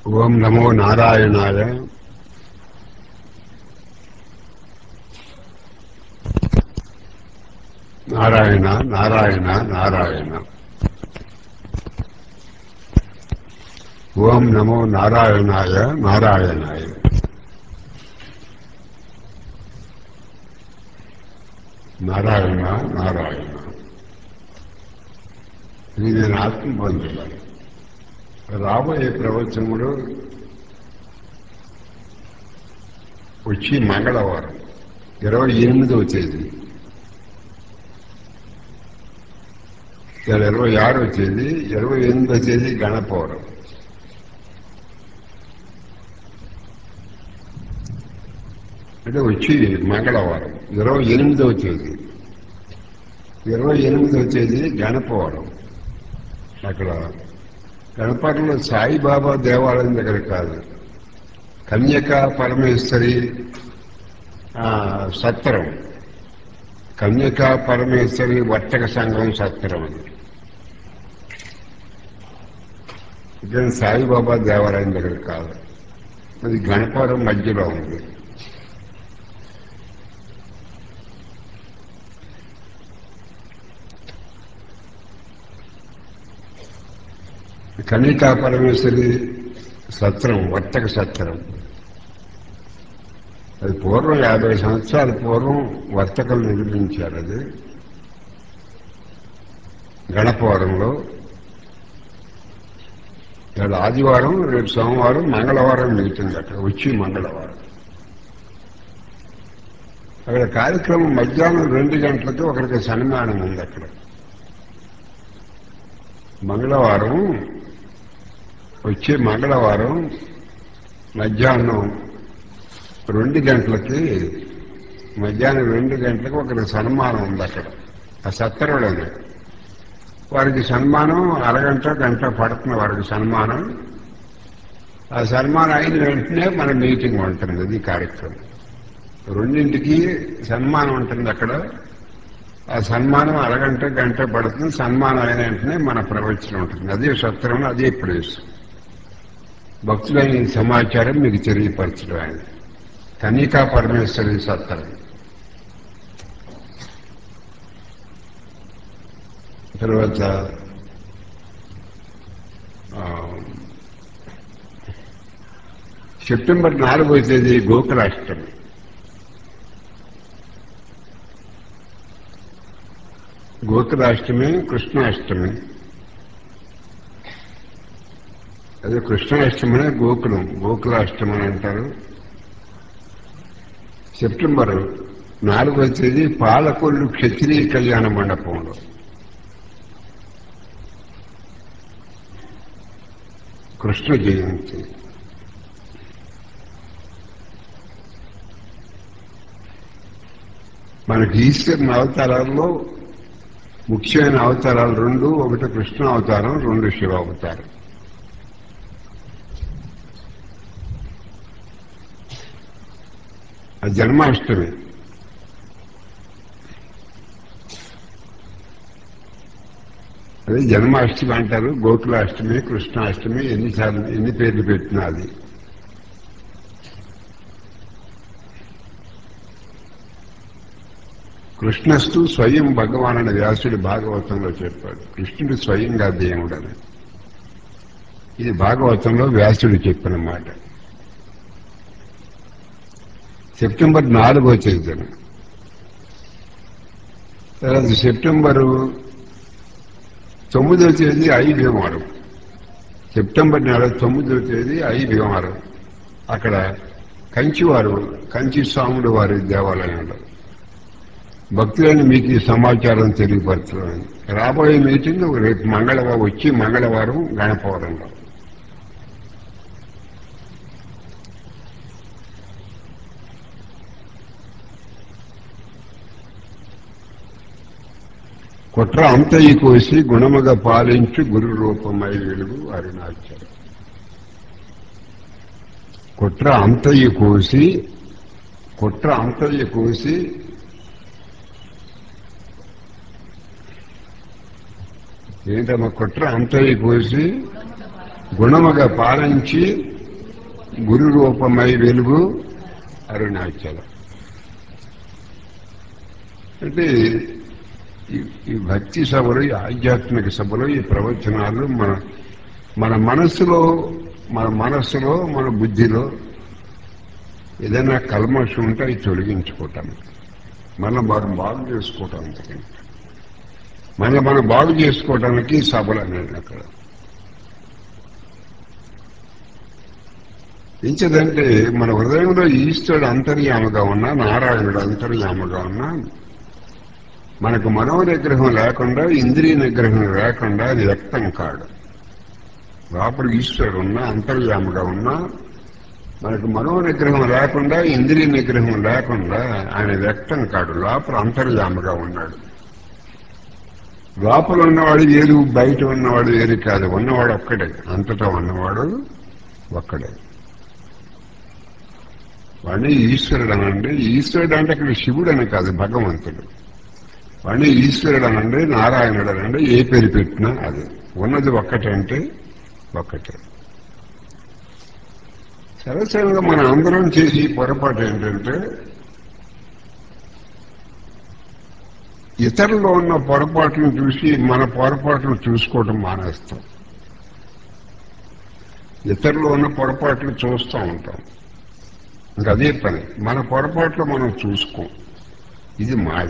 ఓం నమో నారాయణాయ నారాయణ నారాయణ నారాయణ ఓం నమో నారాయణాయ నారాయణాయ నారాయణ నారాయణ ఇది నేను ఆత్మ పొందాను రాబోయే ప్రవచనములు వచ్చి మంగళవారం ఇరవై ఎనిమిదవ తేదీ ఇక్కడ ఇరవై ఆరో తేదీ ఇరవై ఎనిమిదో తేదీ గణపౌరం అంటే వచ్చి మంగళవారం ఇరవై ఎనిమిదవ తేదీ ఇరవై ఎనిమిదవ తేదీ గణపవరం అక్కడ గణపవరంలో సాయిబాబా దేవాలయం దగ్గర కాదు కన్యకా పరమేశ్వరి ఆ, సత్రం కన్యకా పరమేశ్వరి వర్తక సంఘం సత్రం అది ఇక్కడ సాయిబాబా దేవాలయం దగ్గర కాదు అది గణపవరం మధ్యలో ఉంది కన్యకా పరమేశ్వరి సత్రం వర్తక సత్రం అది పూర్వం యాభై సంవత్సరాల పూర్వం వర్తకులు నిర్మించారు అది గణపవరంలో ఇక్కడ ఆదివారం రేపు సోమవారం మంగళవారం మిగుతుంది అక్కడ వచ్చి మంగళవారం అక్కడ కార్యక్రమం మధ్యాహ్నం రెండు గంటలకు ఒకరికి సన్మానం ఉంది అక్కడ మంగళవారం వచ్చే మంగళవారం మధ్యాహ్నం రెండు గంటలకి మధ్యాహ్నం రెండు గంటలకు ఒకరికి సన్మానం ఉంది అక్కడ ఆ సత్తరులోనే వారికి సన్మానం అరగంట గంట పడుతుంది వారికి సన్మానం ఆ సన్మానం అయిన వెంటనే మన మీటింగ్ ఉంటుంది అది కార్యక్రమం రెండింటికి సన్మానం ఉంటుంది అక్కడ ఆ సన్మానం అరగంట గంట పడుతుంది సన్మానం అయిన వెంటనే మన ప్రవచనం ఉంటుంది అదే సత్రం అదే ప్లేస్ భక్తులైన ఈ సమాచారం మీకు తెలియపరచడం ఆయన కన్నికా పరమేశ్వరి సత్రం తర్వాత ఆ, సెప్టెంబర్ నాలుగో తేదీ గోకులాష్టమి గోకులాష్టమి కృష్ణాష్టమి అదే కృష్ణాష్టమి గోకులం గోకులాష్టమి అని అంటారు సెప్టెంబర్ నాలుగో తేదీ పాలకొల్లు క్షత్రియ కళ్యాణ మండపంలో కృష్ణ జయంతి మనకి ఈశ్వరుని అవతారాల్లో ముఖ్యమైన అవతారాలు రెండు ఒకటి కృష్ణ అవతారం రెండు శివ అవతారం అది జన్మాష్టమి అదే జన్మాష్టమి అంటారు గోకులాష్టమి కృష్ణాష్టమి ఎన్నిసార్లు ఎన్ని పేర్లు పెట్టినా అది కృష్ణస్తు స్వయం భగవాన్ అని వ్యాసుడు భాగవతంలో చెప్పాడు కృష్ణుడు స్వయంగా దేవుడు అని ఇది భాగవతంలో వ్యాసుడు చెప్పిన మాట సెప్టెంబర్ నాలుగో తేదీన తర్వాత సెప్టెంబరు తొమ్మిదవ తేదీ ఐ భీమవరం సెప్టెంబర్ నెల తొమ్మిదవ తేదీ ఐ భీమవరం అక్కడ కంచివారు కంచి స్వాముడు వారి దేవాలయంలో భక్తులని మీకు ఈ సమాచారం తెలియపరచడం రాబోయే మీటింగ్ రేపు మంగళవారం వచ్చి మంగళవారం గణపవరంలో కుట్ర అంతయి కోసి గుణముగ పాలించు గురు రూపమై వెలుగు అరుణాచలం కుట్ర అంతయి కోసి కుట్ర అంతయి కోసి ఏంటమ్మా కుట్ర అంతయి కోసి గుణముగా పాలించి గురు రూపమై వెలుగు అరుణాచలం అంటే ఈ- ఈ భక్తి సభలు ఈ ఆధ్యాత్మిక సభలు ఈ ప్రవచనాలు మన మన మనస్సులో మన మనస్సులో మన బుద్ధిలో ఏదైనా కల్మషం ఉంటే అవి తొలగించుకోవటానికి మనం మనం బాగు చేసుకోవటానికి మళ్ళీ మనం బాగు చేసుకోవటానికి సభలు అనేది అక్కడ ఇంచదంటే మన హృదయంలో ఈశ్వరుడు అంతర్యామగా ఉన్నా నారాయణుడు అంతర్యామగా ఉన్నా మనకు మనో నిగ్రహం లేకుండా ఇంద్రియ నిగ్రహం లేకుండా అది వ్యక్తం కాడు లోపల ఈశ్వరుడు ఉన్నా అంతర్యామగా ఉన్నా మనకు మనో నిగ్రహం లేకుండా ఇంద్రియ నిగ్రహం లేకుండా ఆయన వ్యక్తం కాడు లోపల అంతర్యామగా ఉన్నాడు లోపల ఉన్నవాడు వేరు బయట ఉన్నవాడు వేరు కాదు ఉన్నవాడు ఒక్కడే అంతటా ఉన్నవాడు ఒక్కడే వాడిని ఈశ్వరుడు అనండి ఈశ్వరుడు అంటే ఇక్కడ శివుడు అని కాదు భగవంతుడు వాడిని ఈశ్వరుడు అనండి నారాయణుడు అనండి ఏ పేరు పెట్టినా అది ఉన్నది ఒక్కటంటే ఒక్కటే సరసంగా మన అందరం చేసి పొరపాటు ఏంటంటే ఇతరుల్లో ఉన్న పొరపాట్లను చూసి మన పొరపాట్లు చూసుకోవడం మానేస్తాం ఇతరుల్లో ఉన్న పొరపాట్లు చూస్తూ ఉంటాం ఇంకా అదే పని మన పొరపాట్లు మనం చూసుకోం ఇది మాయ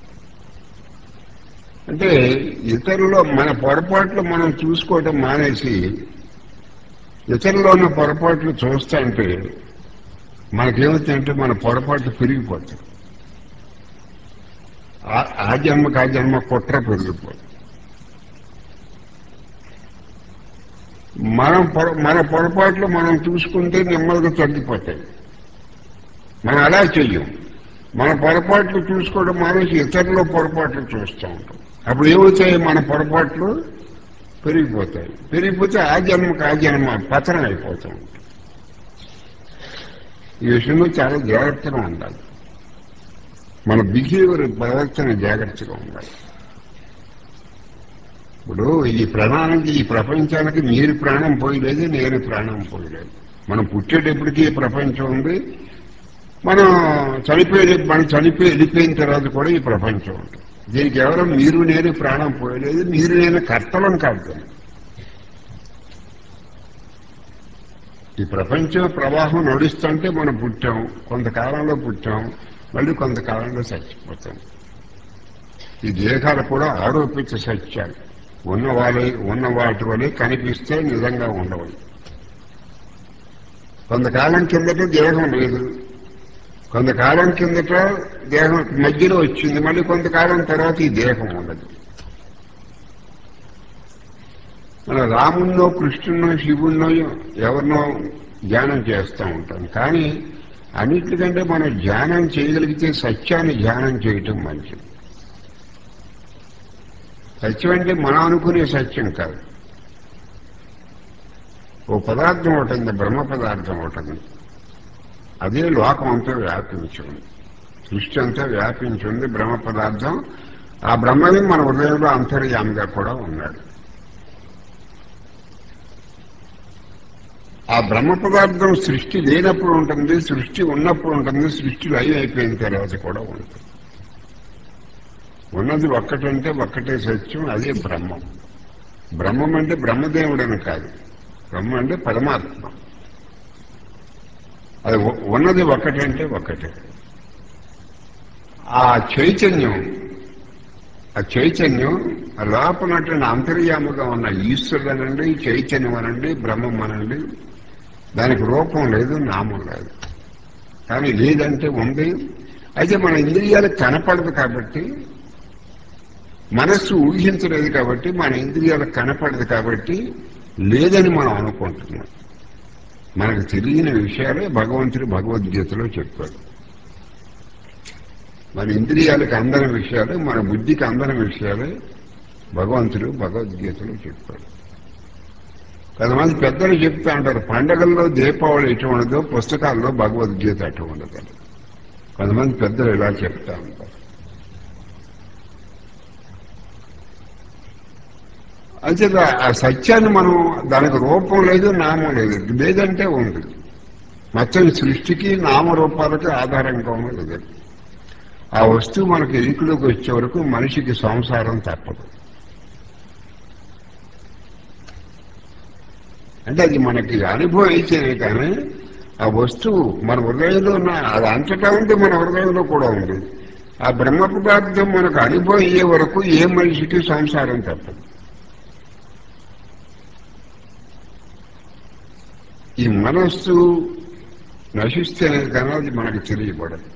అంటే ఇతరులో మన పొరపాట్లు మనం చూసుకోవటం మానేసి ఇతరులో ఉన్న పొరపాట్లు చూస్తా అంటే మనకేమవుతాయంటే మన పొరపాట్లు పెరిగిపోతాయి ఆ- ఆ జన్మకు ఆ జన్మ కుట్ర పెరిగిపోతుంది మనం పొర- మన పొరపాట్లు మనం చూసుకుంటే నెమ్మదిగా తగ్గిపోతాయి మనం అలా చెయ్యం మన పొరపాట్లు చూసుకోవడం మానేసి ఇతరుల పొరపాట్లు చూస్తూ ఉంటాం అప్పుడు ఏమవుతాయి మన పొరపాట్లు పెరిగిపోతాయి పెరిగిపోతే ఆ జన్మకు ఆ జన్మ పతనం అయిపోతూ ఉంటుంది ఈ విషయంలో చాలా జాగ్రత్తగా ఉండాలి మన బిహేవియర్ ప్రవర్తన జాగ్రత్తగా ఉండాలి ఇప్పుడు ఈ ప్రాణానికి ఈ ప్రపంచానికి మీరు ప్రాణం పోయలేదు నేను ప్రాణం పోయలేదు మనం పుట్టేటప్పటికీ ఈ ప్రపంచం ఉంది మనం చనిపోయే మనం చనిపోయి వెళ్ళిపోయిన తర్వాత కూడా ఈ ప్రపంచం ఉంటుంది దీనికి ఎవరో మీరు నేను ప్రాణం పోయలేదు మీరు నేను కర్తలం కాదు దానికి. ఈ ప్రపంచ ప్రవాహం నడుస్తుంటే మనం పుట్టాం కొంతకాలంలో పుట్టాం మళ్ళీ కొంతకాలంలో చచ్చిపోతాం ఈ దేహాలు కూడా ఆరోపించ సత్యాలు ఉన్న వాళ్ళే ఉన్న వాటి వల్లే కనిపిస్తే నిజంగా ఉండవు కొంతకాలం కిందట దేహం లేదు కొంతకాలం కిందట దేహం మధ్యలో వచ్చింది మళ్ళీ కొంతకాలం తర్వాత ఈ దేహం ఉండదు మన రామున్నో కృష్ణున్నో శివున్నో ఎవరినో ధ్యానం చేస్తూ ఉంటాం కానీ అన్నిటికంటే మనం ధ్యానం చేయగలిగితే సత్యాన్ని ధ్యానం చేయటం మంచిది సత్యం అంటే మనం అనుకునే సత్యం కాదు ఓ పదార్థం ఒకటి ఉంది బ్రహ్మ పదార్థం ఒకటి ఉంది అదే లోకం అంతా వ్యాపించి ఉంది సృష్టి అంతా వ్యాపించి ఉంది బ్రహ్మ పదార్థం ఆ బ్రహ్మమే మన హృదయంలో అంతర్యామిగా కూడా ఉన్నాడు ఆ బ్రహ్మ పదార్థం సృష్టి లేనప్పుడు ఉంటుంది సృష్టి ఉన్నప్పుడు ఉంటుంది సృష్టి లైవ్ అయిపోయిన తర్వాత కూడా ఉంటుంది ఉన్నది ఒక్కటంటే ఒక్కటే సత్యం అదే బ్రహ్మం బ్రహ్మం అంటే బ్రహ్మదేవుడని కాదు బ్రహ్మ అంటే పరమాత్మ అది ఉ- ఉన్నది ఒక్కటంటే ఒక్కటే ఆ చైతన్యం ఆ చైతన్యం ఆ లోపలటువంటి అంతర్యాముగా ఉన్న ఈశ్వరుడు అనండి చైతన్యం అనండి బ్రహ్మం అనండి దానికి రూపం లేదు నామం లేదు కానీ లేదంటే ఉంది అయితే మన ఇంద్రియాలకు కనపడదు కాబట్టి మనస్సు ఊహించలేదు కాబట్టి మన ఇంద్రియాలకు కనపడదు కాబట్టి లేదని మనం అనుకుంటున్నాం మనకు తెలియని విషయాలే భగవంతుడు భగవద్గీతలో చెప్పాడు మన ఇంద్రియాలకు అందని విషయాలు మన బుద్ధికి అందని విషయాలే భగవంతుడు భగవద్గీతలో చెప్పాడు కొంతమంది పెద్దలు చెప్తా ఉంటారు పండగల్లో దీపావళి ఎటు ఉండదో పుస్తకాల్లో భగవద్గీత అటు ఉండదు కొంతమంది పెద్దలు ఇలా చెప్తా ఉంటారు అంచేత ఆ సత్యాన్ని మనం దానికి రూపం లేదు నామం లేదు లేదంటే ఉంది మొత్తం ఈ సృష్టికి నామరూపాలకి ఆధారంగా ఉన్నది ఇది. ఆ వస్తువు మనకి ఎరుకులోకి వచ్చే వరకు మనిషికి సంసారం తప్పదు అంటే అది మనకి అనుభవం అయితేనే కానీ ఆ వస్తువు మన హృదయంలో ఉన్న అది అంతటా ఉంది మన హృదయంలో కూడా ఉంది ఆ బ్రహ్మ పదార్థం మనకు అనుభవం అయ్యే వరకు ఏ మనిషికి సంసారం తప్పదు ఈ మనస్సు నశిస్తేనే కానీ అది మనకు తెలియబడదు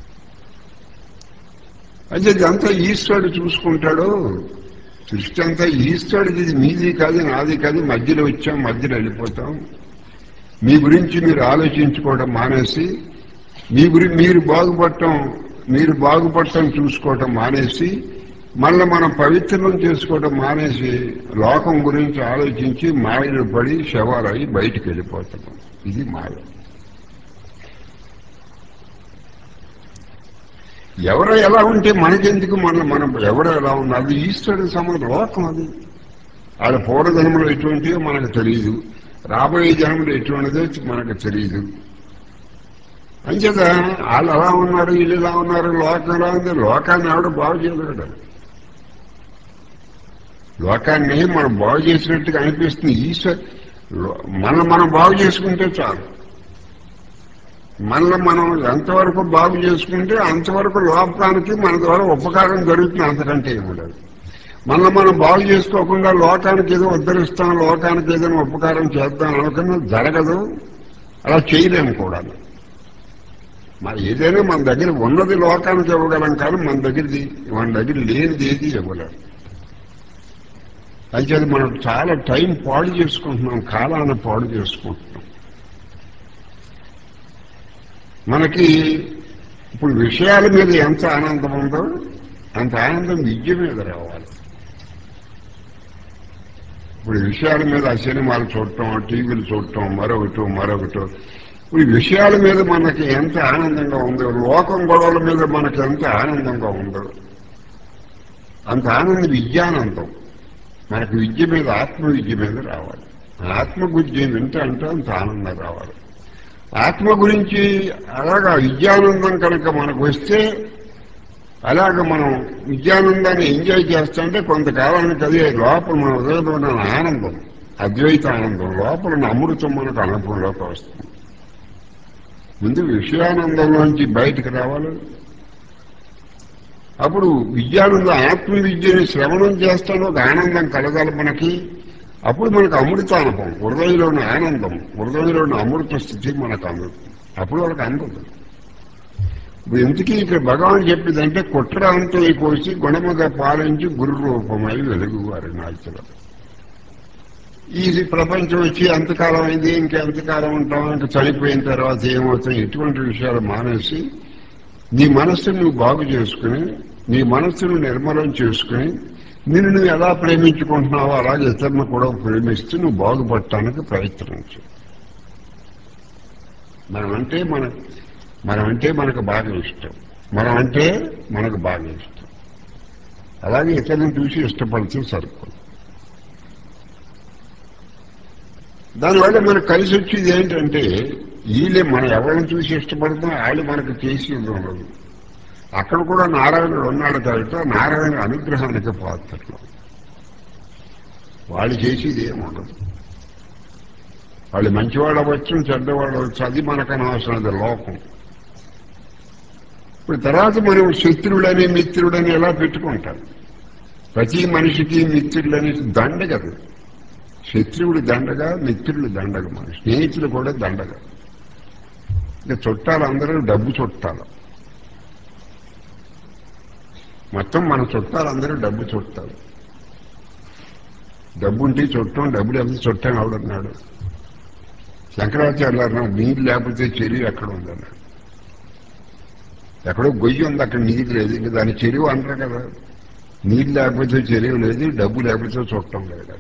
అయితే ఇదంతా ఈశ్వరుడు చూసుకుంటాడు సృష్టి అంతా ఈశ్వరుడిది ఇది మీది కాదు నాది కాదు మధ్యలో వచ్చాం మధ్యలో వెళ్ళిపోతాం మీ గురించి మీరు ఆలోచించుకోవడం మానేసి మీ గురి మీరు బాగుపడటం మీరు బాగుపడటం చూసుకోవటం మానేసి మళ్ళీ మనం పవిత్రం చేసుకోవడం మానేసి లోకం గురించి ఆలోచించి మాయలు పడి శవాలై బయటికి వెళ్ళిపోతున్నాం ఇది మాయ ఎవరు ఎలా ఉంటే మనకెందుకు మన మనం ఎవరు ఎలా ఉన్నారు అది ఈశ్వరుడు సమ లోకం అది వాళ్ళ పూర్వజన్మలు ఎటువంటివో మనకు తెలియదు రాబోయే జన్మలు ఎటువంటిదో మనకు తెలియదు అంచేత వాళ్ళు అలా ఉన్నారు వీళ్ళు ఇలా ఉన్నారు లోకం ఎలా ఉంది లోకాన్ని ఎవడు బాగు చేయలేడు లోకాన్ని మనం బాగు చేసినట్టుగా అనిపిస్తుంది ఈశ్వర్ మనం మనం బాగు చేసుకుంటే చాలు మనల్ని మనం ఎంతవరకు బాగు చేసుకుంటే అంతవరకు లోకానికి మన ద్వారా ఉపకారం జరుగుతుంది అంతకంటే ఏముండదు మనల్ని మనం బాగు చేసుకోకుండా లోకానికి ఏదో ఉద్ధరిస్తాం లోకానికి ఏదైనా ఉపకారం చేద్దాం అనుకున్నా జరగదు అలా చేయలేము కూడా మరి ఏదైనా మన దగ్గర ఉన్నది లోకానికి ఇవ్వగలం కానీ మన దగ్గరది మన దగ్గర లేనిది ఏది ఇవ్వలేం అయితే మనం చాలా టైం పాడు చేసుకుంటున్నాం కాలాన్ని పాడు చేసుకుంటున్నాం మనకి ఇప్పుడు విషయాల మీద ఎంత ఆనందం ఉందో అంత ఆనందం విద్య మీద రావాలి ఇప్పుడు విషయాల మీద ఆ సినిమాలు చూడటం టీవీలు చూడటం మరొకటి మరొకటి ఇప్పుడు ఈ విషయాల మీద మనకి ఎంత ఆనందంగా ఉందో లోకం గొడవల మీద మనకి ఎంత ఆనందంగా ఉందో అంత ఆనందం విద్యానందం మనకు విద్య మీద ఆత్మ విద్య మీద రావాలి ఆత్మ విద్య వింటే అంటే అంత ఆనందం రావాలి ఆత్మ గురించి అలాగా విద్యానందం కనుక మనకు వస్తే అలాగ మనం విద్యానందాన్ని ఎంజాయ్ చేస్తుంటే కొంతకాలానికి అదే లోపల మన హృదయంలో ఉన్న ఆనందం అద్వైత ఆనందం లోపల ఉన్న అమృతం మనకు అనుభవంలోకి వస్తుంది ముందు విషయానందంలోంచి బయటకు రావాలి అప్పుడు విద్యానందం ఆత్మ విద్యని శ్రవణం చేస్తాను ఒక ఆనందం కలగాలి మనకి అప్పుడు మనకు అమృతానుభవం హృదయంలోని ఆనందం హృదయంలోని అమృత స్థితి మనకు అందుతుంది అప్పుడు వాళ్ళకి అందదు ఇప్పుడు ఎందుకీ ఇక్కడ భగవాన్ చెప్పిందంటే కుట్రాంతో కోసి గుణముగా పాలించి గురు రూపమై వెలుగు వారి నాయకులు ఇది ప్రపంచం వచ్చి ఎంతకాలం అయింది ఇంకెంతకాలం ఉంటాం ఇంకా చనిపోయిన తర్వాత ఏమవుతాం ఇటువంటి విషయాలు మానేసి నీ మనస్సును నువ్వు బాగు చేసుకుని నీ మనస్సును నిర్మలం చేసుకుని నిన్ను నువ్వు ఎలా ప్రేమించుకుంటున్నావో అలాగే ఇతరులను కూడా ప్రేమిస్తూ నువ్వు బాగుపడటానికి ప్రయత్నించు మనం అంటే మన మనం అంటే మనకు బాగా ఇష్టం మనం అంటే మనకు బాగా ఇష్టం అలాగే ఇతరులను చూసి ఇష్టపడితే సరిపోదు దానివల్ల మనకు కలిసి వచ్చేది ఏంటంటే వీళ్ళే మనం ఎవరిని చూసి ఇష్టపడుతున్నా వాళ్ళు మనకు చేసి ఉండదు అక్కడ కూడా నారాయణుడు ఉన్నాడు కాబట్టి నారాయణ అనుగ్రహానికి పాత్రలు వాళ్ళు చేసేది ఏముండదు వాళ్ళు మంచివాడు అవ్వచ్చు చెడ్డవాడు అవ్వచ్చు అది మనకు అనవసరం అది లోకం ఇప్పుడు తర్వాత మనం శత్రువులని మిత్రుడని ఎలా పెట్టుకుంటాం ప్రతి మనిషికి మిత్రులని దండగదు శత్రువుడు దండగా మిత్రుడు దండగ మన స్నేహితులు కూడా దండగా ఇంకా చుట్టాలు అందరూ డబ్బు చుట్టాలు మొత్తం మన చుట్టాలందరూ డబ్బు చుట్టాలు డబ్బు ఉంటే చుట్టం డబ్బు లేకపోతే చుట్టాను ఎవడన్నాడు శంకరాచార్యులు అన్నాడు నీరు లేకపోతే చెరువు ఎక్కడ ఉందన్నాడు ఎక్కడో గొయ్యి ఉంది అక్కడ నీరు లేదు ఇంకా దాని చెరువు అంటారు కదా నీరు లేకపోతే చెరువు లేదు డబ్బు లేకపోతే చుట్టం లేదు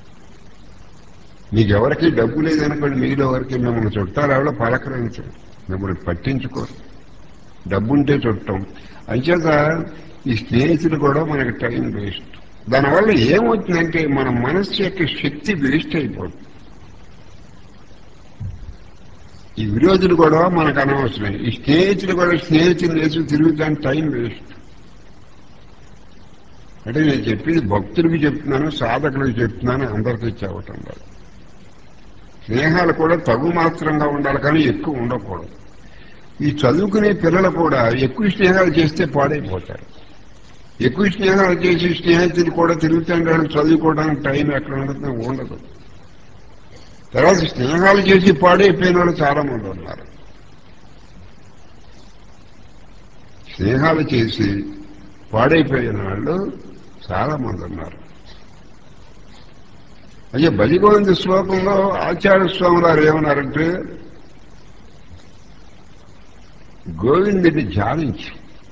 మీకు ఎవరికి డబ్బు లేదనుకోండి మీలో ఎవరికి మిమ్మల్ని చుట్టాలు ఎవరో పలకరించరు మిమ్మల్ని పట్టించుకోరు డబ్బుంటే చుట్టం అంచేత ఈ స్నేహితులు కూడా మనకి టైం వేస్ట్ దానివల్ల ఏమవుతుందంటే మన మనస్సు యొక్క శక్తి వేస్ట్ అయిపోతుంది ఈ విరోధులు కూడా మనకు అనవసరం ఈ స్నేహితులు కూడా స్నేహితులు వేసి తిరుగుతాను టైం వేస్ట్ అంటే నేను చెప్పింది భక్తులకి చెప్తున్నాను సాధకులకు చెప్తున్నాను అందరికీ చెప్పటం లేదు స్నేహాలు కూడా తగు మాత్రంగా ఉండాలి కానీ ఎక్కువ ఉండకూడదు ఈ చదువుకునే పిల్లలు కూడా ఎక్కువ స్నేహాలు చేస్తే పాడైపోతారు ఎక్కువ స్నేహాలు చేసి స్నేహితులు కూడా తిరుగుతుండడానికి చదువుకోవడానికి టైం ఎక్కడ ఉండదు ఉండదు తర్వాత స్నేహాలు చేసి పాడైపోయిన వాళ్ళు చాలా మంది ఉన్నారు స్నేహాలు చేసి పాడైపోయిన వాళ్ళు చాలా మంది ఉన్నారు అయ్యే బలిగోవింద శ్లోకంలో ఆచార్య స్వామి వారు ఏమన్నారంటే గోవిందుని ధ్యానించి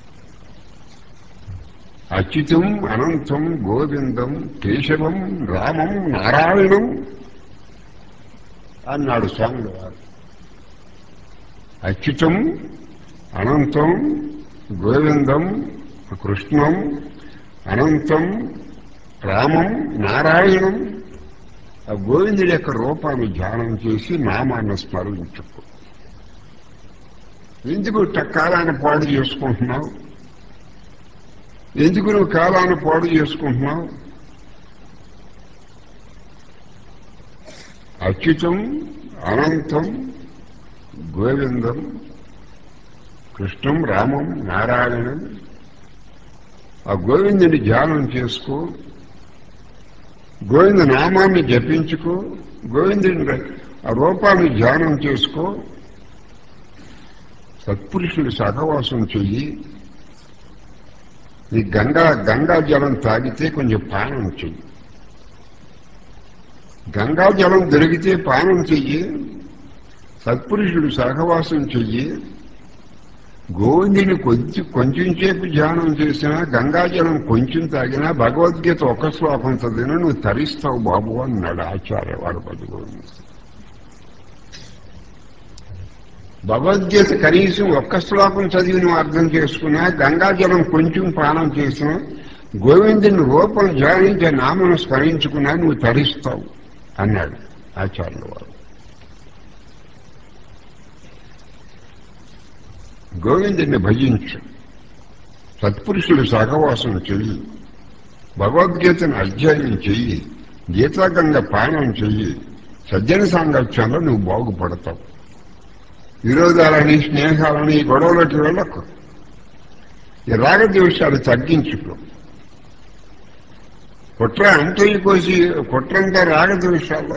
అచ్యుతం అనంతం గోవిందం కేశవం రామం నారాయణం అన్నాడు స్వాములు వారు అచ్యుతం అనంతం గోవిందం కృష్ణం అనంతం రామం నారాయణం ఆ గోవిందుడి యొక్క రూపాన్ని ధ్యానం చేసి నామాన్ని స్మరించుకో ఎందుకు ట- కాలాన్ని పాడు చేసుకుంటున్నావు ఎందుకు నువ్వు కాలాన్ని పాడు చేసుకుంటున్నావు అచ్యుతం అనంతం గోవిందం కృష్ణం రామం నారాయణం ఆ గోవిందుని ధ్యానం చేసుకో గోవింద నామాన్ని జపించుకో గోవిందుని ర- ఆ రూపాన్ని ధ్యానం చేసుకో సత్పురుషుడు సహవాసం చెయ్యి ఈ గంగా గంగా జలం తాగితే కొంచెం పానం చెయ్యి గంగా జలం దొరికితే పానం చెయ్యి సత్పురుషుడు సహవాసం చెయ్యి గోవిందుని కొంచెం కొంచెం సేపు ధ్యానం చేసినా గంగాజలం కొంచెం తాగినా భగవద్గీత ఒక శ్లోకం చదివినా నువ్వు తరిస్తావు బాబు అన్నాడు ఆచార్య వాడు పదుగోవింద భగవద్గీత కనీసం ఒక్క శ్లోకం చదివి నువ్వు అర్థం చేసుకున్నా గంగాజలం కొంచెం పానం చేసినా గోవిందుని రూపం ధ్యానించే నామను స్మరించుకున్నా నువ్వు తరిస్తావు అన్నాడు ఆచార్యుల వారు గోవిందుని భజించు సత్పురుషులు సహవాసం చెయ్యి భగవద్గీతను అధ్యయనం చెయ్యి గీతాగంగ పానం చెయ్యి సజ్జన సాంగత్యంలో నువ్వు బాగుపడతావు విరోధాలని స్నేహాలని ఈ గొడవలకి వెళ్ళకు ఈ రాగద్వేషాలు తగ్గించుకో కుట్ర అంతయి కోసి కుట్రంతా రాగద్వేషాల్లో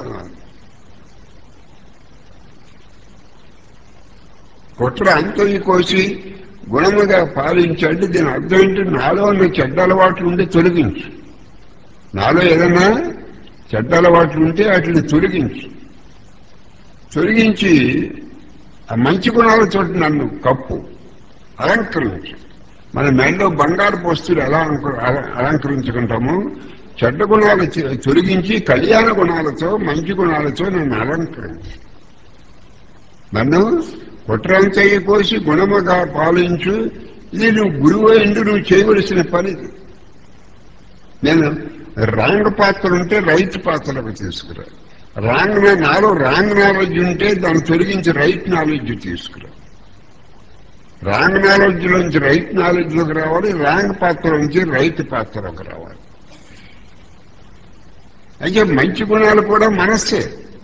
కుట్ర అంతయి కోసి గుణముగా పాలించండి దీని అర్థం ఏంటి నాలో ఉన్న చెడ్డ అలవాట్లు ఉంటే తొలగించు నాలో ఏదన్నా చెడ్డ అలవాట్లు ఉంటే వాటిని తొలగించు తొలగించి ఆ మంచి గుణాలతో నన్ను కప్పు అలంకరించు మన మెడలో బంగారు వస్తువులు ఎలా అలంక- అల- అలంకరించుకుంటామో చెడ్డ గుణాలు చె- తొలగించి కళ్యాణ గుణాలతో మంచి గుణాలతో నన్ను అలంకరించు నన్ను కుట్రంతయ్య కోసి గుణముగా పాలించు ఇది నువ్వు గురువు ఎందు నువ్వు చేయవలసిన పని ఇది. నేను రాంగ్ పాత్ర ఉంటే రైతు పాత్రకు తీసుకురా రాంగ్ నా- నాలో రాంగ్ నాలెడ్జ్ ఉంటే దాన్ని తొలగించి రైట్ నాలెడ్జ్ తీసుకురా రాంగ్ నాలెడ్జ్ నుంచి రైట్ నాలెడ్జ్లోకి రావాలి రాంగ్ పాత్ర నుంచి రైతు పాత్రలోకి రావాలి అయితే మంచి గుణాలు కూడా మనస్సే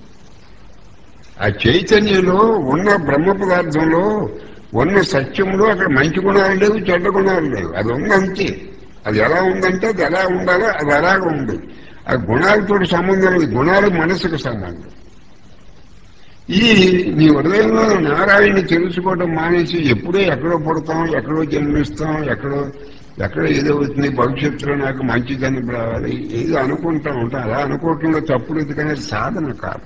ఆ చైతన్యంలో ఉన్న బ్రహ్మ పదార్థంలో ఉన్న సత్యంలో అక్కడ మంచి గుణాలు లేవు చెడ్డ గుణాలు లేవు అది ఉందంతే అది ఎలా ఉందంటే అది ఎలా ఉండాలో అది అలాగే ఉంది ఆ గుణాలతో సంబంధం లేదు గుణాలు మనసుకు సంబంధం ఇది నీ హృదయంలో నారాయణని తెలుసుకోవడం మానేసి ఎప్పుడో ఎక్కడో పుడతాం ఎక్కడో జన్మిస్తాం ఎక్కడో ఎక్కడ ఏదో అవుతుంది భవిష్యత్తులో నాకు మంచి జన్మ రావాలి ఏదో అనుకుంటా ఉంటాం అలా అనుకోవటంలో తప్పుడు ఎందుకనే సాధన కాదు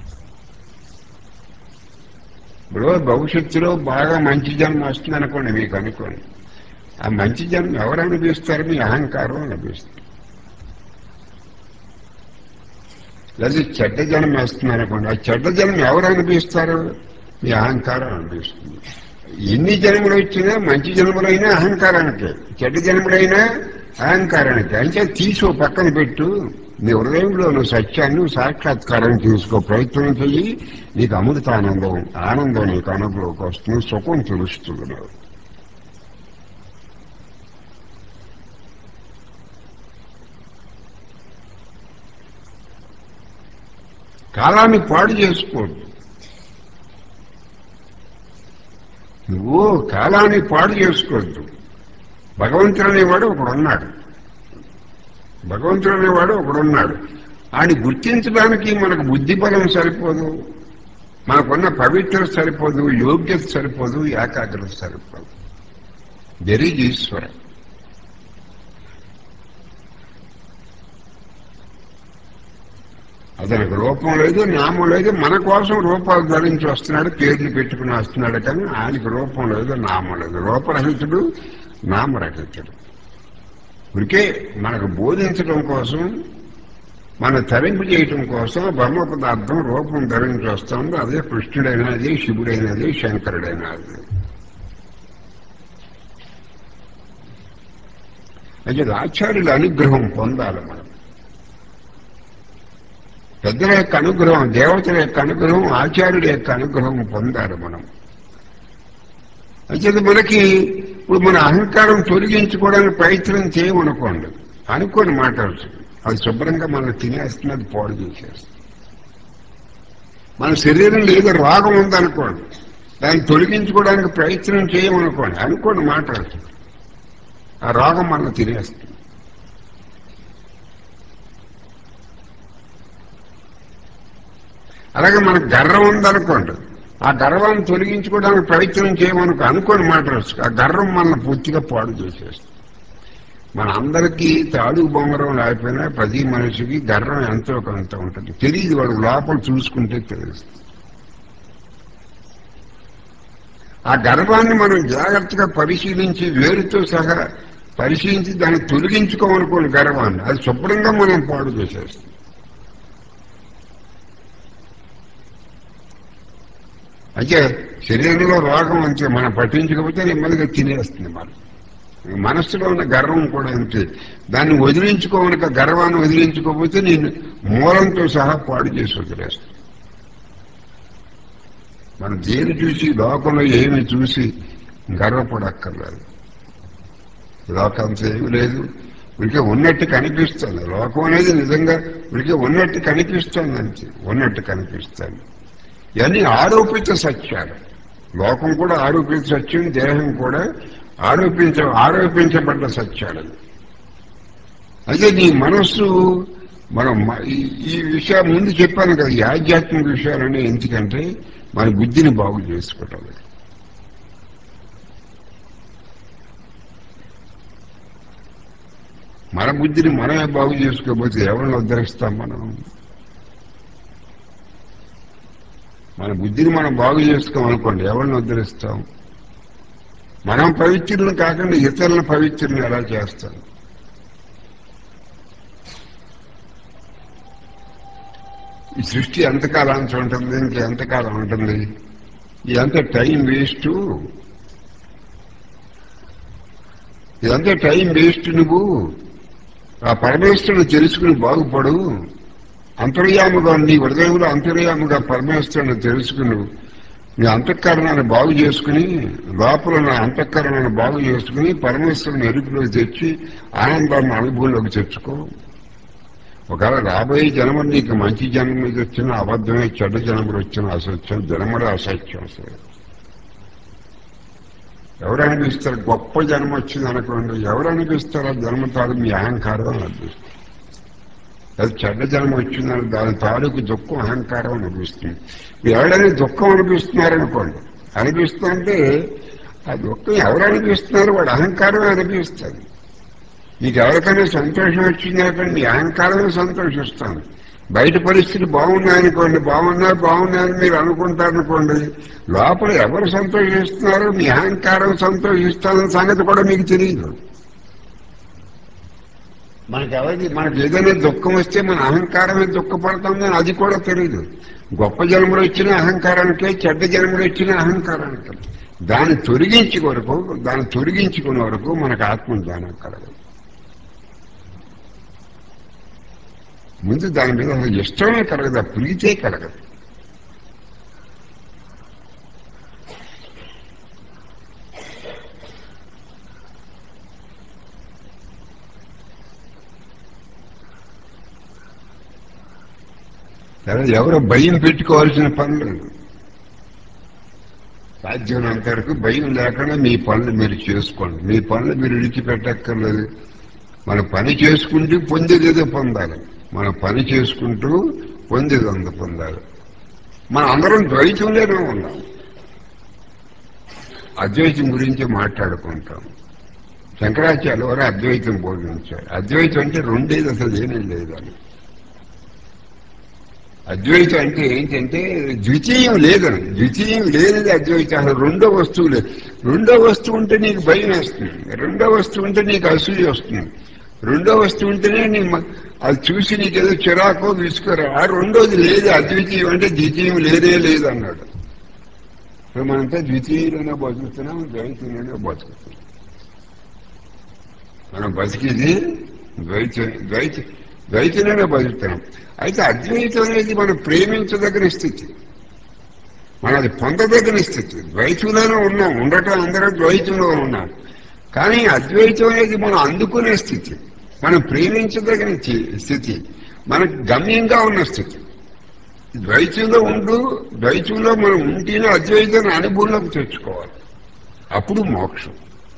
ఇప్పుడు భవిష్యత్తులో బాగా మంచి జన్మ వస్తుంది అనుకోండి మీకు అనుకోండి ఆ మంచి జన్మ ఎవరు అనిపిస్తారు మీ అహంకారం అనిపిస్తుంది లేదా చెడ్డ జన్మ వస్తుంది అనుకోండి ఆ చెడ్డ జన్మ ఎవరు అనిపిస్తారు మీ అహంకారం అనిపిస్తుంది ఎన్ని జన్మలు వచ్చినా మంచి జన్మలైనా అహంకారానికి చెడ్డ జన్మలైనా అహంకారానికి అంటే తీసి ఓ పక్కన పెట్టు నీ హృదయంలో నువ్వు సత్యాన్ని నువ్వు సాక్షాత్కారం చేసుకో ప్రయత్నం చెయ్యి నీకు అమృత ఆనందం ఆనందం నీకు అనుభవంకి వస్తుంది సుఖం తెలుస్తుంది నువ్వు కాలాన్ని పాడు చేసుకోవద్దు నువ్వు కాలాన్ని పాడు చేసుకోవద్దు భగవంతుడు అనేవాడు ఒకడున్నాడు భగవంతుడు అనేవాడు ఒకడున్నాడు ఆడి గుర్తించడానికి మనకు బుద్ధి బలం సరిపోదు మనకున్న పవిత్రత సరిపోదు యోగ్యత సరిపోదు ఏకాగ్రత సరిపోదు జరీజ్ ఈశ్వర అతనికి రూపం లేదు నామం లేదు మన కోసం రూపాలు ధరించి వస్తున్నాడు పేర్లు పెట్టుకుని వస్తున్నాడు కానీ ఆయనకి రూపం లేదు నామం లేదు రూపరహితుడు నామరహితుడు ఇరికే మనకు బోధించడం కోసం మన తరింపు చేయటం కోసం బ్రహ్మ పదార్థం రూపం ధరించి వస్తుంది అదే కృష్ణుడైనది శివుడైనది శంకరుడైనది అయితే ఆచార్యుల అనుగ్రహం పొందాలి మనం పెద్దల యొక్క అనుగ్రహం దేవతల యొక్క అనుగ్రహం ఆచార్యుల యొక్క అనుగ్రహం పొందాలి మనం అయితే మనకి ఇప్పుడు మన అహంకారం తొలగించుకోవడానికి ప్రయత్నం చేయమనుకోండి అనుకోని మాట్లాడుతుంది అది శుభ్రంగా మనం తినేస్తున్నది పాడు చేసేస్తుంది మన శరీరంలో ఏదో రోగం ఉందనుకోండి దాన్ని తొలగించుకోవడానికి ప్రయత్నం చేయమనుకోండి అనుకోండి మాట్లాడుతుంది ఆ రోగం మనం తినేస్తుంది అలాగే మనకు గర్వం ఉందనుకోండి ఆ గర్వాన్ని తొలగించుకోవడానికి ప్రయత్నం చేయమనుకో అనుకోని మాట్లాడచ్చు ఆ గర్వం మనల్ని పూర్తిగా పాడు చేసేస్తుంది మన అందరికీ తాడు బొమ్మరం లేకపోయినా ప్రతి మనిషికి గర్వం ఎంతో కొంత ఉంటుంది తెలియదు వాడు లోపల చూసుకుంటే తెలుస్తుంది ఆ గర్వాన్ని మనం జాగ్రత్తగా పరిశీలించి వేరుతో సహా పరిశీలించి దాన్ని తొలగించుకోమనుకోని గర్వాన్ని అది శుభ్రంగా మనం పాడు చేసేస్తాం అయితే శరీరంలో రోగం అంతే మనం పట్టించకపోతే నెమ్మదిగా తినేస్తుంది మనం మనస్సులో ఉన్న గర్వం కూడా అంతే దాన్ని వదిలించుకోవనక గర్వాన్ని వదిలించుకోకపోతే నేను మూలంతో సహా పాడు చేసి వదిలేస్తాను మనం దేని చూసి లోకంలో ఏమి చూసి గర్వపడక్కర్లేదు లోకంతో ఏమి లేదు వీడికి ఉన్నట్టు కనిపిస్తుంది లోకం అనేది నిజంగా వీడికి ఉన్నట్టు కనిపిస్తుంది అంతే ఉన్నట్టు కనిపిస్తుంది ఇవన్నీ ఆరోపిత సత్యాలు లోకం కూడా ఆరోపిత సత్యం దేహం కూడా ఆరోపించ ఆరోపించబడ్డ సత్యాలు అయితే నీ మనస్సు మనం మ- ఈ- ఈ విషయం ముందు చెప్పాను కదా ఈ ఆధ్యాత్మిక విషయాలని ఎందుకంటే మన బుద్ధిని బాగు చేసుకోవటానికి మన బుద్ధిని మనమే బాగు చేసుకోకపోతే ఎవరిని ఉద్ధరిస్తాం మనం మన బుద్ధిని మనం బాగు చేసుకోమనుకోండి ఎవరిని ఉద్ధరిస్తాం మనం పవిత్రులను కాకుండా ఇతరులను పవిత్రులను ఎలా చేస్తాం ఈ సృష్టి ఎంతకాలానికి ఉంటుంది ఇంక ఎంతకాలం ఉంటుంది ఇదంతా టైం వేస్ట్ ఇదంతా టైం వేస్ట్ నువ్వు ఆ పరమేశ్వరుని తెలుసుకుని బాగుపడు అంతర్యాముగా నీ హృదయంలో అంతర్యాముగా పరమేశ్వరుని తెలుసుకుని నీ అంతఃకరణాన్ని బాగు చేసుకుని లోపల నా అంతఃకరణాన్ని బాగు చేసుకుని పరమేశ్వరుని ఎరుపులోకి తెచ్చి ఆనందాన్ని అనుభవంలోకి తెచ్చుకో ఒకవేళ రాబోయే జన్మ నీకు మంచి జన్మ మీద వచ్చిన అబద్ధమే చెడ్డ జన్మలు వచ్చిన అసత్యం జన్మలో అసత్యం అసలు ఎవరు అనిపిస్తారు గొప్ప జన్మ వచ్చింది అనుకోండి ఎవరు అనిపిస్తారో జన్మ తాలూ మీ అహంకారం అని అనిపిస్తుంది అది చెడ్డ జన్మ వచ్చిందని దాని తాలూకు దుఃఖం అహంకారం అనిపిస్తుంది మీరు ఎవరైనా దుఃఖం అనిపిస్తున్నారనుకోండి అనిపిస్తుంటే ఆ దుఃఖం ఎవరు అనిపిస్తున్నారు వాడు అహంకారమే అనిపిస్తుంది మీకు ఎవరికైనా సంతోషం వచ్చిందనుకోండి మీ అహంకారమే సంతోషిస్తాను బయట పరిస్థితి బాగున్నాయనుకోండి బాగున్నా బాగున్నాయని మీరు అనుకుంటారనుకోండి లోపల ఎవరు సంతోషిస్తున్నారో మీ అహంకారం సంతోషిస్తానన్న సంగతి కూడా మీకు తెలియదు మనకి ఎవరికి మనకి ఏదైనా దుఃఖం వస్తే మన అహంకారమే దుఃఖపడుతుందని అది కూడా తెలియదు గొప్ప జన్మలు వచ్చిన అహంకారానికే చెడ్డ జన్మలు వచ్చిన అహంకారానికే దాన్ని తొలగించి వరకు దాన్ని తొలగించుకునే వరకు మనకు ఆత్మజ్ఞానం కలగదు ముందు దాని మీద అసలు ఇష్టమే కలగదు ఆ ప్రీతే కలగదు సరే ఎవరో భయం పెట్టుకోవాల్సిన పని లేదు సాధ్యమైనంత వరకు భయం లేకుండా మీ పనులు మీరు చేసుకోండి మీ పనులు మీరు విడిచిపెట్టక్కర్లేదు మన పని చేసుకుంటూ పొందేదేదో పొందాలి మన పని చేసుకుంటూ పొందేదంత పొందాలి మన అందరం ద్వైతంలోనే ఉన్నాం అద్వైతం గురించి మాట్లాడుకుంటాం శంకరాచార్య వారు అద్వైతం బోధించారు అద్వైతం అంటే రెండేది అసలు ఏమీ లేదని అద్వైతం అంటే ఏంటంటే ద్వితీయం లేదని ద్వితీయం లేనిది అద్వైతం అసలు రెండో వస్తువు లేదు రెండో వస్తువు ఉంటే నీకు భయం వేస్తుంది రెండో వస్తువు ఉంటే నీకు అసూయ వస్తుంది రెండో వస్తువు ఉంటేనే నీ మ- అది చూసి నీకు ఏదో చిరాకో విసుకరా ఆ రెండోది లేదు అద్వితీయం అంటే ద్వితీయం లేదే లేదు అన్నాడు ఇప్పుడు మనంతా ద్వితీయంలోనే బతుకుతున్నాం ద్వైతంలోనే బతుకుతున్నాం మనం బతికేది ద్వైత ద్వైత ద్వైతంలోనే బతుకుతున్నాం అయితే అద్వైతం అనేది మనం ప్రేమించదగిన స్థితి మనం అది పొందదగిన స్థితి ద్వైతంలోనే ఉన్నాం ఉండటం అందరం ద్వైతంలో ఉన్నాం కానీ అద్వైతం అనేది మనం అందుకునే స్థితి మనం ప్రేమించదగిన చి- స్థితి మనకు గమ్యంగా ఉన్న స్థితి ద్వైతంలో ఉంటూ ద్వైతంలో మనం ఉంటేనే అద్వైతాన్ని అనుభవంలోకి తెచ్చుకోవాలి అప్పుడు మోక్షం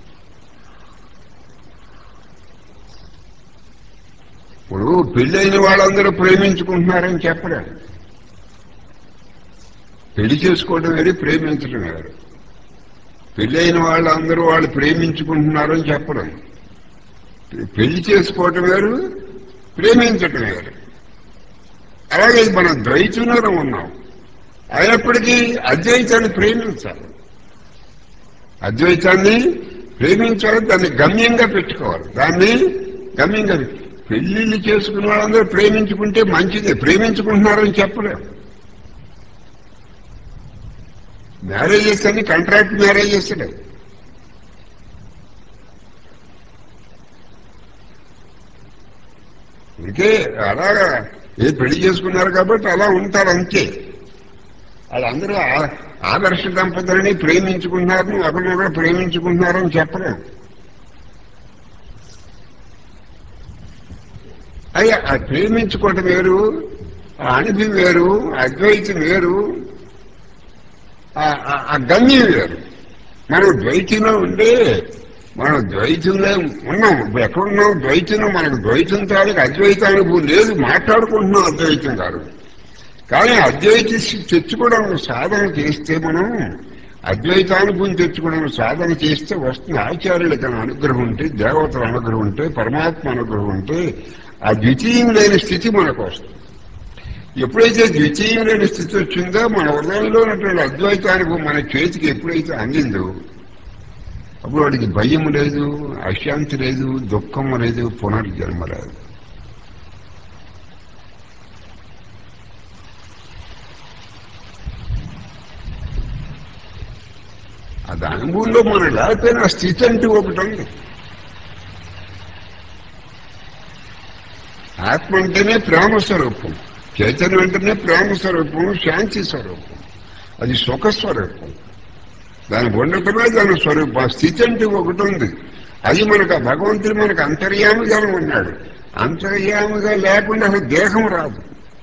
ఇప్పుడు పెళ్ళైన వాళ్ళందరూ ప్రేమించుకుంటున్నారని చెప్పలేరు పెళ్లి చేసుకోవడం వేరు ప్రేమించడం వేరు పెళ్ళైన వాళ్ళందరూ వాళ్ళు ప్రేమించుకుంటున్నారని చెప్పడం పెళ్లి చేసుకోవటం వేరు ప్రేమించటం వేరు అలాగే మనం ద్వైతంలోనే ఉన్నాం అయినప్పటికీ అద్వైతాన్ని ప్రేమించాలి అద్వైతాన్ని ప్రేమించాలి దాన్ని గమ్యంగా పెట్టుకోవాలి దాన్ని గమ్యంగా పెట్టు- పెళ్లిళ్ళు చేసుకున్న వాళ్ళందరూ ప్రేమించుకుంటే మంచిదే ప్రేమించుకుంటున్నారని చెప్పలేం మ్యారేజెస్ అని కాంట్రాక్ట్ మ్యారేజెస్ ఇంకే అలాగా ఏ పెళ్లి చేసుకున్నారు కాబట్టి అలా ఉంటారు అంతే వాళ్ళందరూ ఆ- ఆదర్శ దంపతులని ప్రేమించుకుంటున్నారు ఒకరినొకరు ప్రేమించుకుంటున్నారని చెప్పలేం అయ్యా ఆ ప్రేమించుకోవటం వేరు ఆ అనుభవం వేరు అద్వైతం వేరు ఆ- ఆ- ఆ గమ్యం వేరు మనం ద్వైతంలో ఉండే మనం ద్వైతంలో ఉన్నాం ఇప్పుడు ఎక్కడున్నాం ద్వైతంలో మనకు ద్వైతం తాలూకు అద్వైత అనుభవం లేదు మాట్లాడుకుంటున్నాం అద్వైతం కాదు కానీ అద్వైత స్థితి తెచ్చుకోవడానికి సాధన చేస్తే మనం అద్వైతానుభవం తెచ్చుకోవడానికి సాధన చేస్తే వస్తుంది ఆచార్యుల తన అనుగ్రహం ఉంటే దేవతల అనుగ్రహం ఉంటే పరమాత్మ అనుగ్రహం ఉంటే ఆ ద్వితీయం లేని స్థితి మనకు వస్తుంది ఎప్పుడైతే ద్వితీయం లేని స్థితి వచ్చిందో మన హృదయంలో ఉన్నటువంటి అద్వైతానుభవం మన చేతికి ఎప్పుడైతే అందిందో అప్పుడు వాడికి భయం లేదు అశాంతి లేదు దుఃఖం లేదు పునర్జన్మ లేదు అది అనుభవంలో మనం లేకపోయినా ఆ స్థితి అంటూ ఒకటి ఉంది ఆత్మ అంటేనే ప్రేమ స్వరూపం చైతన్యం అంటేనే ప్రేమ స్వరూపం శాంతి స్వరూపం అది సుఖ స్వరూపం దాని ఉండటమే దాని స్వరూపం ఆ స్థితి అంటూ ఒకటి ఉంది అది మనకు ఆ భగవంతుడు మనకు అంతర్యామిగా ఉన్నాడు అంతర్యామిగా లేకుండా అసలు దేహం రాదు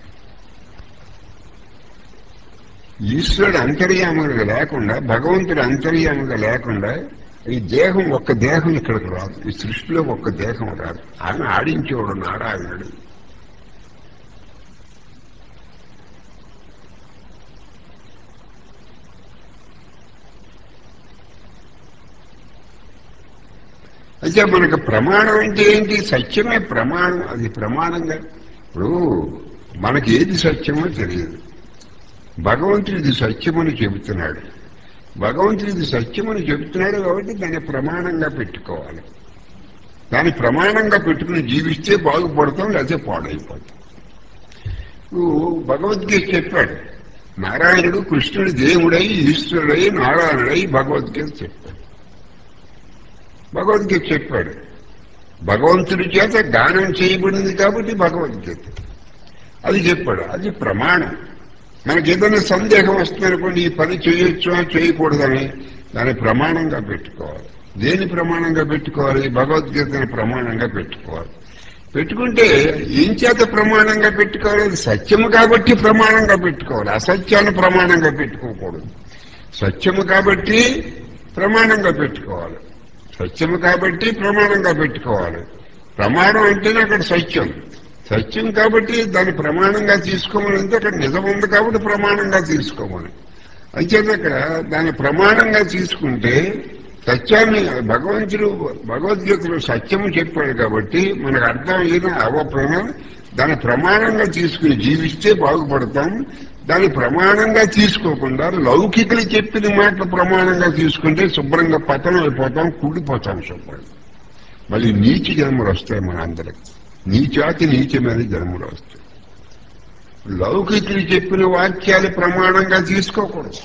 ఈశ్వరుడు అంతర్యాముగా లేకుండా భగవంతుడు అంతర్యాముగా లేకుండా ఈ దేహం ఒక్క దేహం ఇక్కడికి రాదు ఈ సృష్టిలో ఒక్క దేహం రాదు ఆయన ఆడించేవాడు నారాయణుడు అయితే మనకు ప్రమాణం అంటే ఏంటి సత్యమే ప్రమాణం అది ప్రమాణంగా ఇప్పుడు మనకి ఏది సత్యమో తెలియదు భగవంతుడు ఇది సత్యమని చెబుతున్నాడు భగవంతుడు ఇది సత్యమని చెబుతున్నాడు కాబట్టి దాన్ని ప్రమాణంగా పెట్టుకోవాలి దాన్ని ప్రమాణంగా పెట్టుకుని జీవిస్తే బాగుపడతాం లేకపోతే పాడైపోతాం నువ్వు భగవద్గీత చెప్పాడు నారాయణుడు కృష్ణుడు దేవుడై ఈశ్వరుడై నారాయణుడై భగవద్గీత చెప్పాడు భగవద్గీత చెప్పాడు భగవంతుడి చేత గానం చేయబడింది కాబట్టి భగవద్గీత అది చెప్పాడు అది ప్రమాణం మనకి ఏదైనా సందేహం వస్తుందనుకోండి ఈ పని చేయొచ్చా చేయకూడదని దాన్ని ప్రమాణంగా పెట్టుకోవాలి దేని ప్రమాణంగా పెట్టుకోవాలి భగవద్గీతని ప్రమాణంగా పెట్టుకోవాలి పెట్టుకుంటే ఏం చేత ప్రమాణంగా పెట్టుకోవాలి అది సత్యము కాబట్టి ప్రమాణంగా పెట్టుకోవాలి అసత్యాన్ని ప్రమాణంగా పెట్టుకోకూడదు సత్యము కాబట్టి ప్రమాణంగా పెట్టుకోవాలి సత్యము కాబట్టి ప్రమాణంగా పెట్టుకోవాలి ప్రమాణం అంటేనే అక్కడ సత్యం సత్యం కాబట్టి దాన్ని ప్రమాణంగా తీసుకోమని అంటే అక్కడ నిజం ఉంది కాబట్టి ప్రమాణంగా తీసుకోమని అంచేత అక్కడ దాన్ని ప్రమాణంగా తీసుకుంటే సత్యాన్ని భగవంతుడు భగవద్గీతలో సత్యము చెప్పాడు కాబట్టి మనకు అర్థం అయినా అవ్వకపోయినా దాన్ని ప్రమాణంగా తీసుకుని జీవిస్తే బాగుపడతాం దాన్ని ప్రమాణంగా తీసుకోకుండా లౌకికులు చెప్పిన మాటలు ప్రమాణంగా తీసుకుంటే శుభ్రంగా పతనం అయిపోతాం కుడిపోతాం శుభ్రంగా మళ్ళీ నీచ జన్మలు వస్తాయి మన అందరికి నీచాతి నీచమైన జన్మలు వస్తాయి లౌకికులు చెప్పిన వాక్యాలు ప్రమాణంగా తీసుకోకూడదు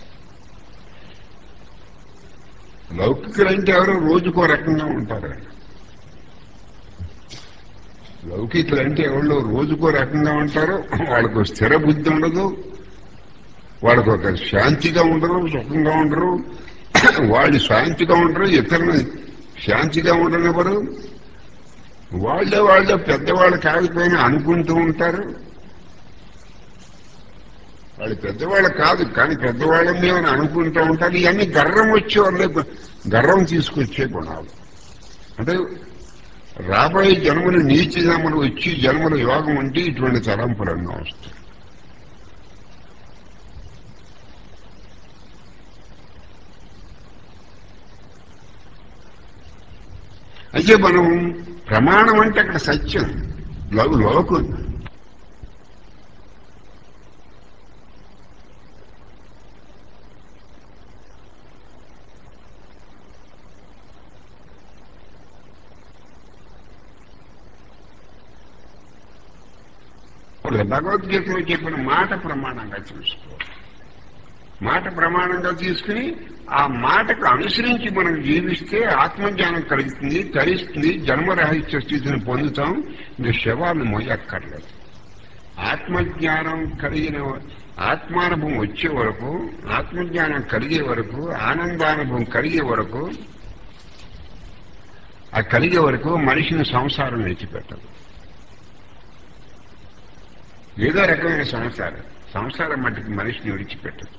లౌకికులు అంటే ఎవరో రోజుకో రకంగా ఉంటారు లౌకికులు అంటే ఎవరో రోజుకో రకంగా ఉంటారు వాళ్ళకు స్థిర బుద్ధి ఉండదు వాళ్ళకు ఒక శాంతిగా ఉండరు సుఖంగా ఉండరు వాళ్ళు శాంతిగా ఉండరు ఇతరులని శాంతిగా ఉండనివ్వరు వాళ్ళే వాళ్ళే పెద్దవాళ్ళు కాకపోయినా అనుకుంటూ ఉంటారు వాళ్ళు పెద్దవాళ్ళు కాదు కానీ పెద్దవాళ్ళని అని అనుకుంటూ ఉంటారు ఇవన్నీ గర్వం వచ్చే వాళ్ళే గర్వం తీసుకొచ్చే గుణాలు అంటే రాబోయే జన్మలు నీచ జన్మలు వచ్చి జన్మల యోగం ఉంటే ఇటువంటి తలంపులన్నీ వస్తాయి అయితే మనం ప్రమాణం అంటే అక్కడ సత్యం లో- లోకు ఇప్పుడు భగవద్గీతలో చెప్పిన మాట ప్రమాణంగా చూసుకోవాలి మాట ప్రమాణంగా తీసుకుని ఆ మాటకు అనుసరించి మనం జీవిస్తే ఆత్మజ్ఞానం కలుగుతుంది తరిస్తుంది జన్మరహిత్య స్థితిని పొందుతాం ఇంకా శవాన్ని మొయ్యక్కర్లేదు ఆత్మజ్ఞానం కలిగిన ఆత్మానుభవం వచ్చే వరకు ఆత్మజ్ఞానం కలిగే వరకు ఆనందానుభవం కలిగే వరకు ఆ కలిగే వరకు మనిషిని సంసారం విడిచిపెట్టదు ఏదో రకమైన సంసారం సంసారం మట్టికి మనిషిని విడిచిపెట్టదు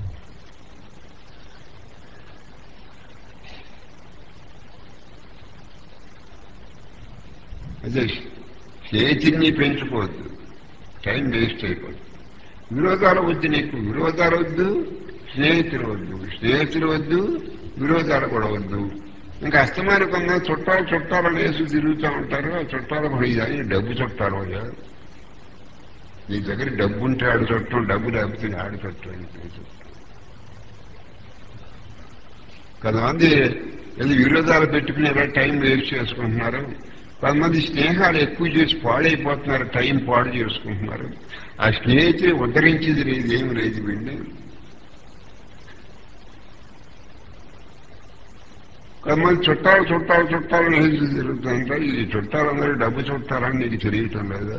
అదే స్నేహితుడిని పెంచుకోవద్దు టైం వేస్ట్ అయిపోద్దు విరోధాలు వద్దు నీకు విరోధాలు వద్దు స్నేహితులు వద్దు స్నేహితులు వద్దు విరోధాలు కూడా వద్దు ఇంకా అస్తమాన కొంత చుట్టాలు చుట్టాలు వేసి తిరుగుతూ ఉంటారు ఆ చుట్టాలు పోయి డబ్బు చుట్టాలు పోయా నీ దగ్గర డబ్బు ఉంటే ఆడు చుట్టం డబ్బు లేకపోతే ఆడు చుట్టం కొంతమంది ఏదో విరోధాలు పెట్టుకుని ఎలా టైం వేస్ట్ చేసుకుంటున్నారు కొంతమంది స్నేహాలు ఎక్కువ చేసి పాడైపోతున్నారు టైం పాడు చేసుకుంటున్నారు ఆ స్నేహితుని ఉద్ధరించేది లేదు ఏమి లేదు వీడిని కొంతమంది చుట్టాలు చుట్టాలు చుట్టాలు వేసి తిరుగుతుంటారు ఈ చుట్టాలందరూ డబ్బు చుట్టాలని నీకు తెలియటం లేదా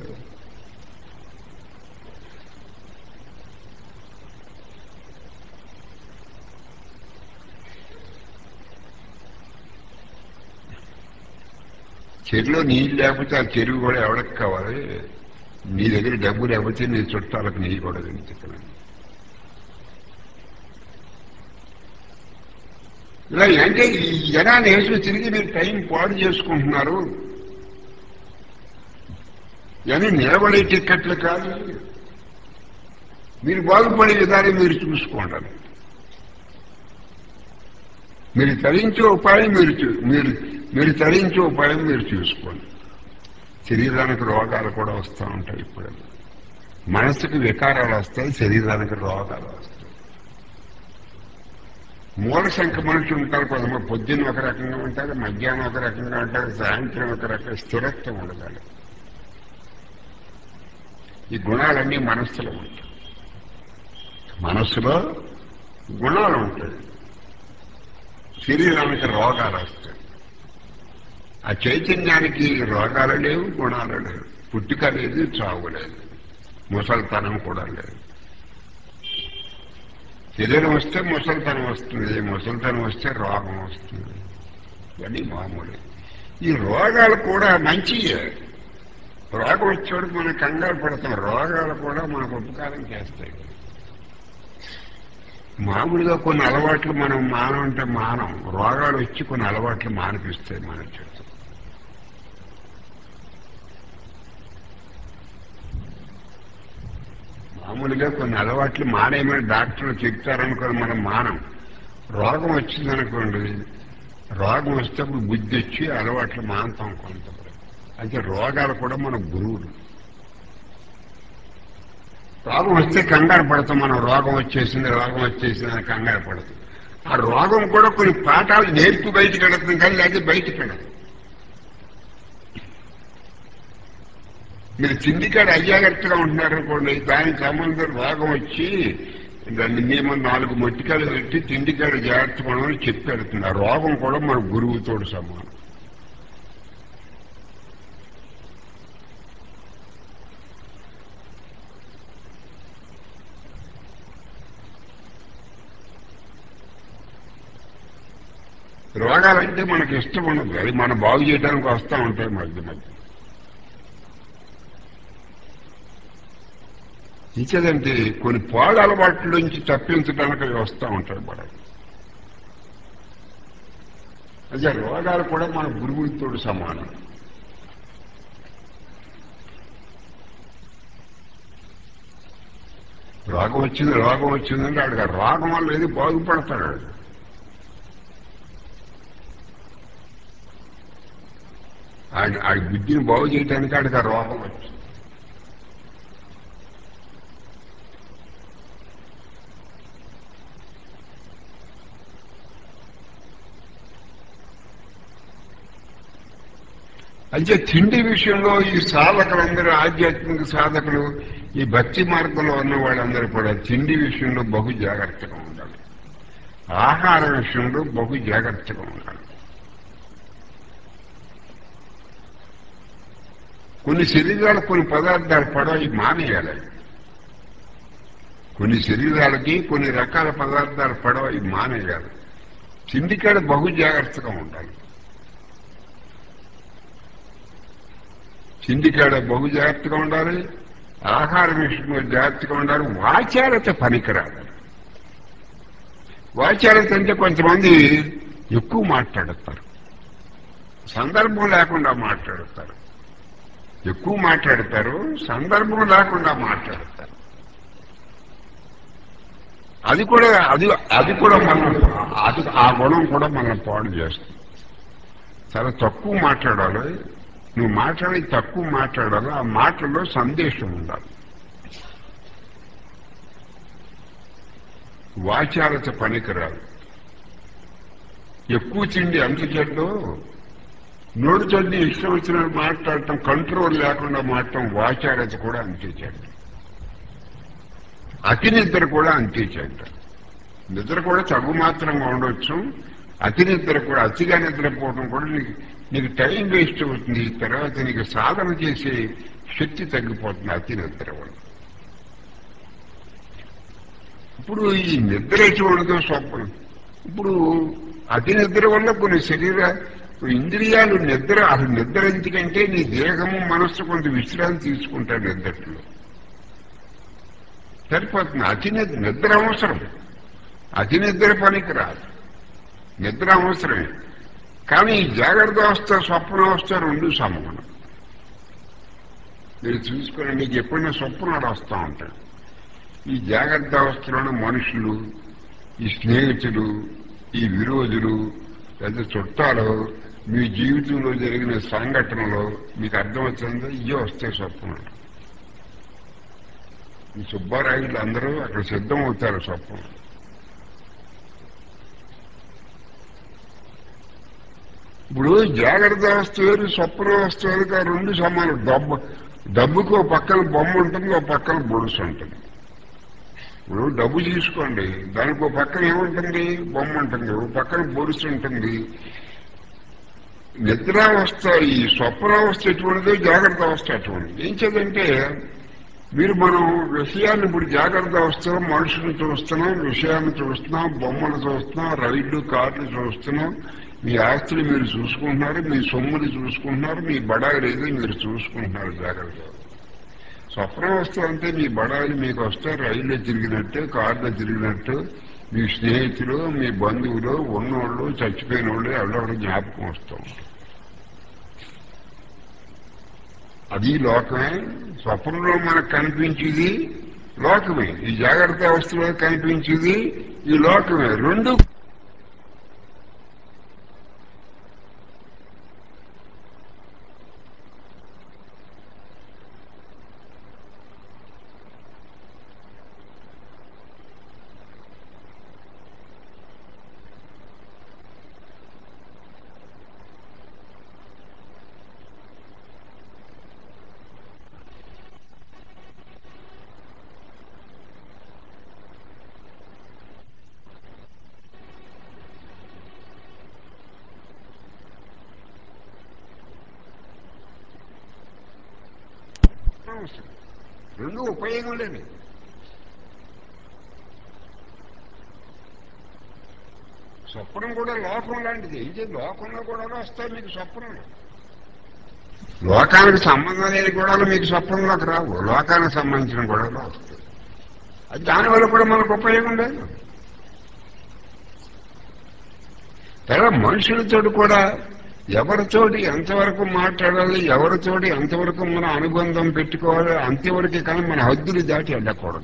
చెరువులో నీళ్ళు లేకపోతే ఆ చెరువు కూడా ఎవరికి కావాలి నీ దగ్గర డబ్బు లేకపోతే నీ చుట్టాలకు నీ కూడా ఎందుకు ఇలా అంటే ఈ జనాన్ని వేసుకు తిరిగి మీరు టైం పాడు చేసుకుంటున్నారు ఇవన్నీ నిలబడే టిక్కెట్లు కాదు మీరు బాగుపడే విధానం మీరు చూసుకోండి మీరు తరించే ఉపాయం మీరు చూ- మీరు మీరు తరించే ఉపాయం మీరు చూసుకోండి శరీరానికి రోగాలు కూడా వస్తూ ఉంటాయి ఇప్పుడు మనసుకి వికారాలు వస్తాయి శరీరానికి రోగాలు వస్తాయి మూల సంఖ్య మనుషులు ఉంటారు కొంతమంది పొద్దున్న ఒక రకంగా ఉంటారు మధ్యాహ్నం ఒక రకంగా ఉంటారు సాయంత్రం ఒక రకంగా స్థిరత్వం ఉండగాలి ఈ గుణాలన్నీ మనస్సులో ఉంటాయి మనస్సులో గుణాలు ఉంటాయి శరీరానికి రోగాలు వస్తాయి ఆ చైతన్యానికి రోగాలు లేవు గుణాలు లేవు పుట్టుక లేదు చావు లేదు ముసలితనం కూడా లేదు శరీరం వస్తే ముసలితనం వస్తుంది ముసలితనం వస్తే రోగం వస్తుంది ఇవన్నీ మామూలు ఈ రోగాలు కూడా మంచియే రోగం వచ్చేవాడికి మనం కంగారు పడతాం రోగాలు కూడా మనకు ఉపకారం చేస్తాయి మామూలుగా కొన్ని అలవాట్లు మనం మానం అంటే మానం రోగాలు వచ్చి కొన్ని అలవాట్లు మానిపిస్తాయి మన చేత మామూలుగా కొన్ని అలవాట్లు మానేయమని డాక్టర్లు చెప్తారనుకోని మనం మానం రోగం వచ్చిందనుకోండి రోగం వస్తే అప్పుడు బుద్ధి వచ్చి అలవాట్లు మానతాం కొంత అంటే రోగాలు కూడా మన గురువులు రోగం వస్తే కంగారు పడతాం మనం రోగం వచ్చేసింది రోగం వచ్చేసింది అని కంగారు పడతాం ఆ రోగం కూడా కొన్ని పాఠాలు నేర్పి బయటికి వెళుతుంది కానీ లేకపోతే బయటికి వెళ్ళదు మీరు చిందికాడ అయ్యాగట్టుగా ఉంటున్నారు అనుకోండి దానికి సంబంధం రోగం వచ్చి దాన్ని మేము నాలుగు మొట్టికాయలు పెట్టి తిండికాడ జాగ్రత్త పడమని చెప్పి వెళ్తుంది ఆ రోగం కూడా మన గురువుతో సమానం రోగాలంటే మనకి ఇష్టం ఉండదు అది మనం బాగు చేయడానికి వస్తూ ఉంటాయి మధ్య మధ్య ఇంకేదంటే కొన్ని పాడు అలవాట్ల నుంచి తప్పించడానికి అవి వస్తూ ఉంటాయి మనకి అదే రోగాలు కూడా మన గురువులతో సమానం రోగం వచ్చింది రోగం వచ్చిందంటే ఆడికి ఆ రోగం వల్ల ఏది బాగుపడతాడు ఆడు. ఆయన ఆడి బుద్ధిని బాగు చేయడానికి ఆడికి ఆ రోగం వచ్చింది అయితే తిండి విషయంలో ఈ సాధకులందరూ ఆధ్యాత్మిక సాధకులు ఈ భక్తి మార్గంలో ఉన్న వాళ్ళందరూ కూడా తిండి విషయంలో బహు జాగ్రత్తగా ఉండాలి ఆహార విషయంలో బహు జాగ్రత్తగా ఉండాలి కొన్ని శరీరాలు కొన్ని పదార్థాలు పడవ మానేయాలి కొన్ని శరీరాలకి కొన్ని రకాల పదార్థాలు పడవ మానేయాలి తిండికాడ బహు జాగ్రత్తగా ఉండాలి చిండికాడ బహు జాగ్రత్తగా ఉండాలి ఆహార విషయంలో జాగ్రత్తగా ఉండాలి వాచారత పనికిరాదు వాచారత అంటే కొంతమంది ఎక్కువ మాట్లాడతారు సందర్భం లేకుండా మాట్లాడతారు ఎక్కువ మాట్లాడతారు సందర్భం లేకుండా మాట్లాడతారు అది కూడా అది అది కూడా మన అది ఆ గుణం కూడా మన పాడు చేస్తుంది చాలా తక్కువ మాట్లాడాలి నువ్వు మాట్లాడి తక్కువ మాట్లాడాలి ఆ మాటల్లో సందేశం ఉండాలి వాచారత పనికిరాదు ఎక్కువ తిండి ఎంత చెడ్డో నోడు చెడ్డి ఇష్టం వచ్చినట్టు మాట్లాడటం కంట్రోల్ లేకుండా మాట్లాడటం వాచారత కూడా అంతే చెడ్డ అతి నిద్ర కూడా అంతే చెడ్డ నిద్ర కూడా తగు మాత్రంగా ఉండొచ్చు అతి నిద్ర కూడా అతిగా నిద్రపోవడం కూడా నీకు నీకు టైం వేస్ట్ అవుతుంది తర్వాత నీకు సాధన చేసే శక్తి తగ్గిపోతుంది అతి నిద్ర వల్ల ఇప్పుడు ఈ నిద్ర ఎటువంటిదో స్వప్నం ఇప్పుడు అతి నిద్ర వల్ల కొన్ని శరీర ఇంద్రియాలు నిద్ర అసలు నిద్ర ఎందుకంటే నీ దేహము మనస్సు కొంత విశ్రాంతి తీసుకుంటాడు నిద్రలో సరిపోతుంది అతి నిద్ర నిద్ర అవసరం అతి నిద్ర పనికి రాదు నిద్ర అవసరమే కానీ ఈ జాగ్రత్త అవస్థ స్వప్నావస్థ రెండు సమానం మీరు చూసుకుని మీకు ఎప్పుడైనా స్వప్నాలు వస్తూ ఉంటాయి ఈ జాగ్రత్త అవస్థలోని మనుషులు ఈ స్నేహితులు ఈ విరోధులు పెద్ద చుట్టాలు మీ జీవితంలో జరిగిన సంఘటనలు మీకు అర్థమవుతుందో ఇవే వస్తాయి స్వప్నాలు ఈ సుబ్బారాయుడు అందరూ అక్కడ సిద్ధం అవుతారు స్వప్నం ఇప్పుడు జాగ్రత్త అవస్థ వేరు స్వప్న అవస్థ వేరు ఆ రెండు సమానం డబ్బు డబ్బుకి ఒక పక్కన బొమ్మ ఉంటుంది ఒక పక్కన బొడుసు ఉంటుంది ఇప్పుడు డబ్బు తీసుకోండి దానికి ఒక పక్కన ఏముంటుంది బొమ్మ ఉంటుంది ఒక పక్కన బొడుసు ఉంటుంది నిద్రావస్థ ఈ స్వప్నావస్థ ఎటువంటిదో జాగ్రత్త అవస్థ అటువంటిది ఏం చేద్దంటే మీరు మనం విషయాన్ని ఇప్పుడు జాగ్రత్త అవస్థలో మనుషులను చూస్తున్నాం విషయాన్ని చూస్తున్నాం బొమ్మలు చూస్తున్నాం రైళ్లు కార్లు చూస్తున్నాం మీ ఆస్తులు మీరు చూసుకుంటున్నారు మీ సొమ్ములు చూసుకుంటున్నారు మీ బడాయిలు ఏదో మీరు చూసుకుంటున్నారు జాగ్రత్త స్వప్నావస్థ అంటే మీ బడాయిలు మీకు వస్తే రైల్లో తిరిగినట్టు కార్లో తిరిగినట్టు మీ స్నేహితులు మీ బంధువులు ఉన్నోళ్ళు చచ్చిపోయిన వాళ్ళు ఎవరెవరు జ్ఞాపకం వస్తూ ఉంటారు అది లోకమే స్వప్నంలో మనకు కనిపించేది లోకమే ఈ జాగ్రత్త అవస్థలో కనిపించేది ఈ లోకమే రెండు అవసరం రెండు ఉపయోగం లేదు స్వప్నం కూడా లోకం లాంటిది ఇది లోకంలో కూడా వస్తాయి మీకు స్వప్నంలో లోకానికి సంబంధం లేని గొడవలు మీకు స్వప్నంలోకి రావు లోకానికి సంబంధించిన గొడవలు వస్తాయి అది దానివల్ల కూడా మనకు ఉపయోగం లేదు తర్వాత మనుషులతోటి కూడా ఎవరితోటి ఎంతవరకు మాట్లాడాలి ఎవరితోటి ఎంతవరకు మన అనుబంధం పెట్టుకోవాలి అంతవరకు కానీ మన హద్దులు దాటి వెళ్ళకూడదు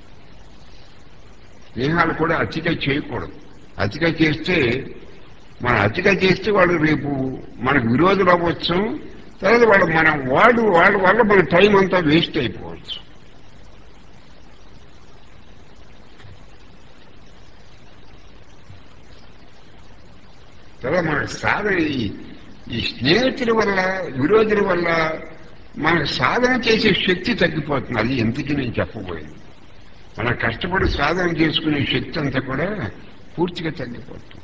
స్నేహాలు కూడా అతిగా చేయకూడదు అతిగా చేస్తే మనం అతిగా చేస్తే వాళ్ళు రేపు మనకు విరోధులు అవ్వచ్చు తర్వాత వాళ్ళు మన వాడు వాళ్ళ వల్ల మన టైం అంతా వేస్ట్ అయిపోవచ్చు తర్వాత మన సాధన ఈ ఈ స్నేహితుల వల్ల విరోధుల వల్ల మన సాధన చేసే శక్తి తగ్గిపోతుంది అది ఎందుకు నేను చెప్పబోయింది మన కష్టపడి సాధన చేసుకునే శక్తి అంతా కూడా పూర్తిగా తగ్గిపోతుంది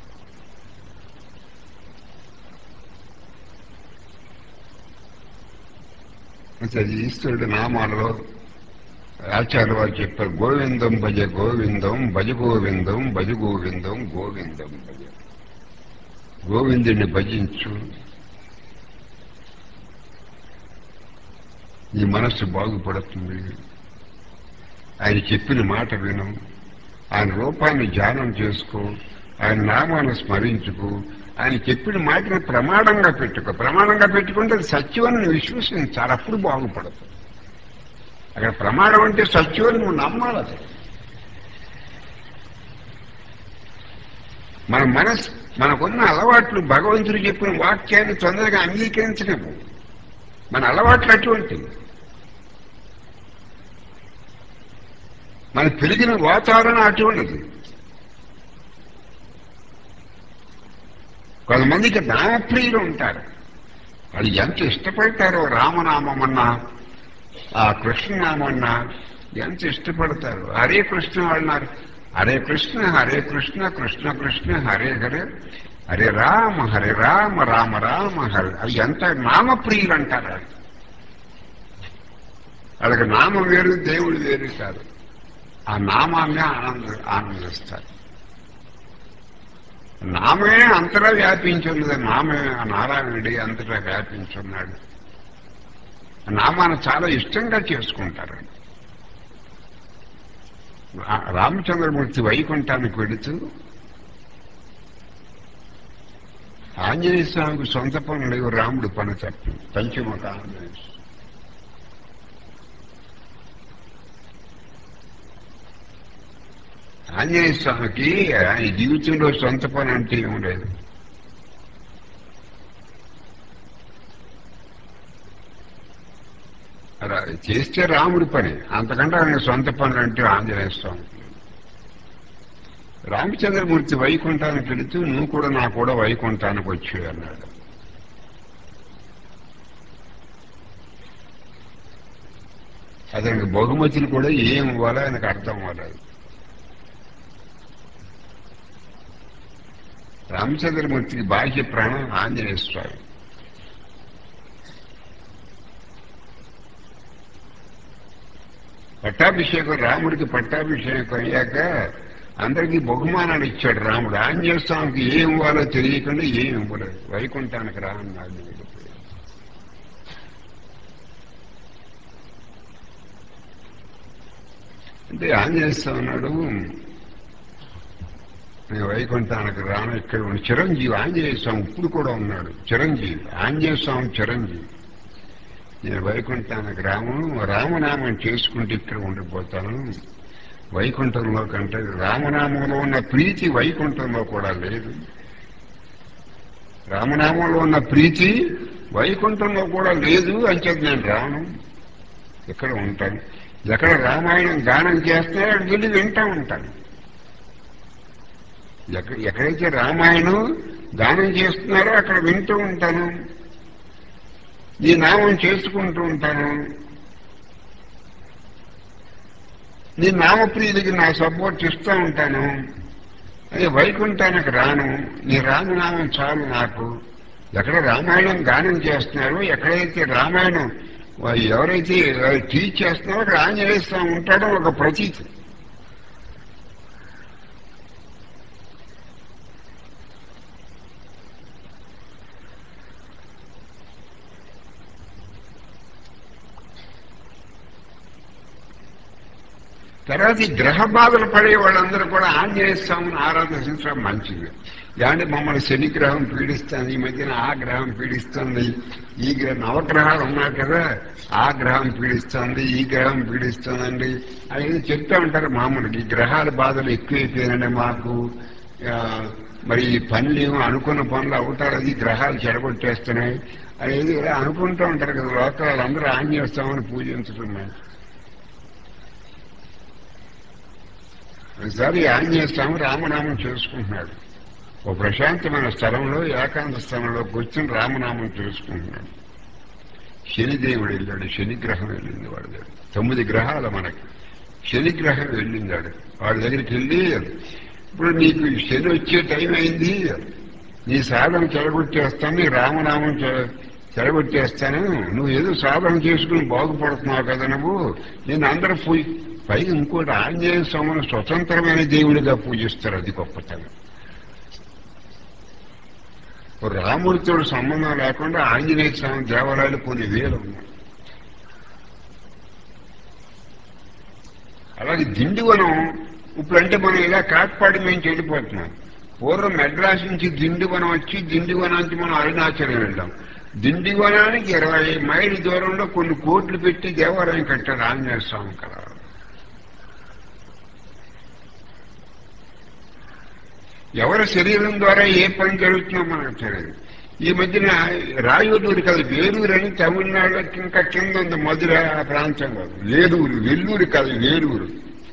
అది ఈశ్వరుడు నామాలలో ఆచార్య వారు చెప్పారు గోవిందం భజ గోవిందం భజ గోవిందం భజ గోవిందం గోవిందం భజ గోవిందుని భజించు నీ మనస్సు బాగుపడుతుంది ఆయన చెప్పిన మాట విను ఆయన రూపాన్ని ధ్యానం చేసుకో ఆయన నామాన్ని స్మరించుకో ఆయన చెప్పిన మాటని ప్రమాణంగా పెట్టుకో ప్రమాణంగా పెట్టుకుంటే అది సత్యమని నువ్వు విశ్వసించాలి అప్పుడు బాగుపడతావు అక్కడ ప్రమాణం అంటే సత్యమని నువ్వు నమ్మాలి అది మన మనసు మనకున్న అలవాట్లు భగవంతుడు చెప్పిన వాక్యాన్ని తొందరగా అంగీకరించలేము మన అలవాట్లు అటువంటివి మన పెరిగిన వాతావరణం అటువంటిది కొంతమందికి నామప్రియులు ఉంటారు వాళ్ళు ఎంత ఇష్టపడతారో రామనామం అన్నా ఆ కృష్ణనామం అన్నా ఎంత ఇష్టపడతారు హరే కృష్ణ అన్నారు హరే కృష్ణ హరే కృష్ణ కృష్ణ కృష్ణ హరే హరే హరే రామ హరే రామ రామ రామ హరే అది ఎంత నామప్రియులు అంటారు వాళ్ళు. వాళ్ళకి నామం వేరు దేవుడు వేరు కాదు ఆ నామాన్ని ఆనంద ఆనందిస్తారు నామే అంతటా వ్యాపించున్నది నామే ఆ నారాయణుడి అంతటా వ్యాపించున్నాడు ఆ నామాన్ని చాలా ఇష్టంగా చేసుకుంటారు రా- రామచంద్రమూర్తి వైకుంఠానికి వెళుతూ ఆంజనేయ స్వామికి సొంత పనులు లేవు రాముడు పని తప్పి పంచముఖ ఆంజనేయ స్వామి. ఆంజనేయ స్వామికి ఆయన జీవితంలో సొంత పని అంటే ఏం లేదు అలా చేస్తే రాముడి పని అంతకంటే ఆయన సొంత పనులు అంటే ఆంజనేయ స్వామి రామచంద్రమూర్తి వైకుంఠానికి వెళుతూ నువ్వు కూడా నా కూడా వైకుంఠానికి వచ్చి అన్నాడు అతనికి బహుమతులు కూడా ఏం ఇవ్వాలో ఆయనకు అర్థం అవ్వలేదు రామచంద్రమూర్తికి బాహ్య ప్రాణం ఆంజనేయ స్వామి పట్టాభిషేకం రాముడికి పట్టాభిషేకం అయ్యాక అందరికీ బహుమానాలు ఇచ్చాడు రాముడు ఆంజనేయ స్వామికి ఏం ఇవ్వాలో తెలియకుండా ఏం ఇవ్వలేదు వైకుంఠానికి రా అన్నాడు నేను. అంటే ఆంజనేయ స్వామి అన్నాడు నేను వైకుంఠానికి రాను ఇక్కడ ఉన్న చిరంజీవి ఆంజనేయ స్వామి ఇప్పుడు కూడా ఉన్నాడు చిరంజీవి ఆంజనేయ స్వామి చిరంజీవి నేను వైకుంఠానికి రాము రామనామం చేసుకుంటూ ఇక్కడ ఉండిపోతాను వైకుంఠంలో కంటే రామనామంలో ఉన్న ప్రీతి వైకుంఠంలో కూడా లేదు రామనామంలో ఉన్న ప్రీతి వైకుంఠంలో కూడా లేదు అంచేది నేను రాను ఇక్కడ ఉంటాను ఎక్కడ రామాయణం గానం చేస్తున్నారో అక్కడికి వెళ్ళి వింటా ఉంటాను ఎక్కడ ఎక్కడైతే రామాయణం గానం చేస్తున్నారో అక్కడ వింటూ ఉంటాను ఈ నామం చేసుకుంటూ ఉంటాను నీ నామప్రియుడికి నా సపోర్ట్ ఇస్తూ ఉంటాను అదే వైకుంఠానికి రాను నీ రామనామం చాలు నాకు ఎక్కడ రామాయణం గానం చేస్తున్నారో ఎక్కడైతే రామాయణం వా- ఎవరైతే టీచ్ చేస్తున్నారో అక్కడ ఆంజనేయ స్వామి ఉంటాడో ఒక ప్రతీతి తర్వాత ఈ గ్రహ బాధలు పడే వాళ్ళందరూ కూడా ఆంజనేయ స్వామిని ఆరాధించడం మంచిది ఏమంటే మమ్మల్ని శని గ్రహం పీడిస్తుంది ఈ మధ్యన ఆ గ్రహం పీడిస్తుంది ఈ గ్రహ నవగ్రహాలు ఉన్నాయి కదా ఆ గ్రహం పీడిస్తుంది ఈ గ్రహం పీడిస్తుందండి అనేది చెప్తా ఉంటారు మామూలుగా ఈ గ్రహాల బాధలు ఎక్కువైపోయినండి మాకు ఆ, మరి ఈ పనులు ఏమో అనుకున్న పనులు అవుతారు అది గ్రహాలు చెడగొట్టేస్తున్నాయి అనేది ఇలా అనుకుంటూ ఉంటారు కదా లోకాలు అందరూ ఆంజనేయ స్వామిని పూజించుతున్నాయి ఒకసారి ఆంజనేయ స్వామి రామనామం చేసుకుంటున్నాడు ఓ ప్రశాంతమైన స్థలంలో ఏకాంత స్థలంలో కూర్చుని రామనామం చేసుకుంటున్నాడు శనిదేవుడు వెళ్ళాడు శని గ్రహం వెళ్ళింది వాడి దగ్గర తొమ్మిది గ్రహాలు మనకి శని గ్రహం వెళ్ళింది వాడు వాడి దగ్గరికి వెళ్ళి ఇప్పుడు నీకు ఈ శని వచ్చే టైం అయింది నీ సాధన చెడగొట్టేస్తాను నీ రామనామం చె- చెడగొట్టేస్తాను నువ్వు ఏదో సాధన చేసుకుని బాగుపడుతున్నావు కదా నువ్వు నేను అందరూ పూజ పైగా ఇంకోటి ఆంజనేయ స్వామిని స్వతంత్రమైన దేవుడిగా పూజిస్తారు అది గొప్పతనం ఓ రాముడితో సంబంధం లేకుండా ఆంజనేయ స్వామి దేవాలయాలు కొన్ని వేలు ఉన్నాయి అలాగే దిండివనం ఇప్పుడంటే మనం ఇలా కాట్పాడి మేము చెడిపోతున్నాం పూర్వం మెడ్రాస్ నుంచి దిండివనం వచ్చి దిండివనం నుంచి మనం అరుణాచలం వెళ్ళాం దిండివనానికి ఇరవై మైలు దూరంలో కొన్ని కోట్లు పెట్టి దేవాలయం కట్టారు ఆంజనేయ స్వామి కదా ఎవరి శరీరం ద్వారా ఏ పని జరుగుతుందో మనకు తెలియదు ఈ మధ్యన రాయూరు కాదు వేలూరు అని తమిళనాడులో ఇంకా కింద ఉంది మధుర ఆ ప్రాంతంలో వేలూరు వెల్లూరు కాదు వేలూరు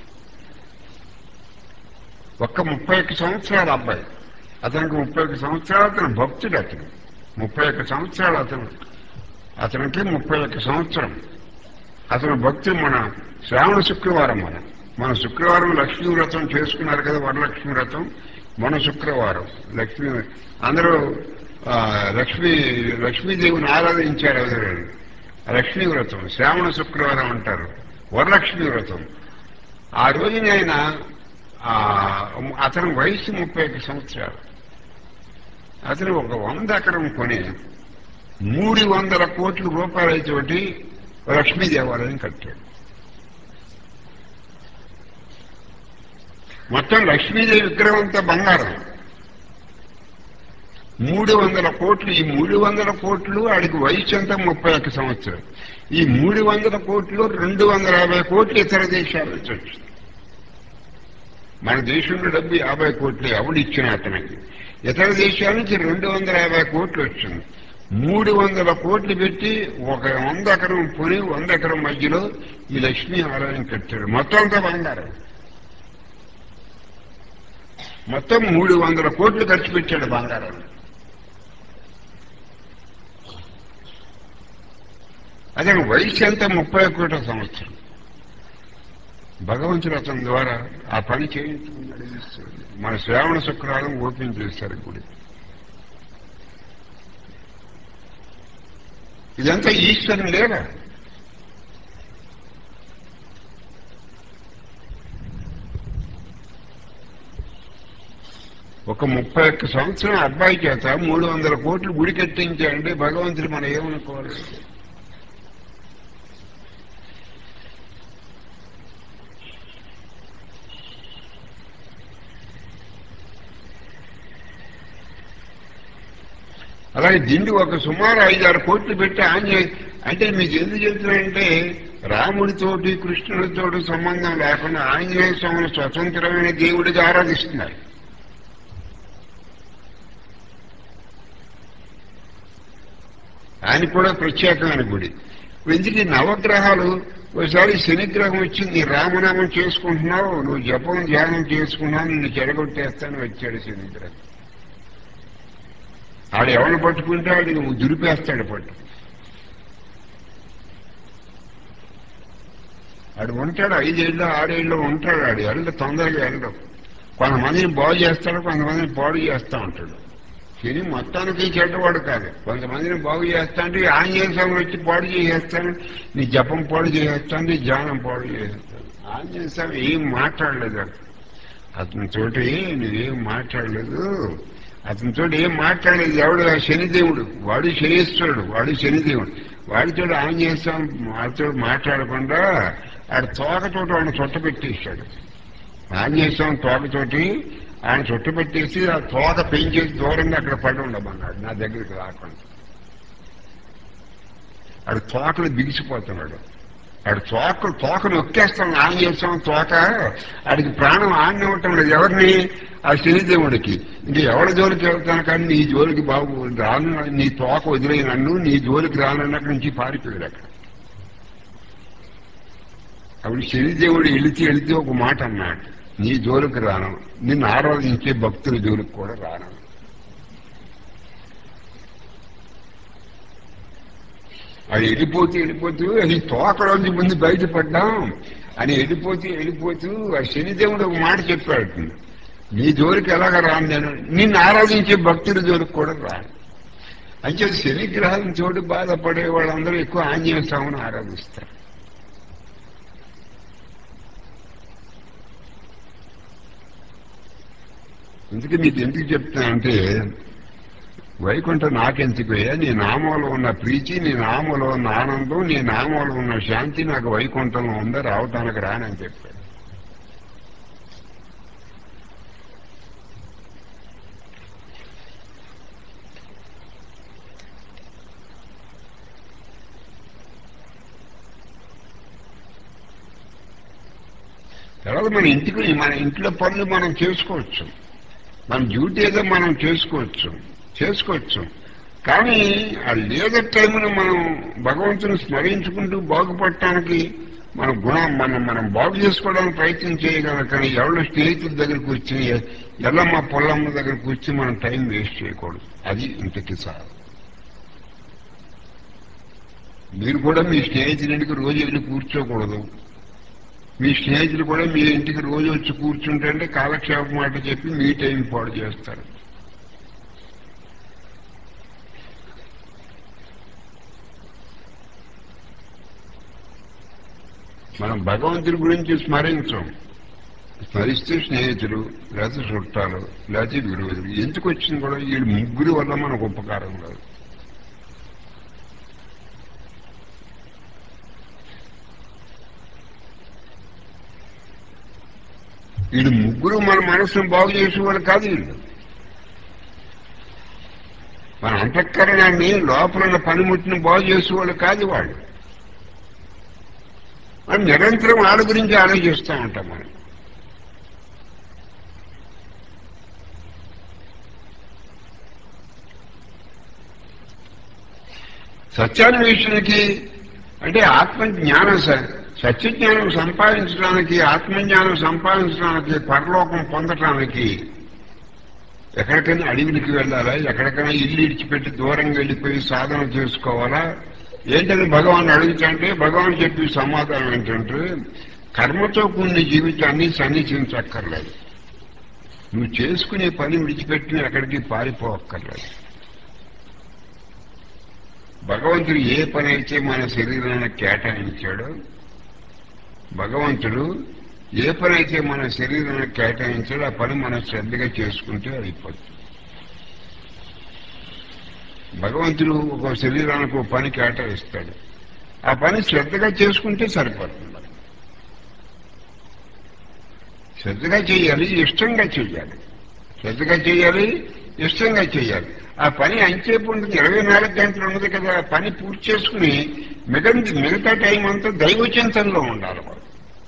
ఒక్క ముప్పై ఒక్క సంవత్సరాల అబ్బాయి అతనికి ముప్పై ఒక్క సంవత్సరాలు అతను భక్తుడు అతను ముప్పై ఒక్క సంవత్సరాలు అతను అతనికి ముప్పై ఒక్క సంవత్సరం అతను భక్తి మన శ్రావణ శుక్రవారం మన మన శుక్రవారం లక్ష్మీ వ్రతం చేసుకున్నారు కదా వరలక్ష్మి వ్రతం మన శుక్రవారం లక్ష్మీ అందరూ ఆ, లక్ష్మీ లక్ష్మీదేవిని ఆరాధించారు ఎవరు లక్ష్మీ వ్రతం శ్రావణ శుక్రవారం అంటారు వరలక్ష్మి వ్రతం ఆ రోజున ఆయన ఆ, అతని వయసు ముప్పై ఒక్క సంవత్సరాలు అతను ఒక వంద ఎకరం కొని మూడు వందల కోట్ల రూపాయలతోటి లక్ష్మీ దేవాలయం కట్టాడు మొత్తం లక్ష్మీదేవి విగ్రహం అంతా బంగారం మూడు వందల కోట్లు ఈ మూడు వందల కోట్లు ఆడికి వయసు అంతా ముప్పై ఒక్క సంవత్సరం ఈ మూడు వందల కోట్లు రెండు వందల యాభై కోట్లు ఇతర దేశాల నుంచి వచ్చింది మన దేశంలో డబ్బు యాభై కోట్లు ఎవడు ఇచ్చిన అతనికి ఇతర దేశాల నుంచి రెండు వందల యాభై కోట్లు వచ్చింది మూడు వందల కోట్లు పెట్టి ఒక వంద ఎకరం పొని వంద ఎకరం మధ్యలో ఈ లక్ష్మీ ఆలయం కట్టాడు మొత్తం అంతా బంగారం మొత్తం మూడు వందల కోట్లు ఖర్చు పెట్టాడు బంగారం అదే వయసు ఎంత ముప్పై ఒకటో సంవత్సరం భగవంతుడు అతని ద్వారా ఆ పని చేయించుకున్నాడు ఈశ్వరుడు. మన శ్రావణ శుక్రవారం ఓపెన్ చేశారు గుడి ఇదంతా ఈశ్వరుని లేదా ఒక ముప్పై ఒక్క సంవత్సరం అబ్బాయి చేత మూడు వందల కోట్లు గుడి కట్టించారంటే భగవంతుడు మనం ఏమనుకోవాలి అలాగే దిండి ఒక సుమారు ఐదారు కోట్లు పెట్టి ఆంజనేయ అంటే మీకు ఎందుకు చెప్తున్నానంటే రాముడితోటి కృష్ణుడితోటి సంబంధం లేకుండా ఆంజనేయ స్వామిని స్వతంత్రమైన దేవుడిగా ఆరాధిస్తున్నారు ఆయన కూడా ప్రత్యేకమైన గుడి ఎందుకు ఈ నవగ్రహాలు ఒకసారి శనిగ్రహం వచ్చింది రామనామం చేసుకుంటున్నావు నువ్వు జపం ధ్యానం చేసుకున్నావు నిన్ను చెడగొట్టేస్తాను వచ్చాడు శనిగ్రహం ఆడు ఎవరిని పట్టుకుంటే ఆడు నువ్వు దురిపేస్తాడు పట్టు ఆడు ఉంటాడు ఐదేళ్ళు ఆరేళ్ళు ఉంటాడు ఆడు వెళ్ళడు తొందరగా వెళ్ళడు కొంతమందిని బాగు చేస్తాడు కొంతమందిని పాడు చేస్తూ ఉంటాడు శని మొత్తానికి చెడ్డవాడు కాదు కొంతమందిని బాగు చేస్తా అంటే ఆంజనేయ స్వామి వచ్చి పాడు చేసేస్తాను నీ జపం పాడు చేసేస్తాను నీ ధ్యానం పాడు చేసేస్తాను ఆంజనేయ స్వామి ఏం మాట్లాడలేదు అతని తోటి నువ్వేం మాట్లాడలేదు అతనితో ఏం మాట్లాడలేదు ఎవడు ఆ శనిదేవుడు వాడు శనీశ్వరుడు వాడు శనిదేవుడు వాడితో ఆంజనేయ స్వామి వాడితో మాట్లాడకుండా ఆడ తోకతోటి వాడిని చుట్ట పెట్టేశాడు ఆంజనేయ స్వామి తోకతోటి ఆయన చుట్ట పెట్టేసి ఆ తోక పెంచేసి దూరంగా అక్కడ పడి ఉండమన్నాడు నా దగ్గరికి రాకుండా ఆడు తోకలు బిగిసిపోతున్నాడు ఆడు తోక తోక నొక్కేస్తాను ఆంజనేయ స్వామి తోక ఆడికి ప్రాణం ఆజ్ఞ ఇవ్వటం లేదు ఎవరిని ఆ శనిదేవుడికి ఇంక ఎవరి జోలికి వెళ్తాను కానీ నీ జోలికి బాబు రాను నీ తోక వదిలే నన్ను నీ జోలికి రానన్నక్కడి నుంచి పారిపోయాడు అక్కడ అప్పుడు శనిదేవుడు వెళితే వెళితే ఒక మాట అన్నాడు నీ జోలికి రాను నిన్ను ఆరాధించే భక్తుల జోలికి కూడా రాను అది వెళ్ళిపోతూ వెళ్ళిపోతూ అది తోకలోంచి ముందు బయటపడ్డాం అని వెళ్ళిపోతూ వెళ్ళిపోతూ ఆ శనిదేవుడు ఒక మాట చెప్పాడు నీ జోలికి ఎలాగ రాను నేను నిన్ను ఆరాధించే భక్తుల జోలికి కూడా రాను అంటే శనిగ్రహం చోటు బాధపడే వాళ్ళందరూ ఎక్కువ ఆంజనేయ స్వామిని ఆరాధిస్తారు అందుకే మీకు ఎందుకు చెప్తానంటే వైకుంఠం నాకెందుకయ్యా నీ నామంలో ఉన్న ప్రీతి నీ నామంలో ఉన్న ఆనందం నీ నామంలో ఉన్న శాంతి నాకు వైకుంఠంలో ఉందా రావటానికి రానని చెప్పాడు తర్వాత మన ఇంటికి మన ఇంట్లో పనులు మనం చేసుకోవచ్చు మన డ్యూటీ ఏదో మనం చేసుకోవచ్చు చేసుకోవచ్చు కానీ ఆ లేదర్ టైంలో మనం భగవంతుని స్మరించుకుంటూ బాగుపడటానికి మన గుణం మనం మనం బాగు చేసుకోవడానికి ప్రయత్నం చేయగలం కానీ ఎవరి స్నేహితుల దగ్గరకు వచ్చి ఎల్లమ్మ పొల్లమ్మ దగ్గరకు వచ్చి మనం టైం వేస్ట్ చేయకూడదు అది ఇంటికి సార్ మీరు కూడా మీ స్నేహితుడింటికి రోజు వెళ్ళి కూర్చోకూడదు మీ స్నేహితులు కూడా మీ ఇంటికి రోజు వచ్చి కూర్చుంటే కాలక్షేపం మాట చెప్పి మీ టైం పాడు చేస్తారు మనం భగవంతుడి గురించి స్మరించం స్మరిస్తే స్నేహితులు లేకపోతే చుట్టాలు లేకపోతే విరోధులు ఎందుకు వచ్చింది కూడా వీళ్ళు ముగ్గురు వల్ల మనకు ఉపకారం కాదు వీళ్ళు ముగ్గురు మన మనసును బాగు చేసేవాళ్ళు కాదు వీళ్ళు మన అంతఃకరణాన్ని లోపల ఉన్న పనిముట్టిని బాగు చేసేవాళ్ళు కాదు వాళ్ళు మనం నిరంతరం వాళ్ళ గురించి ఆలోచిస్తూ ఉంటాం మనం సత్యాన్వేషణకి అంటే ఆత్మజ్ఞానం స- సత్యజ్ఞానం సంపాదించడానికి ఆత్మజ్ఞానం సంపాదించడానికి పరలోకం పొందటానికి ఎక్కడికైనా అడవికి వెళ్ళాలా ఎక్కడికైనా ఇల్లు ఇడిచిపెట్టి దూరంగా వెళ్ళిపోయి సాధన చేసుకోవాలా ఏంటని భగవాన్ అడుగుతుంటే భగవాన్ చెప్పి సమాధానం ఏంటంటే కర్మతో కూడిన జీవితాన్ని సన్నిచించక్కర్లేదు నువ్వు చేసుకునే పని విడిచిపెట్టి ఎక్కడికి పారిపోక్కర్లేదు భగవంతుడు ఏ పని అయితే మన శరీరాన్ని కేటాయించాడో భగవంతుడు ఏ పని అయితే మన శరీరానికి కేటాయించాలో ఆ పని మనం శ్రద్ధగా చేసుకుంటే అయిపోతుంది భగవంతుడు ఒక శరీరానికి ఒక పని కేటాయిస్తాడు ఆ పని శ్రద్ధగా చేసుకుంటే సరిపోతుంది శ్రద్ధగా చేయాలి ఇష్టంగా చేయాలి శ్రద్ధగా చేయాలి ఇష్టంగా చేయాలి ఆ పని అంచేపు ఉంటుంది ఇరవై నాలుగు గంటలు ఉన్నది కదా ఆ పని పూర్తి చేసుకుని మిగతా మిగతా టైం అంతా దైవ చింతనలో ఉండాలి వాడు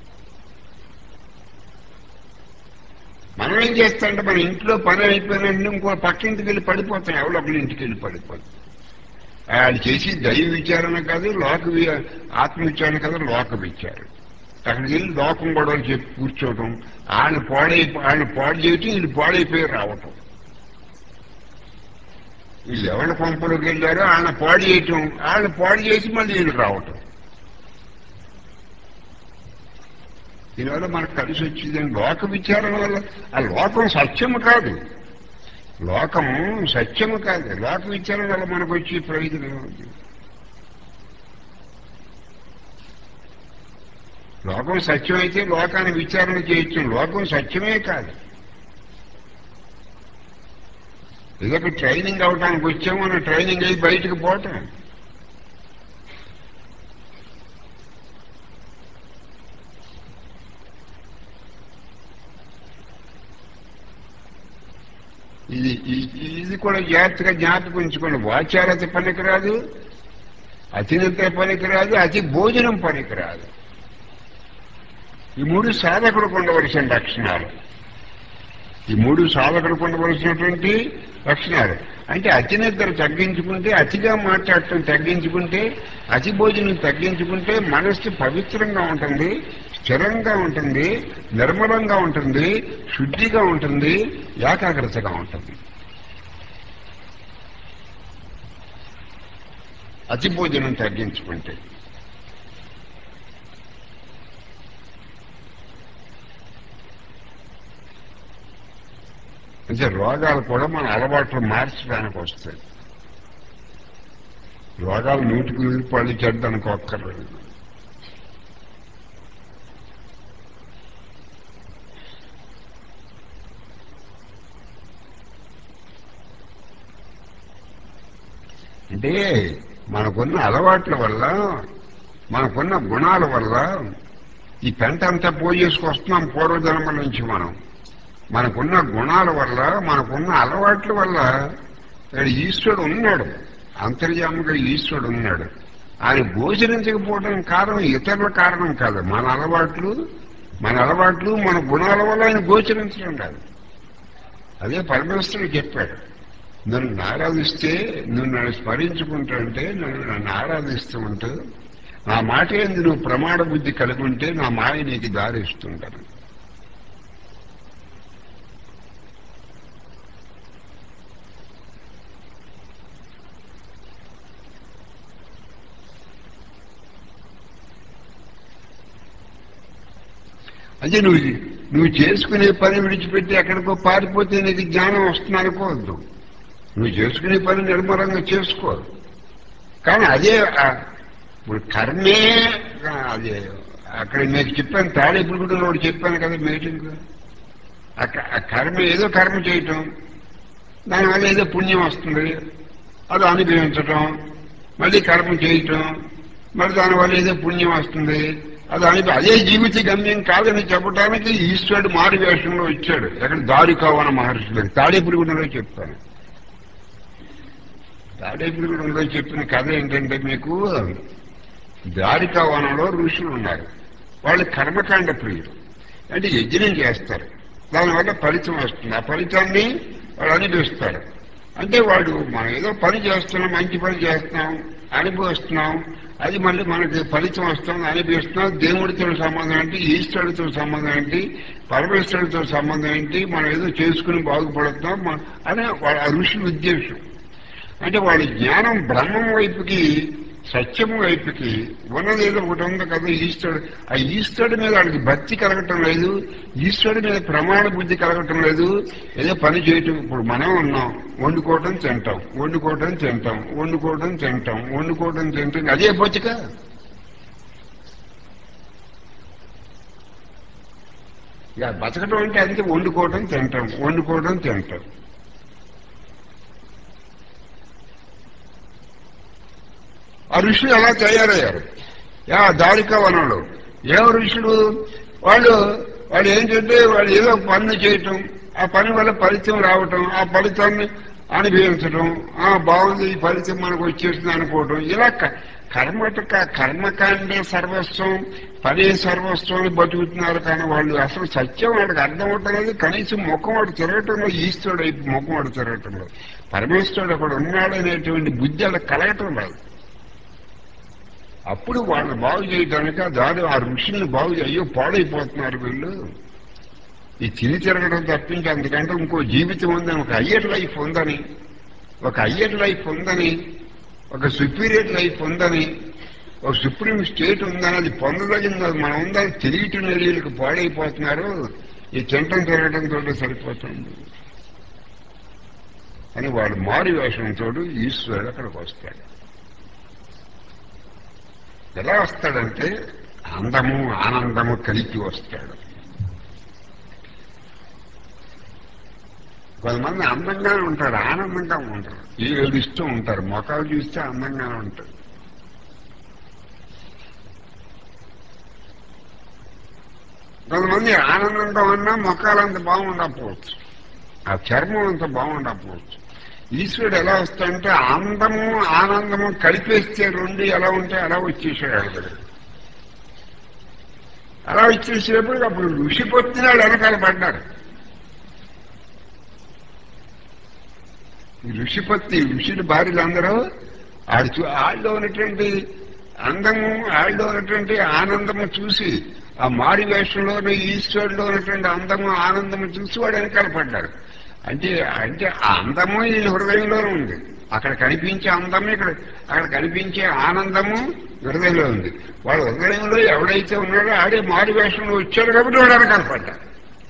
మనం ఏం చేస్తామంటే మన ఇంట్లో పని అయిపోయినట్టు ఇంకో పక్కింటికి వెళ్ళి పడిపోతాం ఎవరో ఒకరి ఇంటికి వెళ్ళి పడిపోతాం ఆయన చేసి దైవ విచారణ కాదు లోక వి- ఆత్మ విచారణ కాదు లోక విచారణ అక్కడికి వెళ్ళి లోకం గొడవలు చెప్పి కూర్చోవటం ఆయన పాడై ఆయన పాడు చేయటం వీళ్ళు పాడైపోయి రావటం వీళ్ళు ఎవరి కొంపలోకి వెళ్ళారో ఆయన పాడు చేయటం ఆయన పాడు చేసి మళ్ళీ వీళ్ళు రావటం దీనివల్ల మనకు కలిసి వచ్చింది లోక విచారణ వల్ల ఆ లోకం సత్యము కాదు లోకము సత్యము కాదు లోక విచారణ వల్ల మనకు వచ్చే ప్రయోజనం ఏముంది? లోకం సత్యం అయితే లోకాన్ని విచారణ చేయొచ్చు లోకం సత్యమే కాదు ఇదొక ట్రైనింగ్ అవడానికి వచ్చాము మన ట్రైనింగ్ అయి బయటకు పోవటం ఇది ఈ- ఇది కూడా జాగ్రత్తగా జ్ఞాపకం ఉంచుకోండి వాచారత పనికిరాదు అతినిద్ర పనికిరాదు అతి భోజనం పనికిరాదు ఈ మూడు సాధకుడికి ఉండవలసిన లక్షణాలు ఈ మూడు సాధకుడికి ఉండవలసినటువంటి లక్షణాలు అంటే అతి నిద్ర తగ్గించుకుంటే అతిగా మాట్లాడటం తగ్గించుకుంటే అతి భోజనం తగ్గించుకుంటే మనస్సు పవిత్రంగా ఉంటుంది స్థిరంగా ఉంటుంది నిర్మలంగా ఉంటుంది శుద్ధిగా ఉంటుంది ఏకాగ్రతగా ఉంటుంది అతి భోజనం తగ్గించుకుంటే అంటే రోగాలు కూడా మన అలవాట్లు మార్చడానికి వస్తాయి రోగాలు నూటికి నూరు పళ్ళు చెడ్డానికి ఒక్కర్లేదు అంటే మనకున్న అలవాట్ల వల్ల మనకున్న గుణాల వల్ల ఈ పెంట అంతా పోయేసుకొస్తున్నాం పూర్వజన్మల నుంచి మనం మనకున్న గుణాల వల్ల మనకున్న అలవాట్ల వల్ల ఇక్కడ ఈశ్వరుడు ఉన్నాడు అంతర్యాముగా ఈశ్వరుడు ఉన్నాడు ఆయన గోచరించకపోవడం కారణం ఇతరుల కారణం కాదు మన అలవాట్లు మన అలవాట్లు మన గుణాల వల్ల ఆయన గోచరించడం కాదు అదే పరమేశ్వరుడు చెప్పాడు నన్ను ఆరాధిస్తే నువ్వు నన్ను స్మరించుకుంటుంటే నన్ను నన్ను ఆరాధిస్తూ ఉంటూ నా మాట ఏంది నువ్వు ప్రమాణ బుద్ధి కలిగి ఉంటే నా మాయ నీకు దారి ఇస్తుంటాను అంటే నువ్వు నువ్వు చేసుకునే పని విడిచిపెట్టి ఎక్కడికో పారిపోతే నీకు జ్ఞానం వస్తుంది అనుకోవద్దు నువ్వు చేసుకునే పని నిర్మలంగా చేసుకో కానీ అదే ఆ- ఇప్పుడు కర్మే ఆ, అదే అక్కడ మీకు చెప్పాను తాడేపుడు కూడా చెప్పాను కదా మీటింగ్ ఆ కర్మ ఏదో కర్మ చేయటం దానివల్ల ఏదో పుణ్యం వస్తుంది అది అనుభవించటం మళ్ళీ కర్మ చేయటం మరి దానివల్ల ఏదో పుణ్యం వస్తుంది అది అనుభవ అదే జీవిత గమ్యం కాదని చెప్పడానికి ఈశ్వరుడు మారు వేషంలో ఇచ్చాడు ఎక్కడ దారి కావన మహర్షులకు తాడేపురుగుండలో చెప్తాను తాడేపురుగుండలో చెప్పిన కథ ఏంటంటే మీకు దారికా వనంలో ఋషులు ఉన్నారు వాళ్ళు కర్మకాండ ప్రియులు అంటే యజ్ఞం చేస్తారు దానివల్ల ఫలితం వస్తుంది ఆ ఫలితాన్ని వాళ్ళు అనుభవిస్తారు అంటే వాడు మనం ఏదో పని చేస్తున్నాం మంచి పని చేస్తున్నాం అనుభవిస్తున్నాం అది మళ్ళీ మనకి ఫలితం వస్తుంది అనుభవిస్తున్నాం దేవుడితో సంబంధం ఏంటి ఈశ్వరుడితో సంబంధం ఏంటి పరమేశ్వరుడితో సంబంధం ఏంటి మనం ఏదో చేసుకుని బాగుపడుతున్నాం మ- అనే వాళ్ళ ఆ ఋషుల ఉద్దేశం అంటే వాడి జ్ఞానం బ్రహ్మం వైపుకి సత్యము వైపుకి ఉన్నది ఏదో ఒకటి ఉంది కదా ఈశ్వరుడు ఆ ఈశ్వరుడి మీద వాడికి భక్తి కలగటం లేదు ఈశ్వరుడి మీద ప్రమాణ బుద్ధి కలగటం లేదు ఏదో పని చేయటం ఇప్పుడు మనం ఉన్నాం వండుకోవటం తింటాం వండుకోవటం తింటాం వండుకోవటం తింటాం వండుకోవటం తింటాం అదే బతిక ఇక బతకడం అంటే అంతే వండుకోవడం తింటాం వండుకోవడం తింటాం ఆ ఋషులు ఎలా తయారయ్యారు యా దారిక వనంలో ఏం ఋషులు వాళ్ళు వాళ్ళు ఏంటంటే వాళ్ళు ఏదో పనులు చేయటం ఆ పని వల్ల ఫలితం రావటం ఆ ఫలితాన్ని అనుభవించడం ఆ బాగుంది ఈ ఫలితం మనకు వచ్చేసింది అనుకోవటం ఇలా క- కర్మటక కర్మకాండే సర్వస్వం పనే సర్వస్వం అని బతుకుతున్నారు కానీ వాళ్ళు అసలు సత్యం వాడికి అర్థం అవుతున్నది కనీసం ముఖం వాడు తిరగటంలో ఈశ్వరుడు అయిపో ముఖం వాడు తిరగటంలో పరమేశ్వరుడు అక్కడ ఉన్నాడనేటువంటి బుద్ధి అలా కలగటం లేదు అప్పుడు వాళ్ళని బాగు చేయడానికి ఆ దారి ఆ ఋషుల్ని బాగు చేయ అయ్యో పాడైపోతున్నారు వీళ్ళు ఈ తిని తిరగడం తప్పించి అందుకంటే ఇంకో జీవితం ఉందని ఒక హయ్యర్ లైఫ్ ఉందని ఒక హయ్యర్ లైఫ్ ఉందని ఒక సుపీరియర్ లైఫ్ ఉందని ఒక సుప్రీం స్టేట్ ఉందని అది పొందదగింది అది మనం ఉందని తెలియటం లేదు వీళ్ళకి పాడైపోతున్నారు ఈ తింటం తిరగడంతో సరిపోతుంది అని వాడు మారు వేషంతో ఈశ్వరుడు అక్కడికి వస్తాడు ఎలా వస్తాడంటే అందము ఆనందము కలిపి వస్తాడు కొంతమంది అందంగానే ఉంటారు ఆనందంగా ఉంటారు ఏడుస్తూ ఉంటారు మొఖాలు చూస్తే అందంగానే ఉంటారు కొంతమంది ఆనందంగా ఉన్నా మొఖాలు అంత బాగుండకపోవచ్చు ఆ చర్మం అంత బాగుండకపోవచ్చు ఈశ్వరుడు ఎలా వస్తాడంటే అందము ఆనందము కలిపేస్తే రెండు ఎలా ఉంటే అలా వచ్చేసాడు ఆయన దగ్గర అలా వచ్చేసేటప్పుడు అప్పుడు ఋషి పొత్తిన వాళ్ళు వెనకాల పడ్డారు ఈ ఋషిపత్తి ఋషుల భార్యలు అందరూ ఆడు చూ ఆళ్ళలో ఉన్నటువంటి అందము ఆళ్ళలో ఉన్నటువంటి ఆనందము చూసి ఆ మారి వేషంలోని ఈశ్వరులో ఉన్నటువంటి అందము ఆనందము చూసి వాడు వెనకాల పడ్డారు అంటే అంటే ఆ అందము ఈ హృదయంలోనే ఉంది అక్కడ కనిపించే అందము ఇక్కడ అక్కడ కనిపించే ఆనందము హృదయంలో ఉంది వాడు హృదయంలో ఎవడైతే ఉన్నాడో ఆడే మారు వేషంలో వచ్చాడు కాబట్టి వాడు వెనకాల పడ్డాడు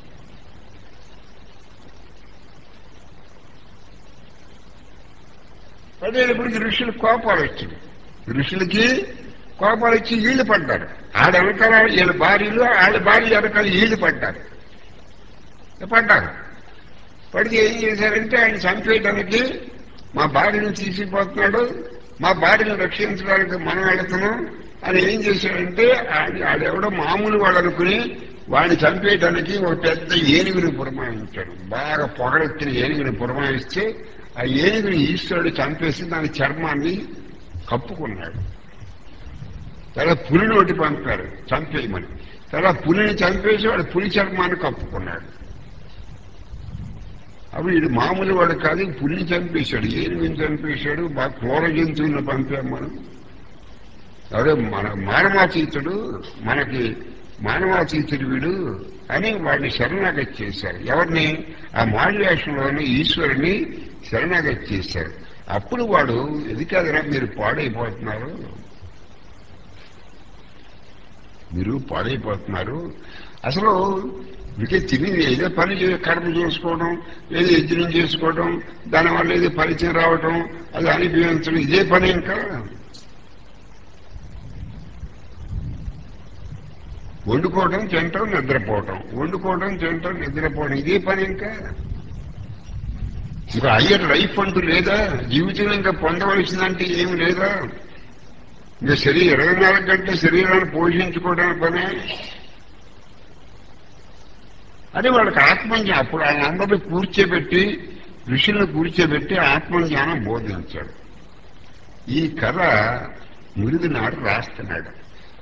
పడేటప్పటికి ఋషులు కోపాలు వచ్చింది ఋషులకి కోపాలు వచ్చి ఈళ్ళు పడ్డారు ఆడ వెనకాల వీళ్ళ భార్యలు ఆడ భార్య వెనకాల ఈళ్ళు పడ్డారు పడ్డారు పడితే ఏం చేశారంటే ఆయన చంపేయడానికి మా భార్యను తీసుకుపోతున్నాడు మా భార్యను రక్షించడానికి మనం వెళుతున్నాం అని ఏం చేశాడంటే ఆయన ఆడెవడో మామూలు వాడు అనుకుని వాడిని చంపేయడానికి ఒక పెద్ద ఏనుగుని పురమాయించాడు బాగా పొగరెత్తిన ఏనుగుని పురమాయిస్తే ఆ ఏనుగుని ఈశ్వరుడు చంపేసి దాని చర్మాన్ని కప్పుకున్నాడు తర్వాత పులిని ఒకటి పంపారు చంపేయమని తర్వాత పులిని చంపేసి వాడు పులి చర్మాన్ని కప్పుకున్నాడు అప్పుడు ఇది మామూలు వాడు కాదు పులిని చంపేశాడు ఏనుగుని చంపేశాడు బాగా క్రూర జంతువులను పంపాం మనం అదే మన మానవాతీతుడు మనకి మానవాతీతుడు వీడు అని వాడిని శరణాగతి చేశారు ఎవరిని ఆ మాల్యాషంలోని ఈశ్వరుని శరణాగతి చేశారు అప్పుడు వాడు ఇది కాదురా మీరు పాడైపోతున్నారు మీరు పాడైపోతున్నారు అసలు ఇక తిని ఏదో పని చే కర్మ చేసుకోవడం ఏదో యజ్ఞం చేసుకోవడం దానివల్ల ఏదో పరిచయం రావడం అది అనుభవించడం ఇదే పని ఇంకా వండుకోవడం తినటం నిద్రపోవటం వండుకోవడం తినటం నిద్రపోవడం ఇదే పని ఇంకా ఇంకా అయ్యర్ లైఫ్ అంటూ లేదా జీవితం ఇంకా పొందవలసిందంటే ఏమి లేదా ఇంకా శరీరం ఇరవై నాలుగు గంటల శరీరాన్ని పోషించుకోవడానికి పనే అది వాళ్ళకి ఆత్మజ్ఞానం అప్పుడు ఆయన అందరినీ కూర్చోబెట్టి ఋషులను కూర్చోబెట్టి ఆత్మజ్ఞానం బోధించాడు ఈ కథ మురిది నాడు రాస్తున్నాడు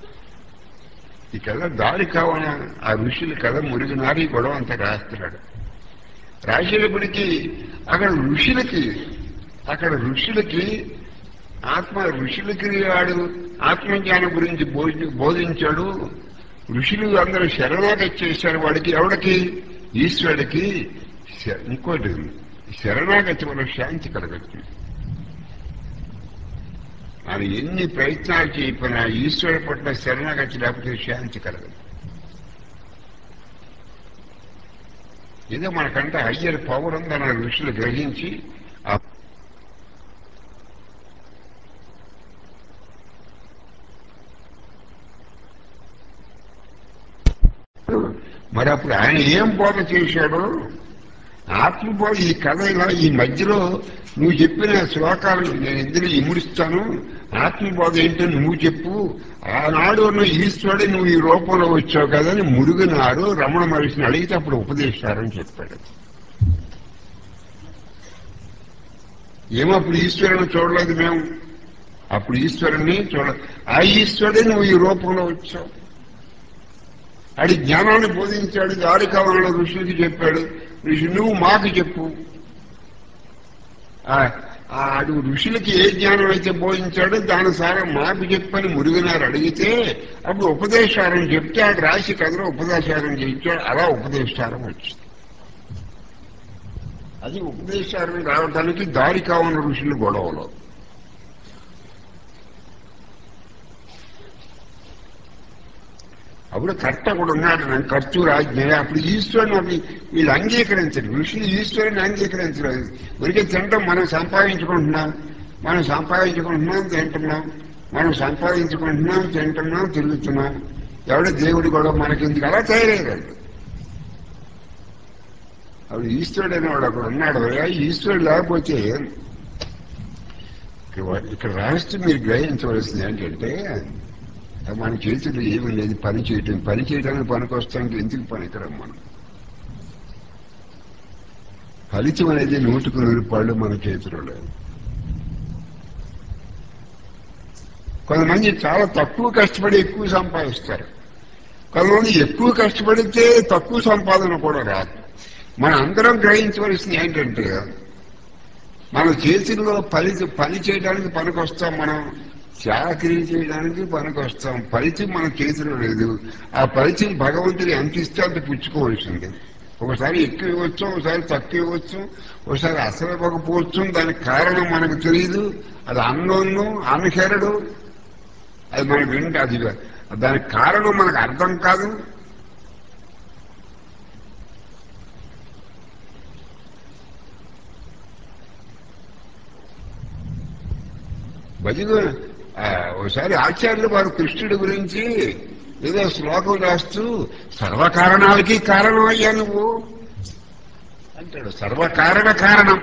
ఈ కథ దారి కావాల ఆ ఋషుల కథ మురిగి నాడు ఈ గొడవ అంతా రాస్తున్నాడు రాసేటప్పటికి అక్కడ ఋషులకి అక్కడ ఋషులకి ఆత్మ ఋషులకి వాడు ఆత్మజ్ఞానం గురించి బోధి- బోధించాడు ఋషులు అందరూ శరణాగతి చేశారు వాడికి ఎవడికి ఈశ్వరుడికి శ- ఇంకోటి శరణాగతి వల్ల శాంతి కలగచ్చు ఆయన ఎన్ని ప్రయత్నాలు చేయకపోయినా ఈశ్వరుడు పట్ల శరణాగతి లేకపోతే శాంతి కలగదు ఏదో మనకంటే హయ్యర్ పవర్ ఉందన్న ఋషులు గ్రహించి ఆ మరి అప్పుడు ఆయన ఏం బోధ చేశాడు ఆత్మబోధ ఈ కథ ఇలా ఈ మధ్యలో నువ్వు చెప్పిన శ్లోకాలు నేను ఇందులో ఇముడిస్తాను ఆత్మబోధ ఏంటో నువ్వు చెప్పు ఆనాడు ఉన్న ఈశ్వరుడు నువ్వు ఈ రూపంలో వచ్చావు కదా అని మురుగునారు రమణ మహర్షిని అడిగితే అప్పుడు ఉపదేశారని చెప్పాడు ఏమో అప్పుడు ఈశ్వరుని చూడలేదు మేము అప్పుడు ఈశ్వరుని చూడ ఆ ఈశ్వరుడే నువ్వు ఈ రూపంలో వచ్చావు ఆడి జ్ఞానాన్ని బోధించాడు దారి కావాలని ఋషులకి చెప్పాడు ఋషి నువ్వు మాకు చెప్పు ఆ- ఆడు ఋషులకి ఏ జ్ఞానం అయితే బోధించాడో దాని సారా మాకు చెప్పని మురుగునారు అడిగితే అప్పుడు ఉపదేశారం చెప్తే ఆడు రాసి కథలో ఉపదేశారం చేయించాడు అలా ఉపదేశారం వచ్చింది అది ఉపదేశారం రావడానికి దారి కావాలని ఋషులు గొడవలో అప్పుడు కర్త కూడా ఉన్నాడు నాకు ఖర్చు రాజ్ఞ అప్పుడు ఈశ్వరుని అప్పుడు వీళ్ళు అంగీకరించరు ఋషులు ఈశ్వరుని అంగీకరించలేదు ఉరికే తింటాం మనం సంపాదించుకుంటున్నాం మనం సంపాదించుకుంటున్నాం తింటున్నాం మనం సంపాదించుకుంటున్నాం తింటున్నాం తిరుగుతున్నాం ఎవడ దేవుడు కూడా మనకెందుకు అలా తయారయ్యాడు అప్పుడు ఈశ్వరుడు అనేవాడు అక్కడ ఉన్నాడు "అయ్యా, ఈశ్వరుడు లేకపోతే ఇక్కడ ఇక్కడ రాష్ట్ర మీరు గ్రహించవలసింది ఏంటంటే మన చేతులు ఏమీ లేదు పని చేయటం పని చేయడానికి పనికొస్తానికి ఎందుకు పనికిరం మనం ఫలితం అనేది నూటుకు నూరు పళ్ళు మన చేతిలో లేదు కొంతమంది చాలా తక్కువ కష్టపడి ఎక్కువ సంపాదిస్తారు కొంతమంది ఎక్కువ కష్టపడితే తక్కువ సంపాదన కూడా రాదు మన అందరం గ్రహించవలసింది ఏంటంటే మన చేతుల్లో పని పని చేయడానికి పనికొస్తాం మనం చాకరీ చేయడానికి పనికొస్తాం ఫలితం మన చేతిలో లేదు ఆ ఫలితం భగవంతుడు ఎంత ఇస్తే అంత పుచ్చుకోవాల్సింది ఒకసారి ఎక్కువ ఇవ్వచ్చు ఒకసారి తక్కువ ఇవ్వచ్చు ఒకసారి అసలు ఇవ్వకపోవచ్చు దానికి కారణం మనకు తెలియదు అది అన్నోన్ను అన్హెరడు అది మనకు వింటే అది దానికి కారణం మనకు అర్థం కాదు బదిగా ఒకసారి ఆచార్యులు వారు కృష్ణుడి గురించి ఏదో శ్లోకం రాస్తూ సర్వకారణాలకి కారణం అయ్యా నువ్వు అంటాడు సర్వకారణ కారణం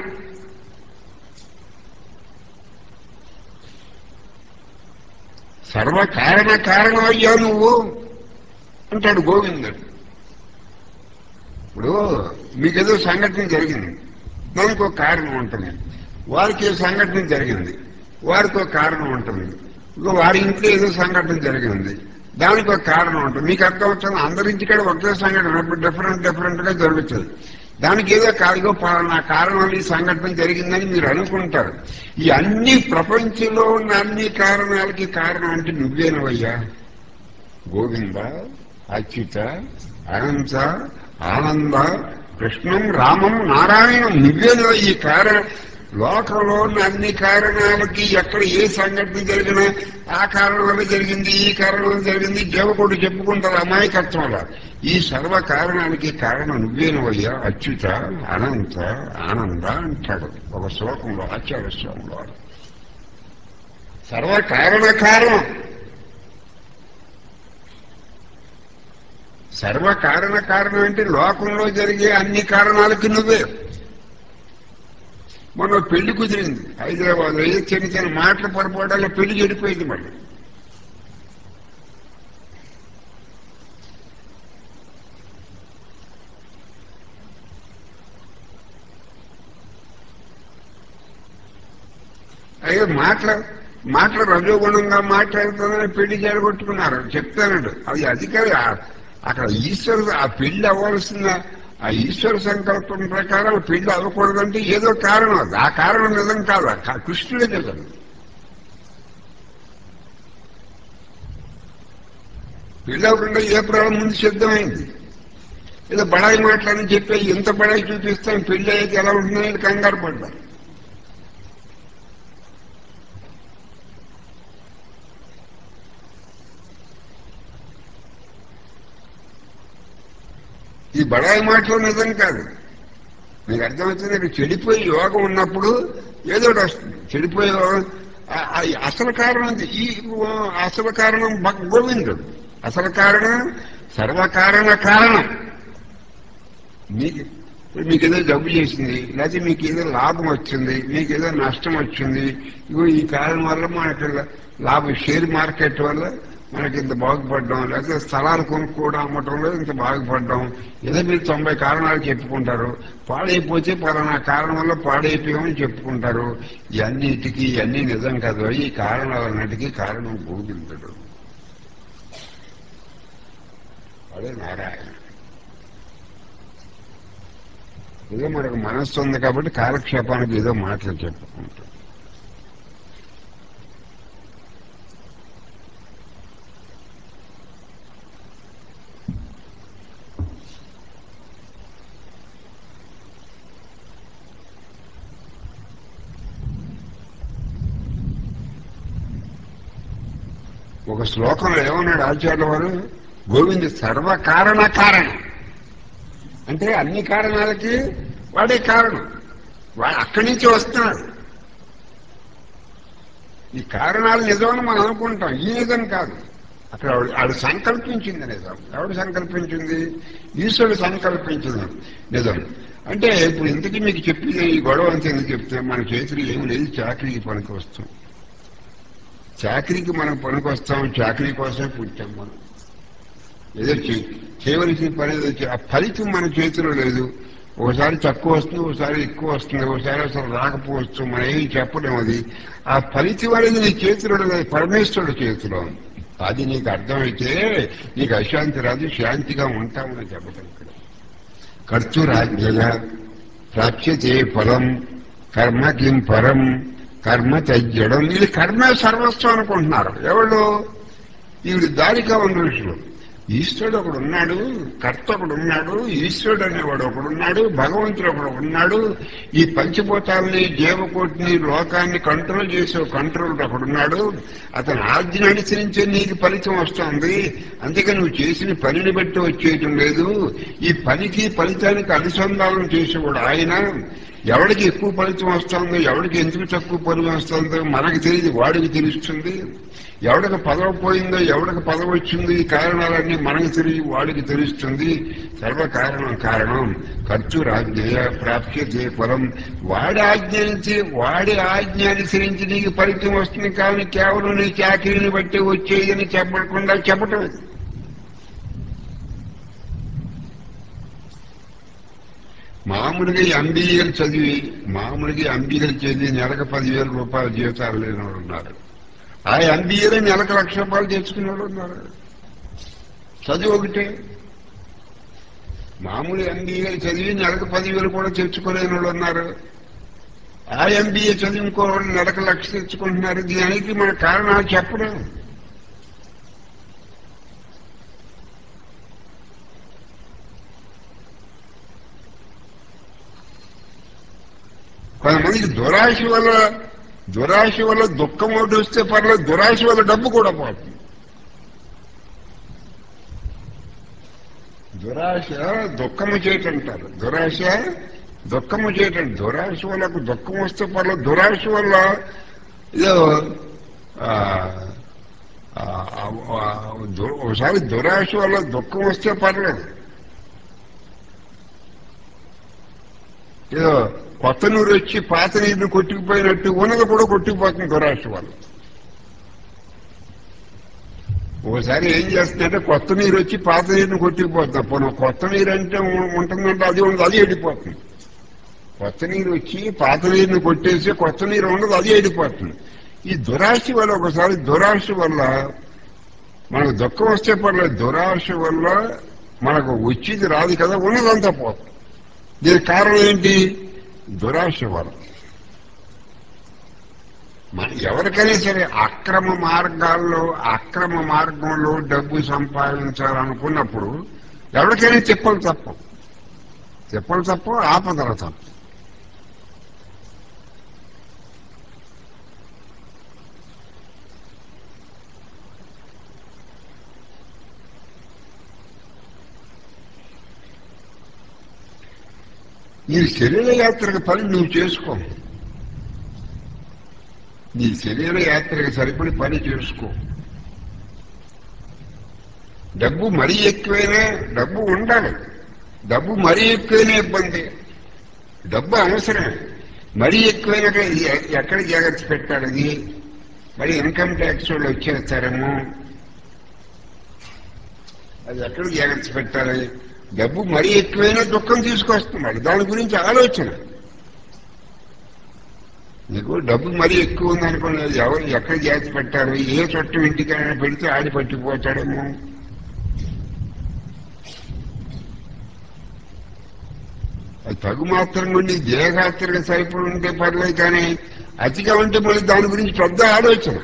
సర్వకారణ కారణం అయ్యా నువ్వు అంటాడు గోవిందుడు ఇప్పుడు మీకేదో సంఘటన జరిగింది దానికి ఒక కారణం ఉంటుంది వారికి సంఘటన జరిగింది వారికి ఒక కారణం ఉంటుంది ఇంకో వారి ఇంట్లో ఏదో సంఘటన జరిగింది దానికి ఒక కారణం ఉంటుంది మీకు అర్థం అవుతుంది అందరి ఇంటికాడ ఒకే సంఘటన డిఫరెంట్ డిఫరెంట్ గా జరుగుతుంది దానికి ఏదో కాదుగో నా కారణాలు ఈ సంఘటన జరిగిందని మీరు అనుకుంటారు ఈ అన్ని ప్రపంచంలో ఉన్న అన్ని కారణాలకి కారణం అంటే నువ్వేనవయ్యా గోవింద అచ్యుత అనంత ఆనంద కృష్ణం రామం నారాయణం నువ్వేనో ఈ కారణ లోకంలో ఉన్న అన్ని కారణాలకి ఎక్కడ ఏ సంఘటన జరిగినా ఆ కారణం వల్ల జరిగింది ఈ కారణం వల్ల జరిగింది దేవకోడు చెప్పుకుంటారు అమాయకత్వంలో ఈ సర్వ కారణాలకి కారణం నువ్వేనవయ్యా అచ్యుత అనంత ఆనంద అంటాడు ఒక శ్లోకంలో ఆచార్య శ్లోకంలో సర్వ కారణ కారణం సర్వ కారణ కారణం అంటే లోకంలో జరిగే అన్ని కారణాలకి నువ్వే మొన్న పెళ్లి కుదిరింది హైదరాబాద్ ఏ చిన్న చిన్న మాటలు పొరపాటాల్లో పెళ్లి చెడిపోయింది మళ్ళీ అయ్యో మాటలు మాటలు రజోగుణంగా మాట్లాడుతుందని పెళ్లి చెడగొట్టుకున్నారు చెప్తానండు అది అధికారి అక్కడ ఈశ్వరు ఆ పెళ్లి అవ్వాల్సిన ఆ ఈశ్వర సంకల్పం ప్రకారం పెళ్లి అవ్వకూడదంటే ఏదో కారణం అది ఆ కారణం నిజం కాదు ఆ కృష్ణుడే నిజం పెళ్లి అవ్వకుండా ఏ ప్రాణం ముందు సిద్ధమైంది ఏదో బడాయి మాట్లాడని చెప్పి ఎంత బడాయి చూపిస్తాం పెళ్లి అయితే ఎలా ఉంటుందని కంగారు పడ్డారు ఈ బడాయి మాటలు నిజం కాదు మీకు అర్థమవుతుంది ఇక్కడ చెడిపోయి యోగం ఉన్నప్పుడు ఏదో ఒకటి వస్తుంది చెడిపోయే యోగం ఆ- ఆ అసలు కారణం ఇది. ఈ అసలు కారణం భగ- గోవిందుడు అసలు కారణం సర్వకారణ కారణం మీకు ఇప్పుడు మీకు ఏదో జబ్బు చేసింది లేకపోతే మీకు ఏదో లాభం వచ్చింది మీకు ఏదో నష్టం వచ్చింది ఇగో ఈ కారణం వల్ల మనకి లాభం షేర్ మార్కెట్ వల్ల మనకి ఇంత బాగుపడ్డాం లేకపోతే స్థలాలు కొనుక్కోవడం అమ్మటంలో ఇంత బాగుపడ్డాం ఏదో మీరు తొంభై కారణాలు చెప్పుకుంటారు పాడైపోతే పలానా కారణం వల్ల పాడైపోయామని చెప్పుకుంటారు ఇవన్నిటికీ ఇవన్నీ నిజం కాదు ఈ కారణాలన్నిటికీ కారణం గోవిందుడు అదే నారాయణ ఏదో మనకు మనస్సు ఉంది కాబట్టి కాలక్షేపానికి ఏదో మాటలు చెప్పుకుంటాం ఒక శ్లోకంలో ఏమన్నాడు ఆచార్య వారు గోవింద సర్వ కారణ కారణం అంటే అన్ని కారణాలకి వాడే కారణం వాడు అక్కడి నుంచి వస్తున్నాడు ఈ కారణాలు నిజమని మనం అనుకుంటాం ఈ నిజం కాదు అక్కడ ఆవిడ ఆవిడ సంకల్పించింది నిజం ఎవడు సంకల్పించింది ఈశ్వరుడు సంకల్పించింది నిజం అంటే ఇప్పుడు ఇంతకీ మీకు చెప్పింది ఈ గొడవ అంతా ఎందుకు చెప్తే మన చేతులు ఏమి లేదు చాకరీకి పనికి వస్తాం చాకరీకి మనం పనికి వస్తాం చాకరీ కోసమే పుట్టాం మనం ఏదో చే- చేయవలసిన పని ఏదో చే- ఆ ఫలితం మన చేతిలో లేదు ఒకసారి తక్కువ వస్తుంది ఒకసారి ఎక్కువ వస్తుంది ఒకసారి అసలు రాకపోవచ్చు మనం ఏమి చెప్పలేము అది ఆ ఫలితం అనేది నీ చేతిలో లేదు పరమేశ్వరుడు చేతిలో ఉంది. అది నీకు అర్థమైతే నీకు అశాంతి రాదు శాంతిగా ఉంటామని చెప్పడం ఇక్కడ కర్తురాజ్ఞయ ప్రాప్యతే ఫలం కర్మ కిం పరం కర్మ తజ్జడం ఇది కర్మే సర్వస్వం అనుకుంటున్నారు ఎవరు ఈవిడ దారిగా ఉన్న ఋషులు ఈశ్వరుడు ఒకడు ఉన్నాడు కర్త ఒకడు ఉన్నాడు ఈశ్వరుడు అనేవాడు ఒకడు ఉన్నాడు భగవంతుడు ఒకడు ఉన్నాడు ఈ పంచభూతాలని జీవకోటిని లోకాన్ని కంట్రోల్ చేసే కంట్రోల్ ఒకడున్నాడు అతని ఆజ్ఞ అనుసరించే నీకు ఫలితం వస్తుంది అందుకే నువ్వు చేసిన పనిని బట్టి వచ్చేయటం లేదు ఈ పనికి ఫలితానికి అనుసంధానం చేసేవాడు ఆయన ఎవడికి ఎక్కువ ఫలితం వస్తుందో ఎవడికి ఎందుకు తక్కువ ఫలితం వస్తుందో మనకు తెలియదు వాడికి తెలుస్తుంది ఎవడికి పదవి పోయిందో ఎవడికి పదవి వచ్చిందో ఈ కారణాలన్నీ మనకు తెలియ వాడికి తెలుస్తుంది సర్వ కారణం కారణం ఖర్చు రాజ్ఞయ ప్రాప్యతే ఫలం వాడి ఆజ్ఞానించి వాడి ఆజ్ఞ అనుసరించి నీకు ఫలితం వస్తుంది కానీ కేవలం నీ చాకరీని బట్టి వచ్చేదని చెప్పకుండా చెప్పటం ఇది. మామూలుగా ఎంబీఏలు చదివి మామూలుగా ఎంబీఏలు చదివి నెలకు పదివేల రూపాయల జీతాలు లేని వాళ్ళు ఉన్నారు ఆ ఎంబీఏలో నెలకు లక్ష రూపాయలు తెచ్చుకునే వాళ్ళు ఉన్నారు చదువు ఒకటే మామూలు ఎంబీఏలు చదివి నెలకు పదివేలు కూడా తెచ్చుకోలేని వాళ్ళు ఉన్నారు ఆ ఎంబీఏ చదువుకో వాళ్ళు నెలకు లక్ష తెచ్చుకుంటున్నారు దీనికి మన కారణాలు చెప్పలేము కొంతమందికి దురాశ వల్ల దురాశ వల్ల దుఃఖం ఒకటి వస్తే పర్లేదు దురాశ వల్ల డబ్బు కూడా పోతుంది దురాశ దుఃఖము చేయటంటారు దురాశ దుఃఖము చేయటం దురాశ వల్ల దుఃఖం వస్తే పర్లేదు దురాశ వల్ల ఏదో ఆ, ఆ, ఆ, దు- ఒకసారి దురాశ వల్ల దుఃఖం వస్తే పర్లేదు ఏదో కొత్త నీరు వచ్చి పాత నీరు కొట్టుకుపోయినట్టు ఉన్నది కూడా కొట్టుకుపోతుంది దురాశ వల్ల ఓసారి ఏం చేస్తుందంటే కొత్త నీరు వచ్చి పాత నీరుని కొట్టుకుపోతుంది పోనీ కొత్త నీరు అంటే ఉ- ఉంటుందంటే అది ఉండదు అది వెళ్ళిపోతుంది కొత్త నీరు వచ్చి పాత నీరుని కొట్టేసి కొత్త నీరు ఉండదు అది వెళ్ళిపోతుంది ఈ దురాశ వల్ల ఒకసారి దురాశ వల్ల మనకు దుఃఖం వస్తే పర్లేదు దురాశ వల్ల మనకు వచ్చేది రాదు కదా ఉన్నదంతా పోతుంది దీనికి కారణం ఏంటి దురాశ వల్ల మన ఎవరికైనా సరే అక్రమ మార్గాల్లో అక్రమ మార్గంలో డబ్బు సంపాదించాలనుకున్నప్పుడు ఎవరికైనా చెప్పలు తప్పు చెప్పలు తప్పు ఆపదల తప్పు నీ శరీర యాత్రకు పని నువ్వు చేసుకో నీ శరీర యాత్రకు సరిపడి పని చేసుకో డబ్బు మరీ ఎక్కువైనా డబ్బు ఉండాలి డబ్బు మరీ ఎక్కువైన ఇబ్బంది డబ్బు అవసరం మరీ ఎక్కువైన ఎక్కడ జాగ్రత్త పెట్టాలి ఇది మరి ఇన్కమ్ ట్యాక్స్ వాళ్ళు వచ్చేస్తారేమో అది ఎక్కడ జాగ్రత్త పెట్టాలి డబ్బు మరీ ఎక్కువైనా దుఃఖం తీసుకొస్తున్నాడు దాని గురించి ఆలోచన నీకు డబ్బు మరీ ఎక్కువ ఉందనుకోండి అది ఎవరు ఎక్కడ జాగ్రత్త పెట్టాలి ఏ చట్టం ఇంటికైనా పెడితే ఆడి పట్టిపోతాడేమో అది తగు మాత్రం నుండి దేహయాత్రగా సరిపడి ఉంటే పర్లేదు కానీ అతిగా ఉంటే మళ్ళీ దాని గురించి పెద్ద ఆలోచన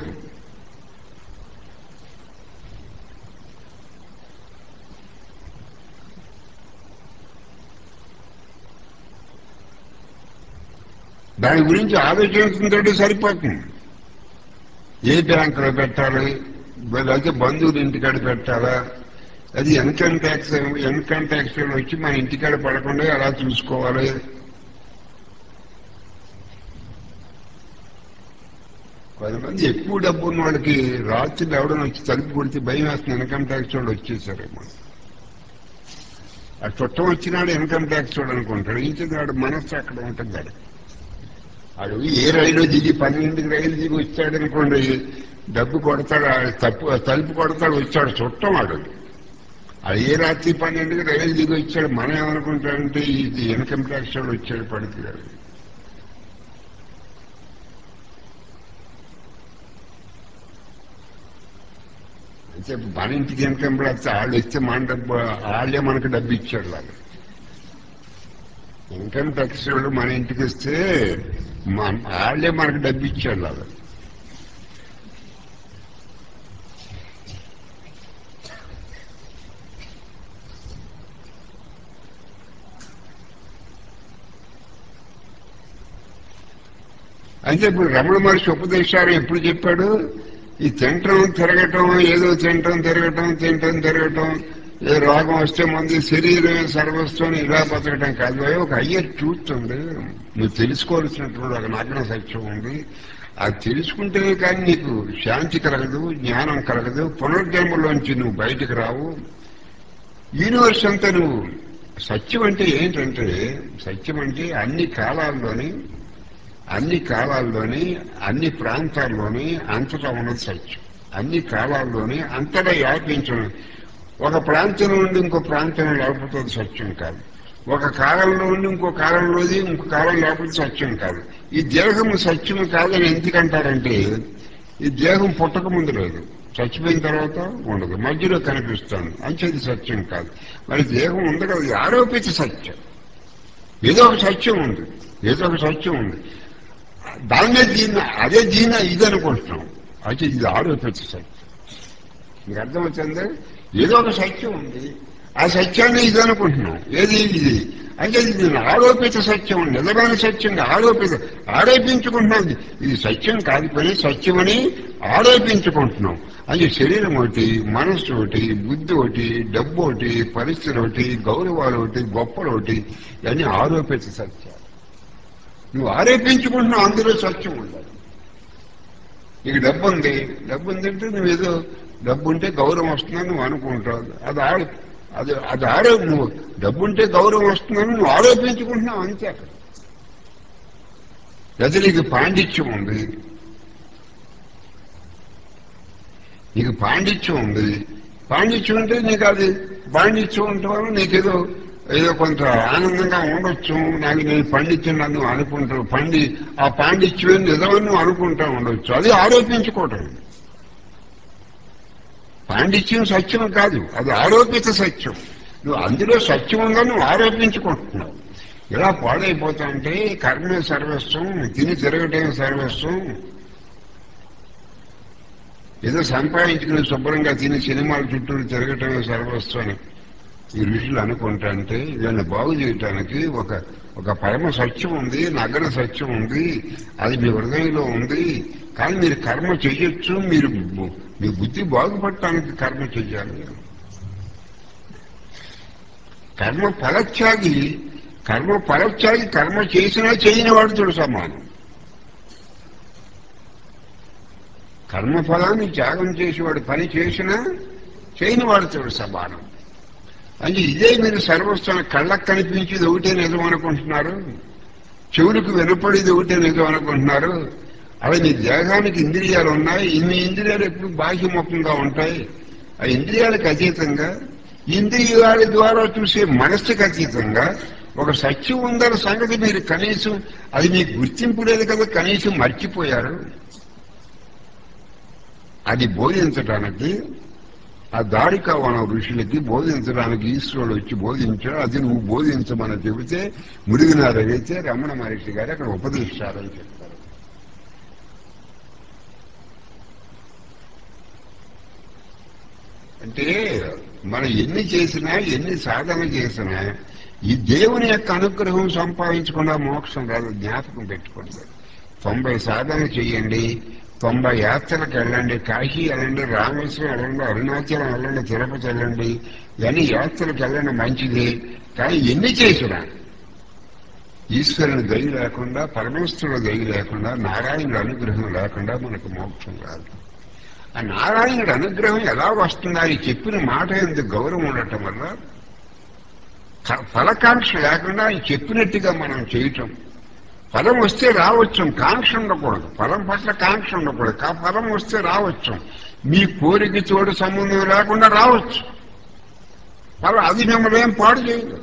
దాని గురించి ఆలోచించుకుంటే సరిపోతుంది ఏ బ్యాంకులో పెట్టాలి లేకపోతే బంధువులు ఇంటికాడ పెట్టాలా అది ఇన్కమ్ ట్యాక్స్ ఇన్కమ్ ట్యాక్స్ వచ్చి మన ఇంటికాడ పడకుండా ఎలా చూసుకోవాలి కొంతమంది ఎక్కువ డబ్బు ఉన్న వాళ్ళకి రాత్రి ఎవడని వచ్చి తలుపు కొడితే భయం వేస్తుంది ఇన్కమ్ ట్యాక్స్ వాళ్ళు వచ్చేసారేమో ఆ చుట్టం వచ్చినాడు ఇన్కమ్ ట్యాక్స్ వాడు అనుకుంటాడు ఇంటికి వాడు మనస్సు అక్కడ ఉంటుంది వాడు వాడు ఏ రైలు దిగి పన్నెండుకి రైలు దిగి వచ్చాడు అనుకోండి డబ్బు కొడతాడు ఆ తప్పు తలుపు కొడతాడు వచ్చాడు చుట్టం వాడు అది ఏ రాత్రి పన్నెండుకి రైలు దిగి వచ్చాడు మనం ఏమనుకుంటాడంటే ఇది ఇన్కమ్ ట్యాక్స్ వాడు వచ్చాడు పడుతున్నాడు అంటే మన ఇంటికి ఇన్కమ్ ట్యాక్స్ వాళ్ళు ఇస్తే మన డబ్బు వాళ్ళే మనకు డబ్బు ఇచ్చాడు వాళ్ళు ఇన్కమ్ ట్యాక్స్ వాళ్ళు మన ఇంటికి ఇస్తే మన- వాళ్ళే మనకు డబ్బు ఇచ్చాడు వాళ్ళు అయితే ఇప్పుడు రమణ మహర్షి ఉపదేశాలు ఎప్పుడు చెప్పాడు ఈ తింటం తిరగటం ఏదో తింటం తిరగటం తింటం తిరగటం ఏ రోగం వస్తే మంది శరీరమే సర్వస్వం ఇలా బతకటం కాదు అయ్యో, ఒక అయ్యర్ ట్రూత్ ఉంది నువ్వు తెలుసుకోవాల్సినటువంటి ఒక నగ్న సత్యం ఉంది అది తెలుసుకుంటేనే కానీ నీకు శాంతి కలగదు జ్ఞానం కలగదు పునర్జన్మలోంచి నువ్వు బయటికి రావు యూనివర్స్ అంతా నువ్వు సత్యం అంటే ఏంటంటే సత్యం అంటే అన్ని కాలాల్లోని అన్ని కాలాల్లోని అన్ని ప్రాంతాల్లోని అంతటా ఉన్నది సత్యం అన్ని కాలాల్లోని అంతటా వ్యాపించడం ఒక ప్రాంతం నుండి ఇంకో ప్రాంతం లేకపోతే అది సత్యం కాదు ఒక కాలంలో నుండి ఇంకో కాలంలోది ఇంకో కాలం లేకపోతే సత్యం కాదు ఈ దేహం సత్యం కాదని ఎందుకంటారంటే ఈ దేహం పుట్టక ముందు లేదు చచ్చిపోయిన తర్వాత ఉండదు మధ్యలో కనిపిస్తుంది అంచేది సత్యం కాదు మరి దేహం ఉంది కదా ఇది ఆరోపిత సత్యం ఏదో ఒక సత్యం ఉంది ఏదో ఒక సత్యం ఉంది దాన్నే దీన్ని అదే దీన్ని ఇది అనుకుంటున్నాం అయితే ఇది ఆరోపిత సత్యం మీకు అర్థమవుతుంది ఏదో ఒక సత్యం ఉంది ఆ సత్యాన్ని ఇది అనుకుంటున్నాం ఏది ఇది అంటే ఇది ఆరోపిత సత్యం నిజమైన సత్యంగా ఆరోపిత ఆరోపించుకుంటున్నాం ఇది సత్యం కాదు పని సత్యమని ఆరోపించుకుంటున్నాం అది శరీరం ఒకటి మనస్సు ఒకటి బుద్ధి ఒకటి డబ్బు ఒకటి పరిస్థితి ఒకటి గౌరవాలు ఒకటి గొప్పలు ఒకటి ఇవన్నీ ఆరోపిత సత్యాలు నువ్వు ఆరోపించుకుంటున్నావు అందులో సత్యం ఉండాలి నీకు డబ్బు ఉంది డబ్బు ఉందంటే నువ్వు ఏదో డబ్బు ఉంటే గౌరవం వస్తుందని నువ్వు అనుకుంటావు అది ఆరో అది అది ఆరో నువ్వు డబ్బు ఉంటే గౌరవం వస్తుందని నువ్వు ఆరోపించుకుంటున్నావు అంతే అక్కడ లేదా నీకు పాండిత్యం ఉంది నీకు పాండిత్యం ఉంది పాండిత్యం అంటే నీకు అది పాండిత్యం ఉండటం నీకేదో ఏదో కొంత ఆనందంగా ఉండొచ్చు నాకు నేను పండిత్యం నన్ను అనుకుంటావు పండి ఆ పాండిత్యం నిజమని నువ్వు అనుకుంటా ఉండొచ్చు అది ఆరోపించుకోవటం పాండిత్యం సత్యం కాదు అది ఆరోపిత సత్యం నువ్వు అందులో సత్యం ఉందని నువ్వు ఆరోపించుకుంటున్నావు ఇలా పాడైపోతా అంటే కర్మే సర్వస్వం తిని తిరగటమే సర్వస్వం ఏదో సంపాదించుకుని శుభ్రంగా తిని సినిమాల చుట్టూ తిరగటమే సర్వస్వం అని ఈ ఋషులు అనుకుంటా అంటే వీళ్ళని బాగు చేయటానికి ఒక ఒక పరమ సత్యం ఉంది నగర సత్యం ఉంది అది మీ హృదయంలో ఉంది కానీ మీరు కర్మ చెయ్యొచ్చు మీరు బు- మీ బుద్ధి బాగుపడటానికి కర్మ చెయ్యాలి కర్మ ఫలత్యాగి కర్మ ఫలత్యాగి కర్మ చేసినా చేయని వాడితో సమానం కర్మ ఫలాన్ని త్యాగం చేసేవాడు పని చేసినా చేయని వాడితో సమానం అంటే ఇదే మీరు సర్వస్వం కళ్ళకు కనిపించేది ఒకటే నిజం అనుకుంటున్నారు చెవులకు వినపడేది ఒకటే నిజం అనుకుంటున్నారు అలా మీ దేహానికి ఇంద్రియాలు ఉన్నాయి ఇన్ని ఇంద్రియాలు ఎప్పుడు బాహ్యముఖంగా ఉంటాయి ఆ ఇంద్రియాలకు అతీతంగా ఇంద్రియాల ద్వారా చూసే మనస్సుకు అతీతంగా ఒక సత్యం ఉందన్న సంగతి మీరు కనీసం అది మీకు గుర్తింపు లేదు కదా కనీసం మర్చిపోయారు అది బోధించడానికి ఆ దారికావన ఋషులకి బోధించడానికి ఈశ్వరుడు వచ్చి బోధించాడు అది నువ్వు బోధించమని చెబితే మురిగినారైతే రమణ మహర్షి గారు అక్కడ ఉపదేశాలని చెప్తారు అంటే మనం ఎన్ని చేసినా ఎన్ని సాధన చేసినా ఈ దేవుని యొక్క అనుగ్రహం సంపాదించకుండా మోక్షం రాదు జ్ఞాపకం పెట్టుకోండి తొంభై సాధన చేయండి తొంభై యాత్రలకు వెళ్ళండి కాశీ వెళ్ళండి రామేశ్వరం వెళ్ళండి అరుణాచలం వెళ్ళండి తిరుపతి వెళ్ళండి ఇవన్నీ యాత్రలకు వెళ్ళండి మంచిది కానీ ఎన్ని చేసినా ఈశ్వరుని దయ లేకుండా పరమేశ్వరుడు దయ లేకుండా నారాయణుడు అనుగ్రహం లేకుండా మనకు మోక్షం రాదు ఆ నారాయణుడి అనుగ్రహం ఎలా వస్తుందా అని చెప్పిన మాట ఎందుకు గౌరవం ఉండటం వల్ల క- ఫలకాంక్ష లేకుండా ఆయన చెప్పినట్టుగా మనం చేయటం ఫలం వస్తే రావచ్చు కాంక్ష ఉండకూడదు ఫలం పట్ల కాంక్ష ఉండకూడదు కా ఫలం వస్తే రావచ్చు మీ కోరిక తోడు సంబంధం లేకుండా రావచ్చు ఫలం అది మిమ్మల్ని ఏం పాడు చేయదు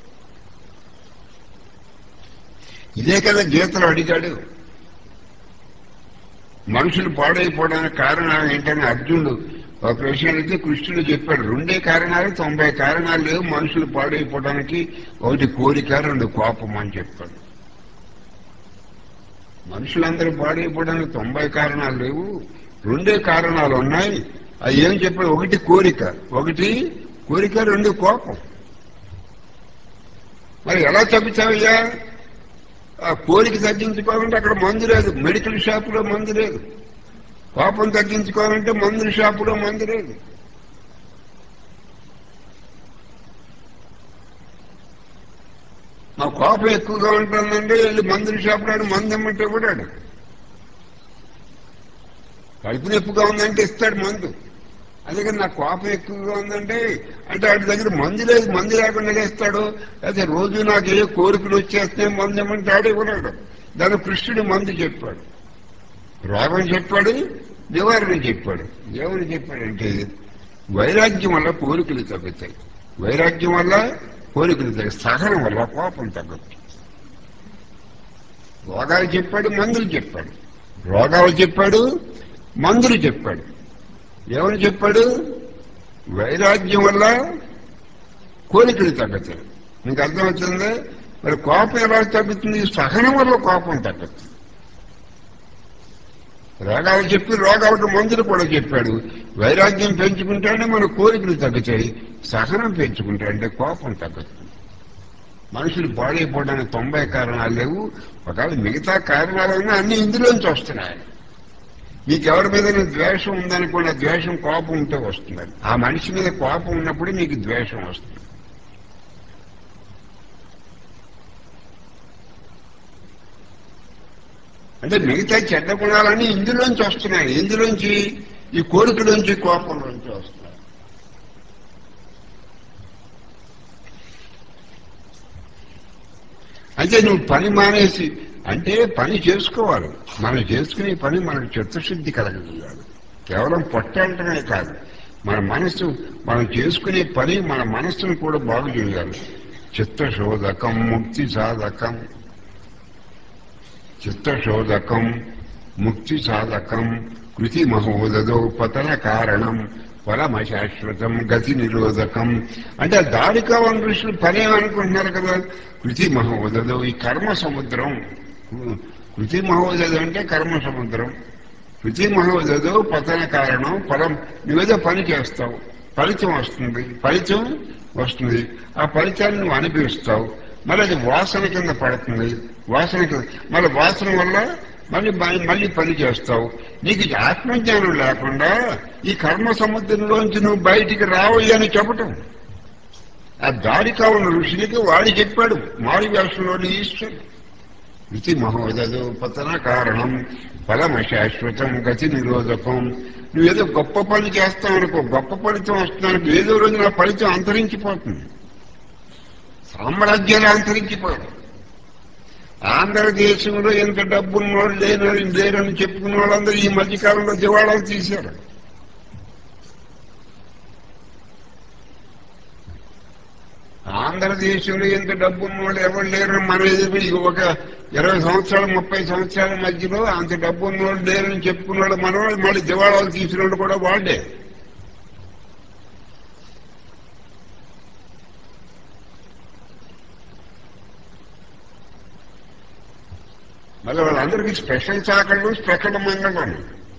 ఇదే కదా గీతలు అడిగాడు మనుషులు పాడైపోవడానికి కారణాలు ఏంటని అర్జునుడు ఒక ప్రశ్న అయితే కృష్ణుడు చెప్పాడు రెండే కారణాలు తొంభై కారణాలు లేవు మనుషులు పాడైపోవడానికి ఒకటి కోరిక రెండు కోపం అని చెప్పాడు మనుషులందరూ పాడైపోవడానికి తొంభై కారణాలు లేవు రెండే కారణాలు ఉన్నాయి అవి ఏం చెప్పాడు ఒకటి కోరిక ఒకటి కోరిక రెండు కోపం మరి ఎలా తగ్గుతావయ్యా ఆ కోరిక తగ్గించుకోవాలంటే అక్కడ మందు లేదు మెడికల్ షాపులో మందు లేదు కోపం తగ్గించుకోవాలంటే మందుల షాపులో మందు లేదు మా కోపం ఎక్కువగా ఉంటుందంటే వెళ్ళి మందుల షాపులో మందు ఇమ్మంటే ఇవ్వడాడు కడుపు నొప్పిగా ఉందంటే ఇస్తాడు మందు అందుకని నా కోపం ఎక్కువగా ఉందంటే అంటే వాటి దగ్గర మందు లేదు మందు లేకుండా ఇస్తాడు అయితే రోజు నాకు ఏ కోరికలు వచ్చేస్తే మందు ఇమ్మంటే ఆడే ఇవ్వలేడు దాని కృష్ణుడు మందు చెప్పాడు రోగం చెప్పాడు నివారణ చెప్పాడు ఏమని చెప్పాడంటే వైరాగ్యం వల్ల కోరికలు తగ్గుతాయి వైరాగ్యం వల్ల కోరికలు తగ్గుతాయి సహనం వల్ల కోపం తగ్గుతుంది రోగాలు చెప్పాడు మందులు చెప్పాడు రోగాలు చెప్పాడు మందులు చెప్పాడు ఏమని చెప్పాడు వైరాగ్యం వల్ల కోరికలు తగ్గుతాయి మీకు అర్థమవుతుందా మరి కోపం ఎలా తగ్గుతుంది సహనం వల్ల కోపం తగ్గుతుంది రోగాలు చెప్పి రోగాలకు మందులు కూడా చెప్పాడు వైరాగ్యం పెంచుకుంటే మన కోరికలు తగ్గుతాయి సహనం పెంచుకుంటే అంటే కోపం తగ్గుతుంది మనుషులు పాడైపోవడానికి తొంభై కారణాలు లేవు ఒకవేళ మిగతా కారణాలైనా అన్ని ఇందులోంచి వస్తున్నాయి మీకు ఎవరి మీద ద్వేషం ఉందనుకోండి ఆ ద్వేషం కోపం ఉంటే వస్తుంది ఆ మనిషి మీద కోపం ఉన్నప్పుడు మీకు ద్వేషం వస్తుంది అంటే మిగతా చెడ్డ గుణాలన్నీ ఇందులోంచి వస్తున్నాయి ఇందులోంచి ఈ కోరికలోంచి కోపంలోంచి వస్తున్నాయి అంటే నువ్వు పని మానేసి అంటే పని చేసుకోవాలి మనం చేసుకునే పని మనకు చిత్తశుద్ధి కలగజేయాలి కేవలం పొట్టంటమే కాదు మన మనస్సు మనం చేసుకునే పని మన మనస్సును కూడా బాగు చేయాలి చిత్తశోధకం ముక్తి సాధకం చిత్తశోధకం ముక్తి సాధకం కృతి మహోదదో పతన కారణం పరమశాశ్వతం గతి నిరోధకం అంటే ఆ దారికావన ఋషులు పనేమనుకుంటున్నారు కదా కృతి మహోదదో ఈ కర్మ సముద్రం కృతి మహోదదో అంటే కర్మ సముద్రం కృతి మహోదదో పతన కారణం ఫలం నువ్వేదో పని చేస్తావు ఫలితం వస్తుంది ఫలితం వస్తుంది ఆ ఫలితాన్ని నువ్వు అనుభవిస్తావు మళ్ళీ అది వాసన కింద పడుతుంది వాసన కింద మళ్ళీ వాసన వల్ల మళ్ళీ మళ్ళీ- మళ్ళీ పని చేస్తావు నీకు ఈ ఆత్మజ్ఞానం లేకుండా ఈ కర్మ సముద్రంలోంచి నువ్వు బయటికి రావయ్యి అని చెప్పటం ఆ దారి కావున ఋషులకి వాడి చెప్పాడు మారి వ్యాసంలోని ఈశ్వరుడు ఇది మహోదదు పతన కారణం ఫలమ శాశ్వతం గతి నిరోధకం నువ్వేదో గొప్ప పని చేస్తావు అనుకో గొప్ప ఫలితం వస్తున్నానికి ఏదో రోజు నా ఫలితం అంతరించిపోతుంది సామ్రాజ్యాలు అంతరించిపోయారు ఆంధ్రదేశంలో ఎంత డబ్బున్నోళ్ళు లేని లేరని చెప్పుకున్న వాళ్ళందరూ ఈ మధ్యకాలంలో దివాళాలు తీశారు ఆంధ్రదేశంలో ఎంత డబ్బు ఉన్నవాళ్ళు ఎవరు లేరు మన ఎదురు ఇక ఒక ఇరవై సంవత్సరాలు ముప్పై సంవత్సరాల మధ్యలో అంత డబ్బు ఉన్నవాళ్ళు లేరని చెప్పుకున్నాడు మనవాళ్ళు మళ్ళీ దివాళాలు తీసిన వాళ్ళు కూడా వాళ్ళే మళ్ళీ వాళ్ళందరికీ స్పెషల్ చాకళ్ళు స్పెషల్ మంగళం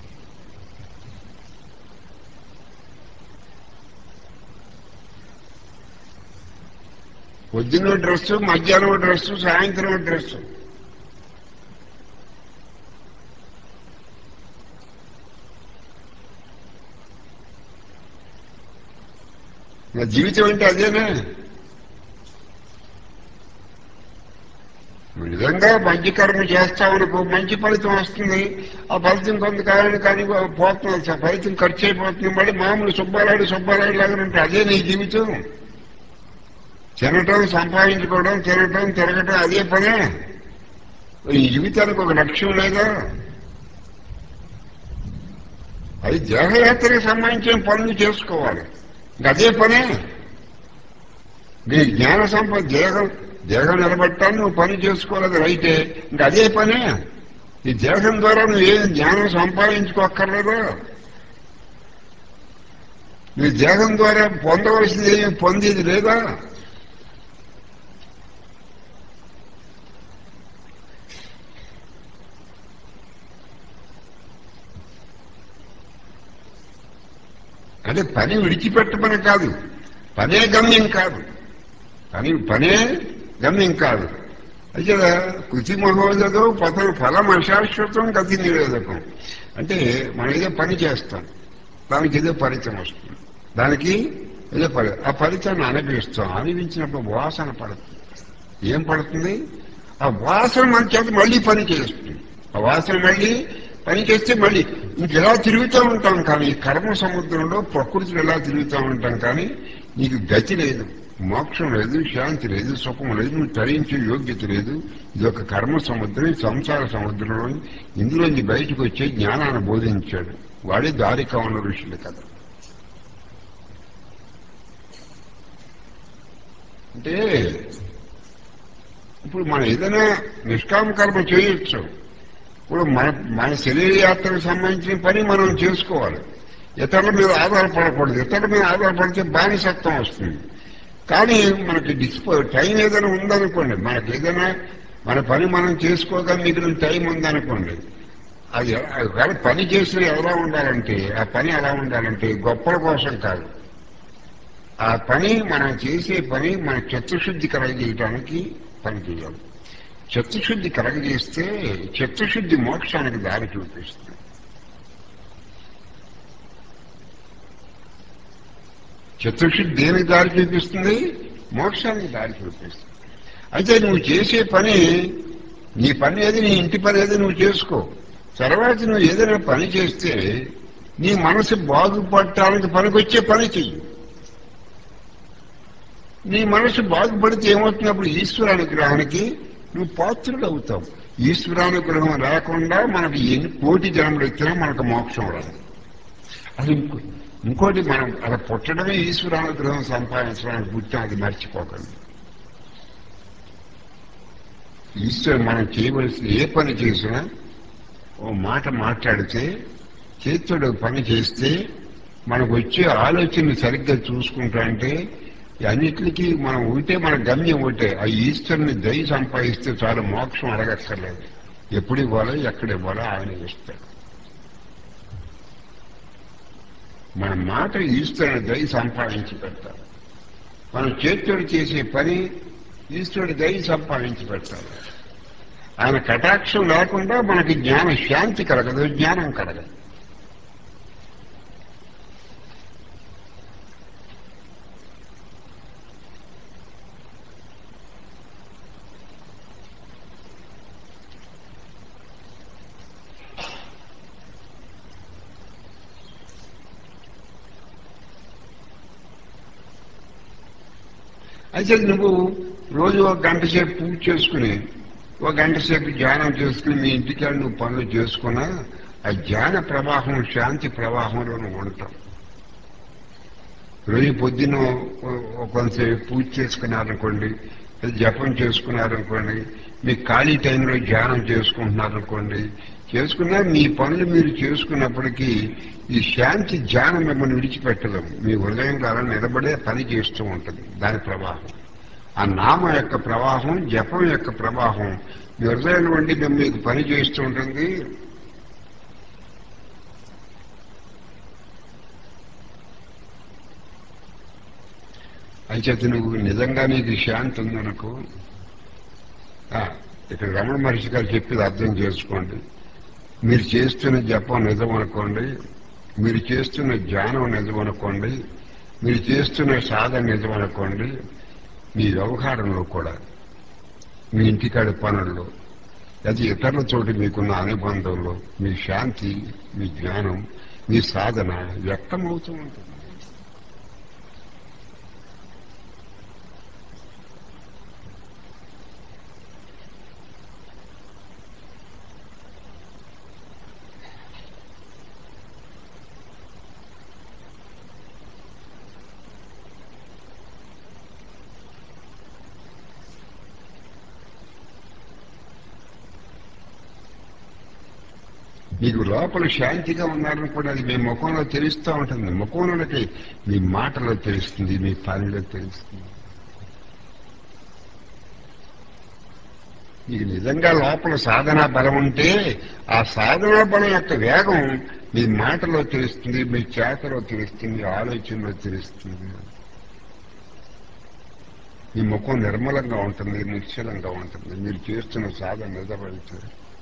పొద్దున్న డ్రెస్సు మధ్యాహ్నం డ్రెస్సు సాయంత్రం డ్రెస్సు నా జీవితం అంటే అదేనా నిజంగా మంచి కర్మ చేస్తామనుకో మంచి ఫలితం వస్తుంది ఆ ఫలితం కొంతకాలానికి కానీ పోతుంది ఆ ఫలితం ఖర్చు అయిపోతుంది మళ్ళీ మామూలు సుబ్బారాయుడు సుబ్బారాయుడు లాగా ఉంటే అదే నీ జీవితం తినటం సంపాదించుకోవడం తినటం తిరగటం అదే పనే ఈ జీవితానికి ఒక లక్ష్యం లేదా అది దేహయాత్రకు సంబంధించిన పనులు చేసుకోవాలి ఇంకా అదే పనే నీ జ్ఞాన సంపద దేహం దేహం నిలబెట్టాలని నువ్వు పని చేసుకోలేదు రైతే ఇంకా అదే పనే ఈ దేహం ద్వారా నువ్వు ఏం జ్ఞానం సంపాదించుకోక్కర్లేదా నీ దేహం ద్వారా పొందవలసింది ఏమి పొందేది లేదా అంటే పని విడిచిపెట్టమని కాదు పనే గమ్యం కాదు పని పనే గమ్యం కాదు అయితే కృతి మహోదతో పతన ఫలం అశాశ్వతం గతి నిరోధకం అంటే మనం ఏదో పని చేస్తాం దానికి ఏదో ఫలితం వస్తుంది దానికి ఏదో ఫలి ఆ ఫలితాన్ని అనుభవిస్తాం అనుభవించినప్పుడు వాసన పడుతుంది ఏం పడుతుంది ఆ వాసన మన చేత మళ్ళీ పని చేస్తుంది ఆ వాసన మళ్ళీ పని చేస్తే మళ్ళీ ఇంకెలా తిరుగుతూ ఉంటాం కానీ ఈ కర్మ సముద్రంలో ప్రకృతిలో ఎలా తిరుగుతూ ఉంటాం కానీ నీకు గతి లేదు మోక్షం లేదు శాంతి లేదు సుఖం లేదు నువ్వు తరించే యోగ్యత లేదు ఇది ఒక కర్మ సముద్రం ఈ సంసార సముద్రంలో ఇందులోంచి బయటకు వచ్చే జ్ఞానాన్ని బోధించాడు వాడే దారి కావన ఋషులు కదా అంటే ఇప్పుడు మనం ఏదైనా నిష్కామ కర్మ చేయొచ్చు ఇప్పుడు మన మన శరీర యాత్రకు సంబంధించిన పని మనం చేసుకోవాలి ఇతరుల మీద ఆధారపడకూడదు ఇతరుల మీద ఆధారపడితే బానిసత్వం వస్తుంది కానీ మనకి డిస్పో టైం ఏదైనా ఉందనుకోండి మనకి ఏదైనా మన పని మనం చేసుకోగా మిగిలిన టైం ఉందనుకోండి అది ఒకవేళ పని చేసిన ఎలా ఉండాలంటే ఆ పని ఎలా ఉండాలంటే గొప్పల కోసం కాదు ఆ పని మనం చేసే పని మన చిత్తశుద్ధి కలగజేయడానికి పని చేయాలి చిత్తశుద్ధి కలగజేస్తే చిత్తశుద్ధి మోక్షానికి దారి చూపిస్తుంది చిత్తశుద్ధి దేనికి దారి చూపిస్తుంది మోక్షానికి దారి చూపిస్తుంది అయితే నువ్వు చేసే పని నీ పని ఏది నీ ఇంటి పని ఏది నువ్వు చేసుకో తర్వాత నువ్వు ఏదైనా పని చేస్తే నీ మనసు బాగుపడటానికి పనికొచ్చే పని చెయ్యి నీ మనసు బాగుపడితే ఏమవుతున్నప్పుడు ఈశ్వరానుగ్రహానికి నువ్వు పాత్రుడు అవుతావు ఈశ్వరానుగ్రహం లేకుండా మనకి ఎన్ని కోటి జన్మలు వచ్చినా మనకు మోక్షం రాదు అది ఇంకో ఇంకోటి మనం అలా పుట్టడమే ఈశ్వరానుగ్రహం సంపాదించడానికి పుట్టాం అది మర్చిపోకండి ఈశ్వరు మనం చేయవలసిన ఏ పని చేసినా ఓ మాట మాట్లాడితే చేతుడు పని చేస్తే మనకు వచ్చే ఆలోచనలు సరిగ్గా చూసుకుంటా అంటే అన్నిటికీ మనం ఉంటే మన గమ్యం ఉంటే ఆ ఈశ్వరుని దయ సంపాదిస్తే చాలా మోక్షం అడగక్కర్లేదు ఎప్పుడు ఇవ్వాలో ఎక్కడ ఇవ్వాలో ఆయన ఇస్తాడు మన మాట ఈశ్వరుని దయ సంపాదించి పెడతారు మనం చేతుడు చేసే పని ఈశ్వరుడి దయ సంపాదించి పెడతారు ఆయన కటాక్షం లేకుండా మనకి జ్ఞాన శాంతి కలగదు జ్ఞానం కలగదు అయితే నువ్వు రోజు ఒక గంట సేపు పూజ చేసుకుని ఒక గంట సేపు ధ్యానం చేసుకుని మీ ఇంటికాడ నువ్వు పనులు చేసుకున్నా ఆ జ్ఞాన ప్రవాహం శాంతి ప్రవాహంలో నువ్వు ఉంటావు రోజు పొద్దున్న ఓ- ఓ కొంతసేపు పూజ చేసుకున్నారనుకోండి లేదా జపం చేసుకున్నారనుకోండి మీ ఖాళీ టైంలో ధ్యానం చేసుకుంటున్నారనుకోండి చేసుకున్నా మీ పనులు మీరు చేసుకున్నప్పటికీ ఈ శాంతి ధ్యానం మిమ్మల్ని విడిచిపెట్టదు మీ హృదయంలో అలా నిలబడే పని చేస్తూ ఉంటుంది దాని ప్రవాహం ఆ నామ యొక్క ప్రవాహం జపం యొక్క ప్రవాహం మీ హృదయంలో ఉండి మేము మీకు పని చేస్తూ ఉంటుంది అయితే నువ్వు నిజంగా నీకు శాంతి ఉందనుకో ఆ, ఇక్కడ రమణ మహర్షి గారు చెప్పేది అర్థం చేసుకోండి మీరు చేస్తున్న జపం నిజం అనుకోండి మీరు చేస్తున్న ధ్యానం నిజం అనుకోండి మీరు చేస్తున్న సాధన నిజం అనుకోండి మీ వ్యవహారంలో కూడా మీ ఇంటికాడి పనుల్లో అది ఇతరులతోటి మీకున్న అనుబంధంలో మీ శాంతి మీ జ్ఞానం మీ సాధన వ్యక్తమవుతూ ఉంటుంది మీకు లోపల శాంతిగా ఉన్నారనుకోండి అది మీ ముఖంలో తెలుస్తూ ఉంటుంది ముఖంలోకి మీ మాటలో తెలుస్తుంది మీ పనిలో తెలుస్తుంది మీకు నిజంగా లోపల సాధనా బలం ఉంటే ఆ సాధనా బలం యొక్క వేగం మీ మాటలో తెలుస్తుంది మీ చేతలో తెలుస్తుంది మీ ఆలోచనలో తెలుస్తుంది మీ ముఖం నిర్మలంగా ఉంటుంది నిశ్చలంగా ఉంటుంది మీరు చేస్తున్న సాధన నిజమైతే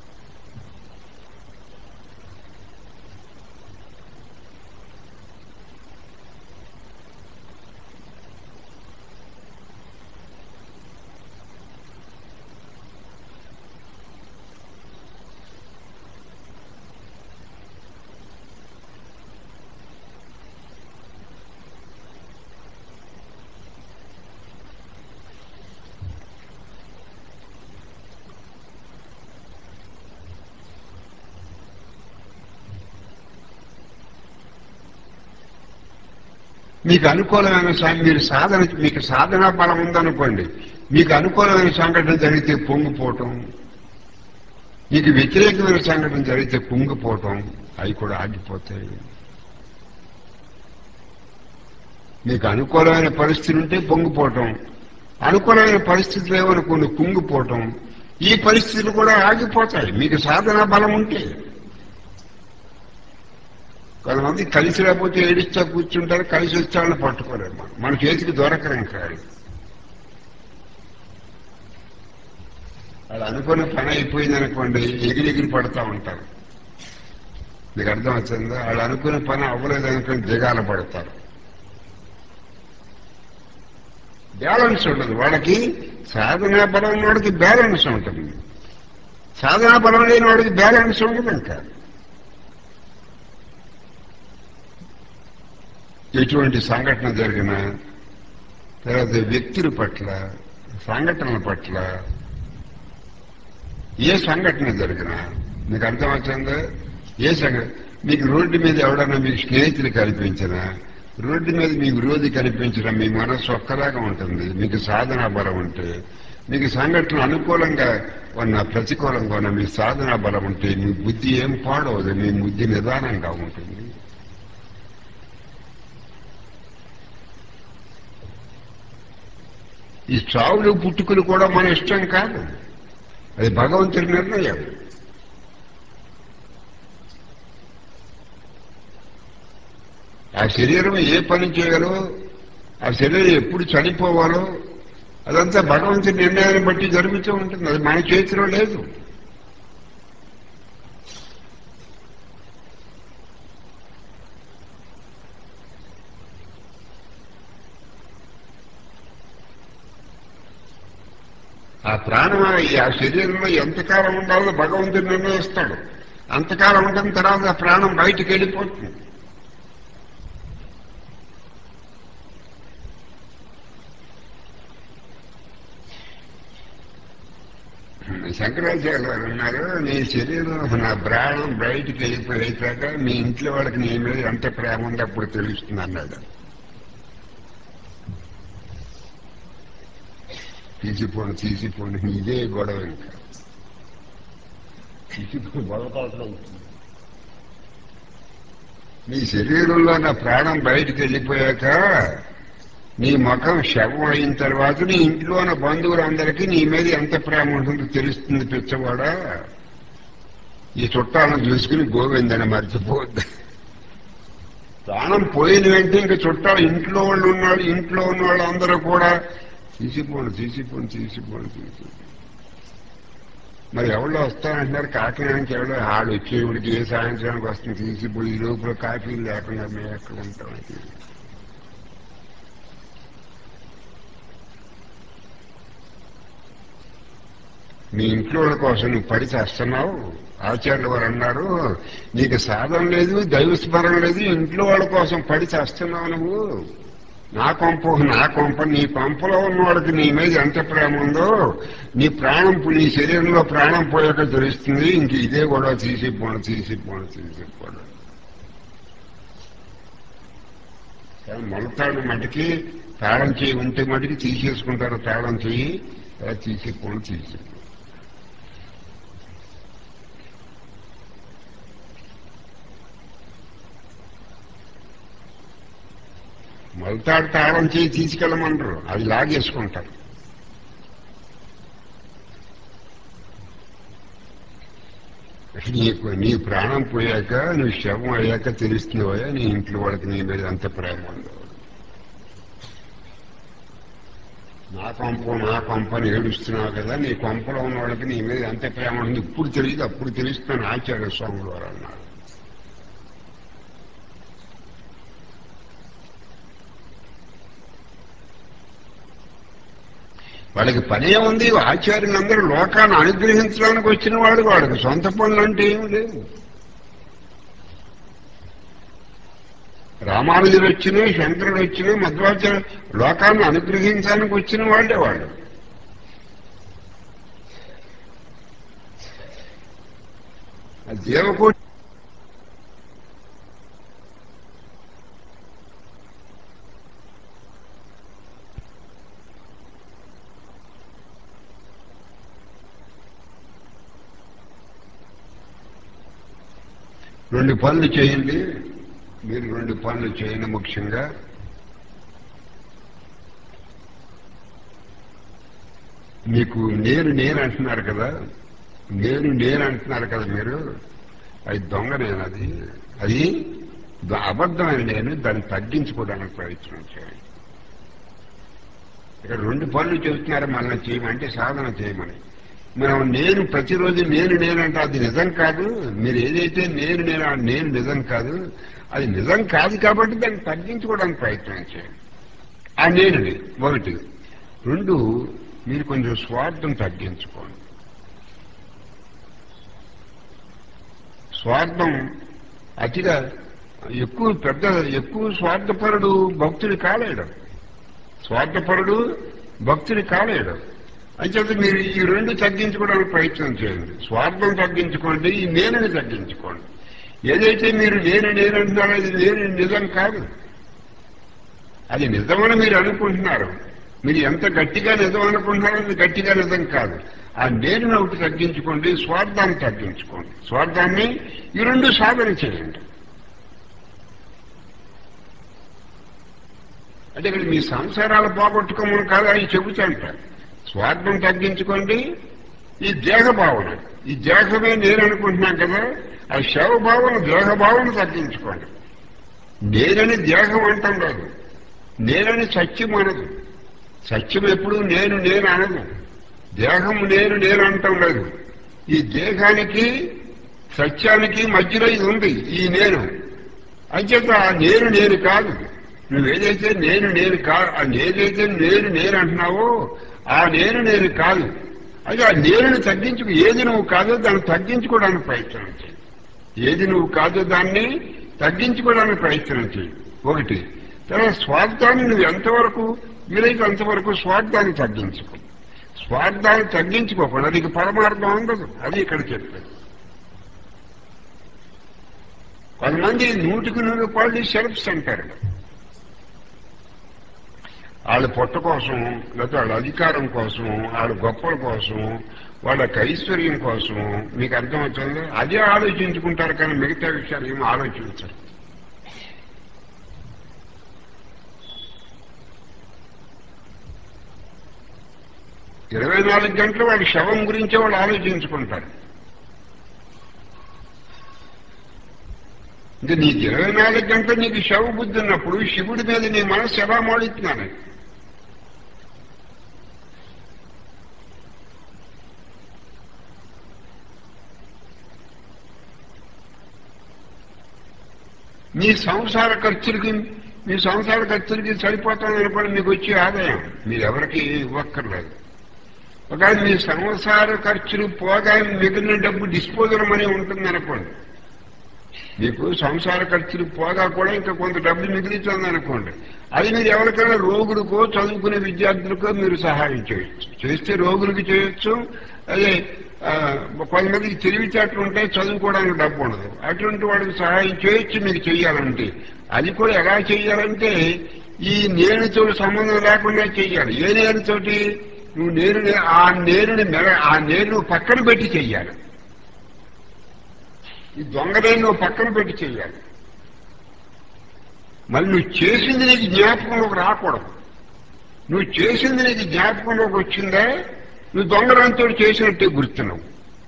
మీకు అనుకూలమైన సం- మీరు సాధన మీకు సాధనా బలం ఉందనుకోండి మీకు అనుకూలమైన సంఘటన జరిగితే పొంగిపోవటం మీకు వ్యతిరేకమైన సంఘటన జరిగితే పొంగిపోవటం అవి కూడా ఆగిపోతాయి మీకు అనుకూలమైన పరిస్థితులు ఉంటే పొంగిపోవటం అనుకూలమైన పరిస్థితులు ఏమనుకోండి కుంగిపోవటం ఈ పరిస్థితులు కూడా ఆగిపోతాయి మీకు సాధనా బలం ఉంటే కొంతమంది కలిసి లేకపోతే ఏడిస్తా కూర్చుంటారు కలిసి వచ్చామని పట్టుకోలేరు మనం మన చేతికి దొరకరు ఇంకా వాళ్ళు. వాళ్ళు అనుకున్న పని అయిపోయింది అనుకోండి ఎగిరి ఎగిరి పడతా ఉంటారు మీకు అర్థం వచ్చిందా వాళ్ళు అనుకున్న పని అవ్వలేదు అనుకుని దిగాల పడతారు బ్యాలెన్స్ ఉండదు వాళ్ళకి సాధనా బలం ఉన్నవాడికి బ్యాలెన్స్ ఉంటుంది సాధనా బలం లేని వాడికి బ్యాలెన్స్ ఉండదు ఇంకా ఎటువంటి సంఘటన జరిగినా తర్వాత వ్యక్తుల పట్ల సంఘటనల పట్ల ఏ సంఘటన జరిగినా మీకు అర్థమవుతుందా ఏ సంఘటన మీకు రోడ్డు మీద ఎవడన్నా మీకు స్నేహితులు కనిపించినా రోడ్డు మీద మీ విరోధి కనిపించినా మీ మనస్సు ఒక్కలాగా ఉంటుంది మీకు సాధనా బలం ఉంటే మీకు సంఘటన అనుకూలంగా ఉన్న ప్రతికూలంగా ఉన్న మీ సాధనా బలం ఉంటే మీ బుద్ధి ఏం పాడవదు మీ బుద్ధి నిదానంగా ఉంటుంది ఈ చావులు పుట్టుకలు కూడా మన ఇష్టం కాదు అది భగవంతుడి నిర్ణయం ఆ శరీరం ఏ పని చేయాలో ఆ శరీరం ఎప్పుడు చనిపోవాలో అదంతా భగవంతుడి నిర్ణయాన్ని బట్టి జరుగుతూ ఉంటుంది అది మన చేతిలో లేదు ఆ ప్రాణం ఈ ఆ శరీరంలో ఎంతకాలం ఉండాలో భగవంతుడు నిర్ణయిస్తాడు అంతకాలం ఉంటున్న తర్వాత ఆ ప్రాణం బయటికి వెళ్ళిపోతుంది శంకరాచార్య వారు ఉన్నారు నీ శరీరం నా ప్రాణం బయటికి వెళ్ళిపోయాక మీ ఇంట్లో వాళ్ళకి నీ మీద ఎంత ప్రేమ ఉందో అప్పుడు తెలుస్తుంది అన్నాడు తీసిపోండి తీసిపోండి ఇదే గొడవ ఇంకా తీసిపోయి గొడవ నీ శరీరంలో నా ప్రాణం బయటికి వెళ్ళిపోయాక నీ ముఖం శవం అయిన తర్వాత నీ ఇంట్లో ఉన్న బంధువులందరికీ నీ మీద ఎంత ప్రేమ ఉంటుందో తెలుస్తుంది పిచ్చవాడా ఈ చుట్టాలను చూసుకుని గోవిందని మర్చిపోద్దు ప్రాణం పోయిన వెంటనే ఇంక చుట్టాలు ఇంట్లో వాళ్ళు ఉన్నాడు ఇంట్లో ఉన్న వాళ్ళు అందరూ కూడా తీసిపోండి తీసిపోండి తీసిపోండి తీసిపోండి మరి ఎవరో వస్తారంటున్నారు కాకినాడకి ఎవరో వాళ్ళు వచ్చేవాడికి ఏ సాయంత్రానికి వస్తుంది తీసిపోయి ఈ లోపల కాఫీలు లేకుండా మేము ఎక్కడ ఉంటాం మీ ఇంట్లో వాళ్ళ కోసం నువ్వు పడి చేస్తున్నావు ఆచార్యులు వారు అన్నారు నీకు సాధన లేదు దైవ స్మరణ లేదు ఇంట్లో వాళ్ళ కోసం పడి చేస్తున్నావు నువ్వు నా కొంప నా కొంప నీ కొంపలో ఉన్నవాడికి నీ మీద ఎంత ప్రేమ ఉందో నీ ప్రాణం పో- నీ శరీరంలో ప్రాణం పోయాక తెలుస్తుంది ఇంక ఇదే కూడా తీసిపోను తీసిపోను తీసిపోను కానీ మొలతాడు మటుకి తాళం చేయి ఉంటే మటుకి తీసేసుకుంటారు తాళం చేయి అలా తీసిపోను తీసిపోను మొలతాడు తాళం చేయి తీసుకెళ్ళమనరు అది లాగేసుకుంటారు నీకు నీ ప్రాణం పోయాక నువ్వు శవం అయ్యాక తెలుస్తున్నావా నీ ఇంట్లో వాళ్ళకి నీ మీద ఎంత ప్రేమ ఉందో నా కొంప నా కొంప అని ఏడుస్తున్నావు కదా నీ కొంపలో ఉన్న వాళ్ళకి నీ మీద ఎంత ప్రేమ ఉంది ఇప్పుడు తెలియదు అప్పుడు తెలుస్తాను ఆచార్య స్వాములు వారు అన్నారు వాళ్ళకి పనే ఉంది ఆచార్యులందరూ లోకాన్ని అనుగ్రహించడానికి వచ్చిన వాడు వాడికి సొంత పనులు అంటే ఏమి లేవు రామానుజుడు వచ్చిన శంకరుడు వచ్చిన మధ్వాచార్య లోకాన్ని అనుగ్రహించడానికి వచ్చిన వాళ్ళే వాళ్ళు ఆ దేవకోటి రెండు పనులు చేయండి మీరు రెండు పనులు చేయండి ముఖ్యంగా మీకు నేను నేను అంటున్నారు కదా నేను నేను అంటున్నారు కదా మీరు అది దొంగ నేను అది అది ద- అబద్ధమైన నేను దాన్ని తగ్గించుకోవడానికి ప్రయత్నం చేయండి ఇక్కడ రెండు పనులు చెబుతున్నారు మళ్ళీ చేయమంటే సాధన చేయమని మనం నేను ప్రతిరోజు నేను నేనంటే అది నిజం కాదు మీరు ఏదైతే నేను నేను ఆ నేను నిజం కాదు అది నిజం కాదు కాబట్టి దాన్ని తగ్గించుకోవడానికి ప్రయత్నం చేయండి ఆ నేనుని ఒకటి రెండు మీరు కొంచెం స్వార్థం తగ్గించుకోండి స్వార్థం అతిగా ఎక్కువ పెద్ద ఎక్కువ స్వార్థపరుడు భక్తుడు కాలేడు స్వార్థపరుడు భక్తుడు కాలేడు అంచేత మీరు ఈ రెండు తగ్గించుకోవడానికి ప్రయత్నం చేయండి స్వార్థం తగ్గించుకోండి ఈ నేనుని తగ్గించుకోండి ఏదైతే మీరు నేను నేను అంటున్నారో అది నేను నిజం కాదు అది నిజమని మీరు అనుకుంటున్నారు మీరు ఎంత గట్టిగా నిజం అనుకుంటున్నారో అది గట్టిగా నిజం కాదు ఆ నేను ఒకటి తగ్గించుకోండి స్వార్థాన్ని తగ్గించుకోండి స్వార్థాన్ని ఈ రెండు సాధన చేయండి అంటే ఇక్కడ మీ సంసారాలు పోగొట్టుకోమని కాదు అని చెబుతాంట స్వార్థం తగ్గించుకోండి ఈ దేహ భావన ఈ దేహమే నేను అనుకుంటున్నాను కదా ఆ శవ భావన దేహ భావన తగ్గించుకోండి నేనని దేహం అంటాం లేదు నేనని సత్యం అనదు సత్యం ఎప్పుడు నేను నేను అనదు దేహం నేను నేను అంటాం లేదు ఈ దేహానికి సత్యానికి మధ్యలో ఇది ఉంది ఈ నేను అంచేత ఆ నేను నేను కాదు నువ్వేదైతే నేను నేను కాదు ఆ ఏదైతే నేను నేను అంటున్నావో ఆ నేను నేను కాదు అది ఆ నేనుని తగ్గించుకు ఏది నువ్వు కాదో దాన్ని తగ్గించుకోవడానికి ప్రయత్నం చేయి ఏది నువ్వు కాదో దాన్ని తగ్గించుకోవడానికి ప్రయత్నం చేయి ఒకటి తర్వాత స్వార్థాన్ని నువ్వు ఎంతవరకు వీలైతే అంతవరకు స్వార్థాన్ని తగ్గించుకో స్వార్థాలు తగ్గించుకోకుండా నీకు పరమార్థం ఉండదు అది ఇక్కడ చెప్పారు కొంతమంది నూటికి నూరు రూపాయలు సెల్ఫ్స్ అంటారు వాళ్ళ పొట్ట కోసం లేకపోతే వాళ్ళ అధికారం కోసం వాళ్ళ గొప్పల కోసం వాళ్ళ ఐశ్వర్యం కోసం మీకు అర్థమవుతుంది అదే ఆలోచించుకుంటారు కానీ మిగతా విషయాలు ఏమి ఆలోచించరు ఇరవై నాలుగు గంటలు వాళ్ళ శవం గురించే వాళ్ళు ఆలోచించుకుంటారు ఇంకా నీకు ఇరవై నాలుగు గంటలు నీకు శవ బుద్ధి ఉన్నప్పుడు శివుడి మీద నీ మనసు ఎలా మోడుతున్నాను మీ సంసార ఖర్చులకి మీ సంసార ఖర్చులకి సరిపోతాను అనుకోండి మీకు వచ్చే ఆదాయం మీరు ఎవరికి ఇవ్వక్కర్లేదు ఒకవేళ మీ సంసార ఖర్చులు పోగా మిగిలిన డబ్బు డిస్పోజల్ మనీ ఉంటుంది అనుకోండి మీకు సంసార ఖర్చులు పోగా కూడా ఇంకా కొంత డబ్బు మిగులుతుంది అనుకోండి అది మీరు ఎవరికైనా రోగులకో చదువుకునే విద్యార్థులకో మీరు సహాయం చేయొచ్చు చేస్తే రోగులకి చేయొచ్చు అదే ఆ, కొంతమందికి తెలివితేటలు ఉంటాయి చదువుకోవడానికి డబ్బు ఉండదు అటువంటి వాడికి సహాయం చేయొచ్చు మీకు చెయ్యాలంటే అది కూడా ఎలా చెయ్యాలంటే ఈ నేనుతో సంబంధం లేకుండా చెయ్యాలి ఏ నేనుతోటి నువ్వు నేరు ఆ నేరుని మెడ ఆ నేరు పక్కన పెట్టి చెయ్యాలి ఈ దొంగనే నువ్వు పక్కన పెట్టి చెయ్యాలి మళ్ళీ నువ్వు చేసింది నీకు జ్ఞాపకంలోకి రాకూడదు నువ్వు చేసింది నీకు జ్ఞాపకంలోకి వచ్చిందా నువ్వు దొంగరంతో చేసినట్టే గుర్తున్నావు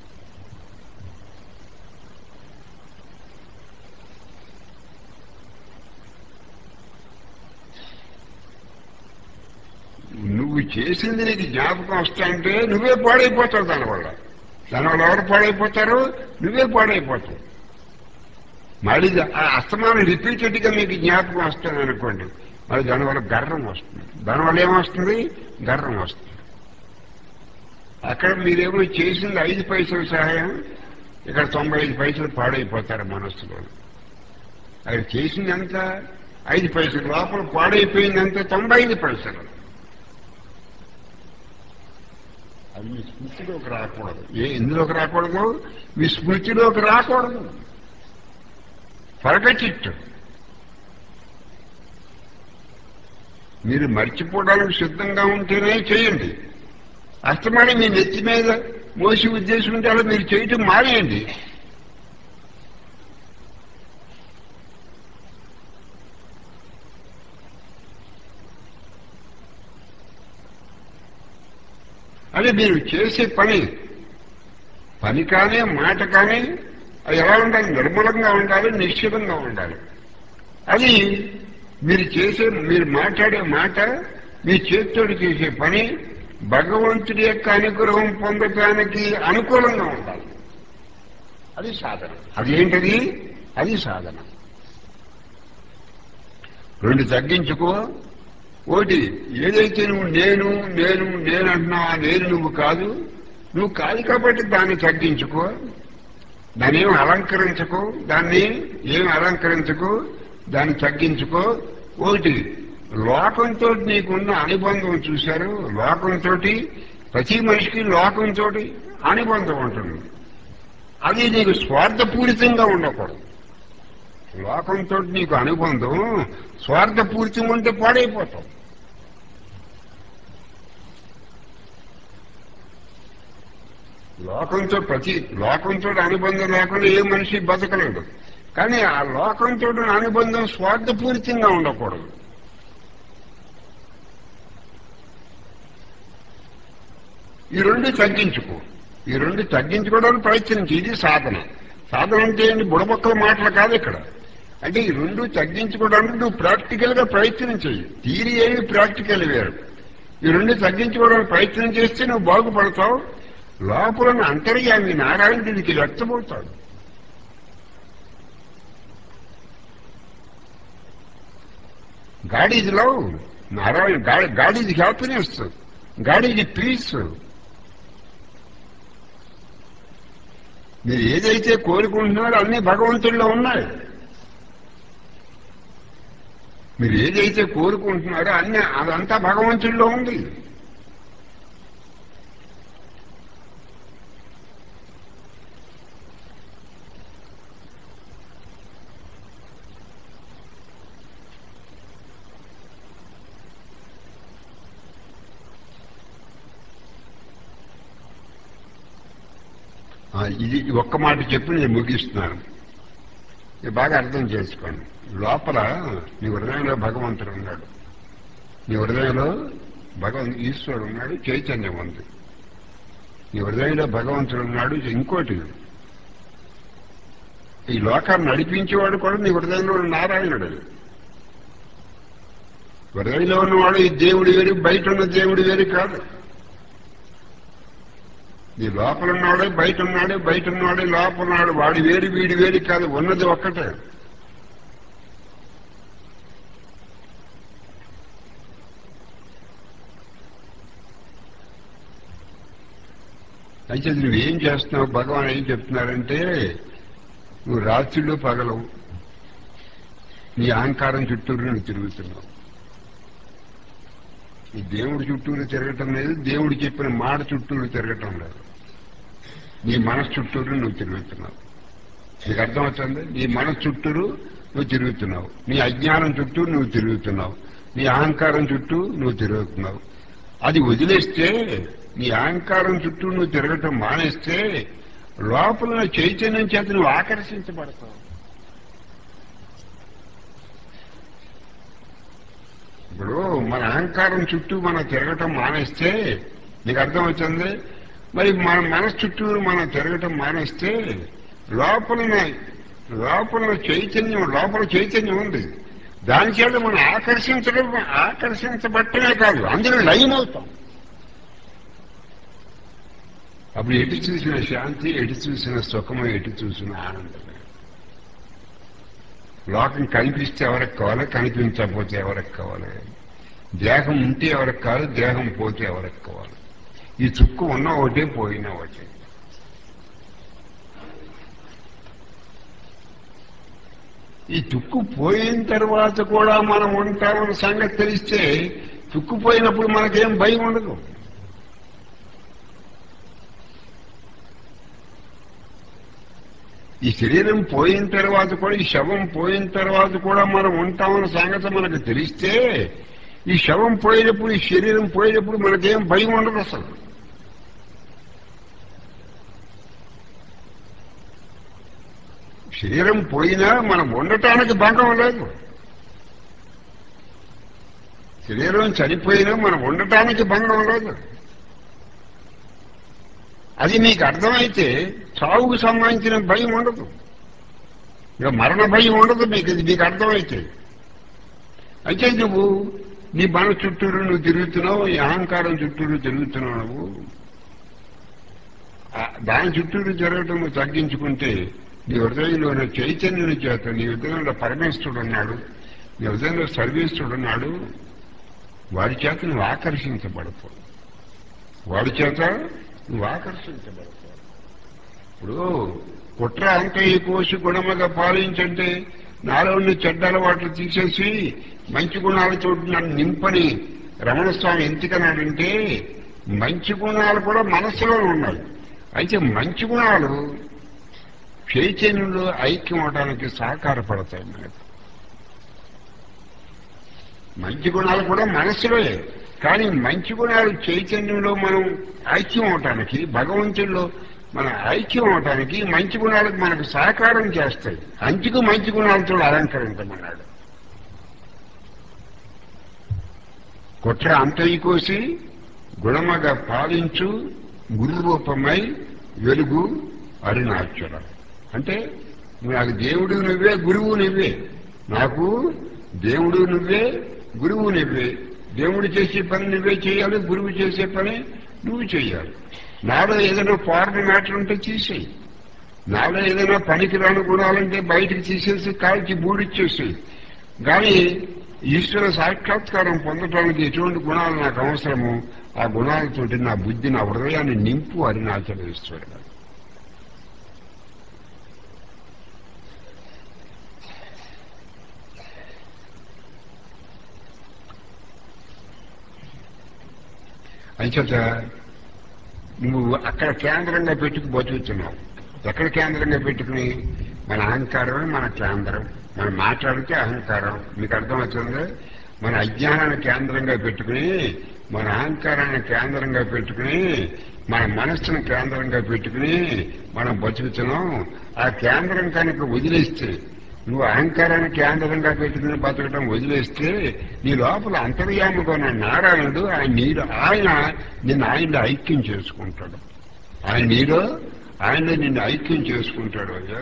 నువ్వు చేసింది నీకు జ్ఞాపకం వస్తాయంటే నువ్వే పాడైపోతావు దానివల్ల దానివల్ల ఎవరు పాడైపోతారు నువ్వే పాడైపోతావు మళ్ళీ దా- ఆ అస్తమానం రిపీటెడ్ గా మీకు జ్ఞాపకం వస్తుంది అనుకోండి మరి దానివల్ల గర్వం వస్తుంది దానివల్ల ఏమొస్తుంది గర్వం వస్తుంది అక్కడ మీరేమో చేసింది ఐదు పైసల సహాయం ఇక్కడ తొంభై ఐదు పైసలు పాడైపోతారు మనస్సులో అది చేసింది ఎంత ఐదు పైసలు లోపల పాడైపోయింది ఎంత తొంభై ఐదు పైసలు అది మీ స్మృతిలోకి రాకూడదు ఏ ఇందులోకి రాకూడదు మీ స్మృతిలోకి రాకూడదు పరగచిట్టు మీరు మర్చిపోవడానికి సిద్ధంగా ఉంటేనే చేయండి అస్తమానం మీ నెత్తి మీద మోసి ఉద్దేశం ఉంటే అలా మీరు చేయటం మానేయండి అదే మీరు చేసే పని పని కానీ మాట కానీ అది ఎలా ఉండాలి నిర్మలంగా ఉండాలి నిశ్చితంగా ఉండాలి అది మీరు చేసే మీరు మాట్లాడే మాట మీ చేతితోటి చేసే పని భగవంతుడి యొక్క అనుగ్రహం పొందటానికి అనుకూలంగా ఉండాలి అది సాధన అది ఏంటది అది సాధన రెండు తగ్గించుకో ఒకటి ఏదైతే నువ్వు నేను నేను నేను అంటున్నావు ఆ నేను నువ్వు కాదు నువ్వు కాదు కాబట్టి దాన్ని తగ్గించుకో దాన్ని ఏం అలంకరించుకో దాన్ని ఏం అలంకరించుకో దాన్ని తగ్గించుకో ఒకటి లోకంతో నీకున్న అనుబంధం చూశారు లోకంతో ప్రతి మనిషికి లోకంతో అనుబంధం ఉంటుంది అది నీకు స్వార్థపూరితంగా ఉండకూడదు లోకంతో నీకు అనుబంధం స్వార్థపూరితంగా ఉంటే పాడైపోతావు లోకంతో ప్రతి లోకంతో అనుబంధం లేకుండా ఏ మనిషి బతకలేడు కానీ ఆ లోకంతో అనుబంధం స్వార్థపూరితంగా ఉండకూడదు ఈ రెండు తగ్గించుకో ఈ రెండు తగ్గించుకోవడానికి ప్రయత్నించి ఇది సాధన సాధన అంటే ఏంటి బుడబొక్కల మాటలు కాదు ఇక్కడ అంటే ఈ రెండు తగ్గించుకోవడానికి నువ్వు ప్రాక్టికల్ గా ప్రయత్నం చెయ్యి థీరీ ఏమి ప్రాక్టికల్ వేరు ఈ రెండు తగ్గించుకోవడానికి ప్రయత్నం చేస్తే నువ్వు బాగుపడతావు లోపల ఉన్న అంతర్యామి నారాయణ దీనికి వ్యక్తమవుతాడు God is love Narayana God is happiness God is peace మీరు ఏదైతే కోరుకుంటున్నారో అన్ని భగవంతుల్లో ఉన్నాయి మీరు ఏదైతే కోరుకుంటున్నారో అన్ని అదంతా భగవంతుల్లో ఉంది ఆ, ఇది ఈ ఒక్క మాట చెప్పి నేను ముగిస్తున్నాను ఇది బాగా అర్థం చేసుకోండి లోపల నీ హృదయంలో భగవంతుడు ఉన్నాడు నీ హృదయంలో భగవంతు ఈశ్వరుడు ఉన్నాడు చైతన్యం ఉంది నీ హృదయంలో భగవంతుడు ఉన్నాడు ఇంకోటి ఈ లోకాన్ని నడిపించేవాడు కూడా నీ హృదయంలో ఉన్న నారాయణుడు హృదయంలో ఉన్నవాడు ఈ దేవుడు వేరు బయట ఉన్న దేవుడు వేరు కాదు నీ లోపల ఉన్నాడే బయట ఉన్నాడే బయట ఉన్నాడే లోపల ఉన్నాడు వాడి వేరు వీడి వేరు కాదు ఉన్నది ఒక్కటే అయితే నువ్వేం చేస్తున్నావు భగవాన్ ఏం చెప్తున్నారంటే నువ్వు రాత్రిలో పగలవు నీ అహంకారం చుట్టూరు నువ్వు తిరుగుతున్నావు ఈ దేవుడి చుట్టూరు తిరగటం లేదు దేవుడు చెప్పిన మాట చుట్టూరు తిరగటం లేదు నీ మనసు చుట్టూరు నువ్వు తిరుగుతున్నావు నీకు అర్థమవుతుంది నీ మనసు చుట్టూరు నువ్వు తిరుగుతున్నావు నీ అజ్ఞానం చుట్టూ నువ్వు తిరుగుతున్నావు నీ అహంకారం చుట్టూ నువ్వు తిరుగుతున్నావు అది వదిలేస్తే నీ అహంకారం చుట్టూ నువ్వు తిరగటం మానేస్తే లోపల ఉన్న చైతన్యం చేత నువ్వు ఆకర్షించబడతావు ఇప్పుడు మన అహంకారం చుట్టూ మనం తిరగటం మానేస్తే నీకు అర్థమవుతుంది మరి మన మనసు చుట్టూ మనం తిరగటం మానేస్తే లోపల లోపల చైతన్యం లోపల చైతన్యం ఉంది దాని చేత మనం ఆకర్షించడం ఆకర్షించబట్టమే కాదు అందులో లయం అవుతాం అప్పుడు ఎటు చూసిన శాంతి ఎటు చూసిన సుఖము ఎటు చూసిన ఆనందమే లోకం కనిపిస్తే ఎవరికి కావాలి కనిపించకపోతే ఎవరికి కావాలి దేహం ఉంటే ఎవరికి కావాలి దేహం పోతే ఎవరికి కావాలి ఈ చుక్కు ఉన్న ఒకటే పోయినా ఒకటే ఈ తుక్కు పోయిన తర్వాత కూడా మనం ఉంటామన్న సంగతి తెలిస్తే తుక్కు పోయినప్పుడు మనకేం భయం ఉండదు ఈ శరీరం పోయిన తర్వాత కూడా ఈ శవం పోయిన తర్వాత కూడా మనం ఉంటామన్న సంగతి మనకు తెలిస్తే ఈ శవం పోయినప్పుడు ఈ శరీరం పోయినప్పుడు మనకేం భయం ఉండదు అసలు శరీరం పోయినా మనం ఉండటానికి భంగం లేదు శరీరం చనిపోయినా మనం ఉండటానికి భంగం లేదు అది నీకు అర్థమైతే చావుకు సంబంధించిన భయం ఉండదు ఇక మరణ భయం ఉండదు మీకు ఇది మీకు అర్థమైతే అయితే నువ్వు నీ మన చుట్టూరు నువ్వు తిరుగుతున్నావు ఈ అహంకారం చుట్టూరు తిరుగుతున్నావు నువ్వు ఆ దాని చుట్టూరు తిరగటం నువ్వు తగ్గించుకుంటే నీ హృదయంలో ఉన్న చైతన్యుని చేత నీ హృదయంలో పరమేశ్వరుడు ఉన్నాడు నీ హృదయంలో సర్వేశ్వరుడు ఉన్నాడు వాడి చేత నువ్వు ఆకర్షించబడతావు వాడి చేత నువ్వు ఆకర్షించబడతావు ఇప్పుడు కుట్ర అంకయ్య కోసి గుణముగా పాలించంటే నాలో ఉన్న చెడ్డ అలవాట్లు తీసేసి మంచి గుణాలతో నన్ను నింపని రమణస్వామి ఎందుకన్నాడంటే మంచి గుణాలు కూడా మనస్సులో ఉన్నాయి అయితే మంచి గుణాలు చైతన్యంలో ఐక్యం అవడానికి సహకారపడతాయి మనకు మంచి గుణాలు కూడా మనస్సులోయే కానీ మంచి గుణాలు చైతన్యంలో మనం ఐక్యం అవటానికి భగవంతుల్లో మన ఐక్యం అవటానికి మంచి గుణాలకు మనకు సహకారం చేస్తాయి అంచుకు మంచి గుణాలతో అలంకరించమన్నాడు కుట్ర అంతయి కోసి గుణమగా పాలించు గురు రూపమై వెలుగు అరుణాచలం అంటే నాకు దేవుడు నువ్వే గురువు నువ్వే నాకు దేవుడు నువ్వే గురువు నువ్వే దేవుడు చేసే పని నువ్వే చేయాలి గురువు చేసే పని నువ్వు చేయాలి నాలో ఏదైనా ఫారెన్ మ్యాటర్ ఉంటే తీసేయి నాలో ఏదైనా పనికిరాని గుణాలంటే బయటికి తీసేసి కాల్చి బూడిచ్చేసేయి కానీ ఈశ్వర సాక్షాత్కారం పొందడానికి ఎటువంటి గుణాలు నాకు అవసరమో ఆ గుణాలతోటి నా బుద్ధి నా హృదయాన్ని నింపు అరుణాచలేశ్వరుడు అంచేత నువ్వు అక్కడ కేంద్రంగా పెట్టుకు బతుకుతున్నావు ఎక్కడ కేంద్రంగా పెట్టుకుని మన అహంకారమే మన కేంద్రం మనం మాట్లాడితే అహంకారం మీకు అర్థమవుతుంది మన అజ్ఞానాన్ని కేంద్రంగా పెట్టుకుని మన అహంకారాన్ని కేంద్రంగా పెట్టుకుని మన మనస్సును కేంద్రంగా పెట్టుకుని మనం బతుకుతున్నాం ఆ కేంద్రం కనుక వదిలేస్తే నువ్వు అహంకారాన్ని కేంద్రంగా పెట్టుకుని బతకడం వదిలేస్తే నీ లోపల అంతర్యాముగా ఉన్న నారాయణుడు ఆయన నీలో ఆయన నిన్ను ఆయన ఐక్యం చేసుకుంటాడు ఆయన నీలో ఆయన నిన్ను ఐక్యం చేసుకుంటాడు అయ్యా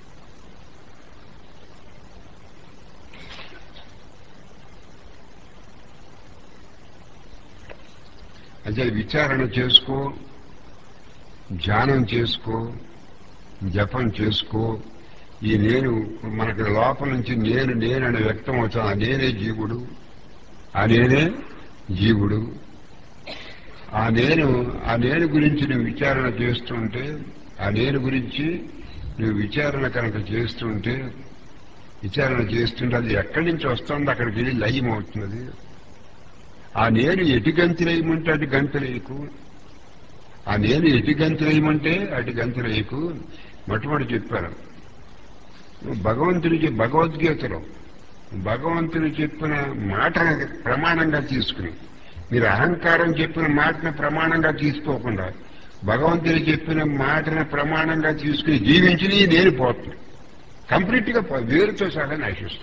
అంటే విచారణ చేసుకో ధ్యానం చేసుకో జపం చేసుకో ఈ నేను మనకి లోపల నుంచి నేను నేనని వ్యక్తం అవుతాను ఆ నేనే జీవుడు ఆ నేనే జీవుడు ఆ నేను ఆ నేను గురించి నువ్వు విచారణ చేస్తుంటే ఆ నేను గురించి నువ్వు విచారణ కనుక చేస్తుంటే విచారణ చేస్తుంటే అది ఎక్కడి నుంచి వస్తుందో అక్కడికి వెళ్ళి లయం అవుతున్నది ఆ నేను ఎటు గంతులేయమంటే అటు గంతులేయకు ఆ నేను ఎటు గంతులేయమంటే అటు గంతులేయకు మొట్టమొదటి చెప్పాను భగవంతుడికి భగవద్గీతలో భగవంతుడు చెప్పిన మాటను ప్రమాణంగా తీసుకుని మీరు అహంకారం చెప్పిన మాటను ప్రమాణంగా తీసుకోకుండా భగవంతుడు చెప్పిన మాటను ప్రమాణంగా తీసుకుని జీవించి నేను పోతుంది కంప్లీట్ గా పో- వేరుతో సహా నశిస్తుంది